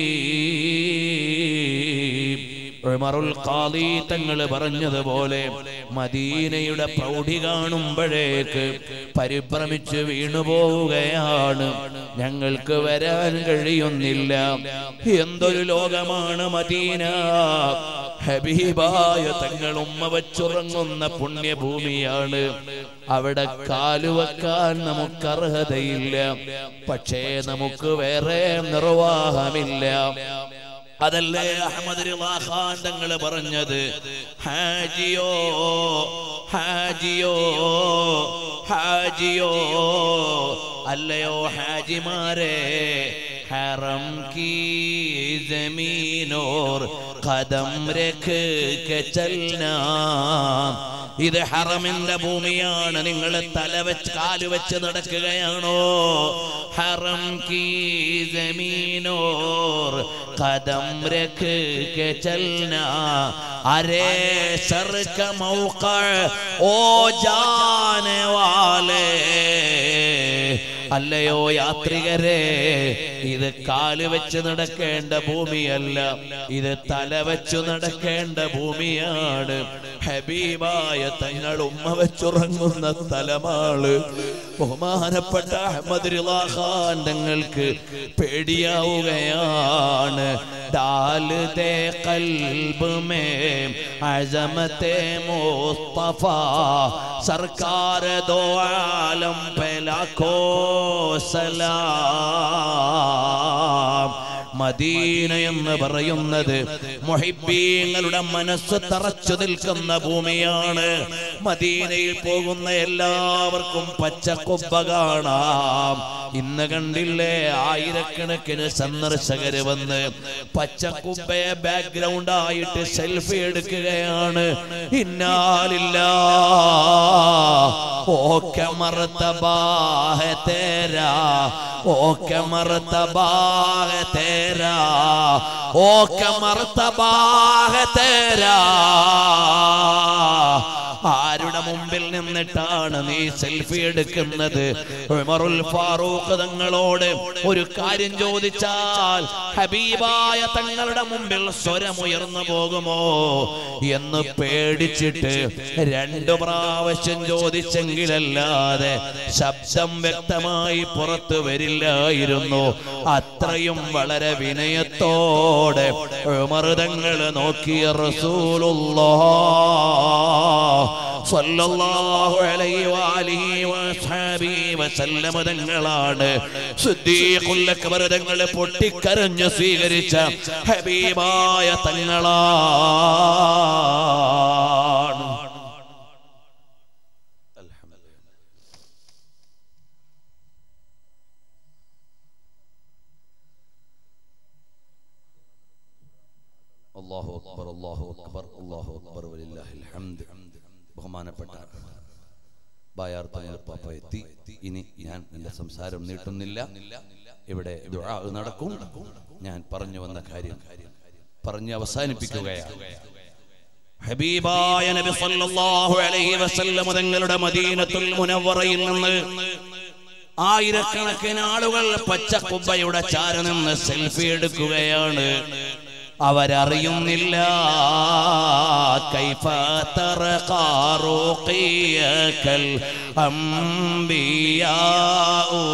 ഉമറുൽ ഖാദി തങ്ങൾ പറഞ്ഞതുപോലെ മദീനയുടെ പ്രൗഢി കാണുമ്പോഴേക്ക് പരിഭ്രമിച്ച് വീണുപോവുകയാണ് ഞങ്ങൾക്ക് വരാൻ കഴിയുന്നില്ല എന്തൊരു ലോകമാണ് മദീന ഹബീബായ തങ്ങൾ ഉമ്മ വച്ചുറങ്ങുന്ന പുണ്യഭൂമിയാണ് അവിടെ കാലുവെക്കാൻ നമുക്ക് അർഹതയില്ല പക്ഷേ നമുക്ക് വേറെ നിർവാഹമില്ല അതല്ലേ അഹമ്മദ് റിളാഖാൻ തങ്ങൾ പറഞ്ഞത് ഹാജിയോ ഹാജിയോ ഹാജിയോ അല്ലയോ ഹാജിമാരെ ഹറം കീ ജമീനോർ കദം രഖ് കെ ചൽനാ ഇത് ഹറമിന്റെ ഭൂമിയാണ് നിങ്ങൾ തല വെച്ച് കാല് വെച്ച് നടക്കുകയാണോ ഹറം കീ ജമീനോർ കദം രഖ് കെ ചൽന അരേ സർ का मौका ओ जाने वाले അല്ലയോ യാത്രികരെ ഇത് കാല് വെച്ച് നടക്കേണ്ട ഭൂമിയല്ല ഇത് തല വെച്ചു നടക്കേണ്ട ഭൂമിയാണ് ഹബീബായ തങ്ങൾ ഉമ്മ വെച്ചുറങ്ങുന്ന തലമാള് ബഹുമാനപ്പെട്ട അഹമ്മദ് റിളാ ഖാൻ തങ്ങൾക്ക് പേടിയാവുകയാണ് ഡാല് തേ കൽബ് മേ അസമത്തെ മുസ്തഫ സർക്കാർ ദോ ആലം പേ ലാഖോ സലാം മദീന എന്ന് പറയുന്നത് മൊഹിബീങ്ങളുടെ മനസ്സ് തറച്ചു നിൽക്കുന്ന ഭൂമിയാണ് മദീനയിൽ പോകുന്ന എല്ലാവർക്കും പച്ചക്കൊമ്പ കാണാം ഇന്ന് കണ്ടില്ലേ ആയിരക്കണക്കിന് സന്ദർശകര് വന്ന് പച്ചക്കുമ്പയെ ബാക്ക്ഗ്രൗണ്ട് ആയിട്ട് സെൽഫി എടുക്കുകയാണ് ഇന്നാലില്ല ഓക്കെ മർത്തബാഹ തേരാ ഓക്കെ മർത്തബാഹ തേരാ ഓക്കെ മർത്തബാഹ തേരാ ആരുടെ മുമ്പിൽ നിന്നിട്ടാണ് നീ സെൽഫി എടുക്കുന്നത് ഉമറുൽ ഫാറൂഖ് തങ്ങളോട് ഒരു കാര്യം ചോദിച്ചാൽ ഹബീബായ തങ്ങളുടെ മുമ്പിൽ സ്വരമുയർന്നു പോകുമോ എന്ന് പേടിച്ചിട്ട് രണ്ടു പ്രാവശ്യം ചോദിച്ചെങ്കിലല്ലാതെ ശബ്ദം വ്യക്തമായി പുറത്തു വരില്ലായിരുന്നു അത്രയും വളരെ വിനയത്തോടെ ഉമർതങ്ങൾ നോക്കിയ റസൂലുള്ള സല്ലല്ലാഹു അലൈഹി വആലിഹി വസഹബിഹി വസല്ലമ തങ്ങളാണ് സിദ്ദീഖുൽ അക്ബർ തങ്ങളെ പൊട്ടിക്കരഞ്ഞ് സ്വീകരിച്ച ഹബീബായ തങ്ങളാണ് അല്ലാഹു അക്ബർ അല്ലാഹു അക്ബർ അല്ലാഹു അക്ബർ വലില്ലാഹിൽ ഹംദ് ബഹുമാനപ്പെട്ട ബായാർ തങ്ങൾ പാപ്പ എത്തി ഇനി ഞാൻ എന്റെ സംസാരം നീട്ടുന്നില്ല ഇവിടെ ദുആ നടക്കും ഞാൻ പറഞ്ഞു വന്ന കാര്യം പറഞ്ഞ് അവസാനിപ്പിക്കുകയാണ് ഹബീബായ നബി സല്ലല്ലാഹു അലൈഹി വസല്ലം തങ്ങളുടെ മദീനത്തുൽ മുനവ്വറയിൽ നിന്ന് ആയിരക്കണക്കിന് ആളുകൾ പച്ചക്കുബ്ബയുടെ ചാര നിന്ന് സെൽഫി എടുക്കുകയാണ് അവരറിയുന്നില്ല കൈഫ തറഖാറുഖിയകൽ അംബിയാഊ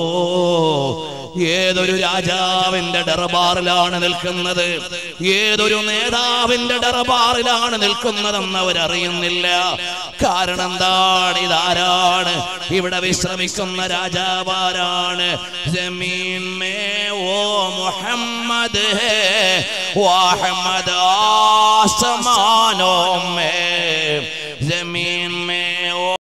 ഏതൊരു രാജാവിന്റെ ദർബാറിലാണ് നിൽക്കുന്നത് ഏതൊരു നേതാവിന്റെ ദർബാറിലാണ് നിൽക്കുന്നതെന്ന് അവരറിയുന്നില്ല കാരണം എന്താണ് ഇതാരാണ് ഇവിടെ വിശ്രമിക്കുന്ന രാജാവാരാണ് ജമീൻ മേ ഓ മുഹമ്മദ് ഹേ വാഹമ്മദ് ആസമാനോ മേ ജമീൻ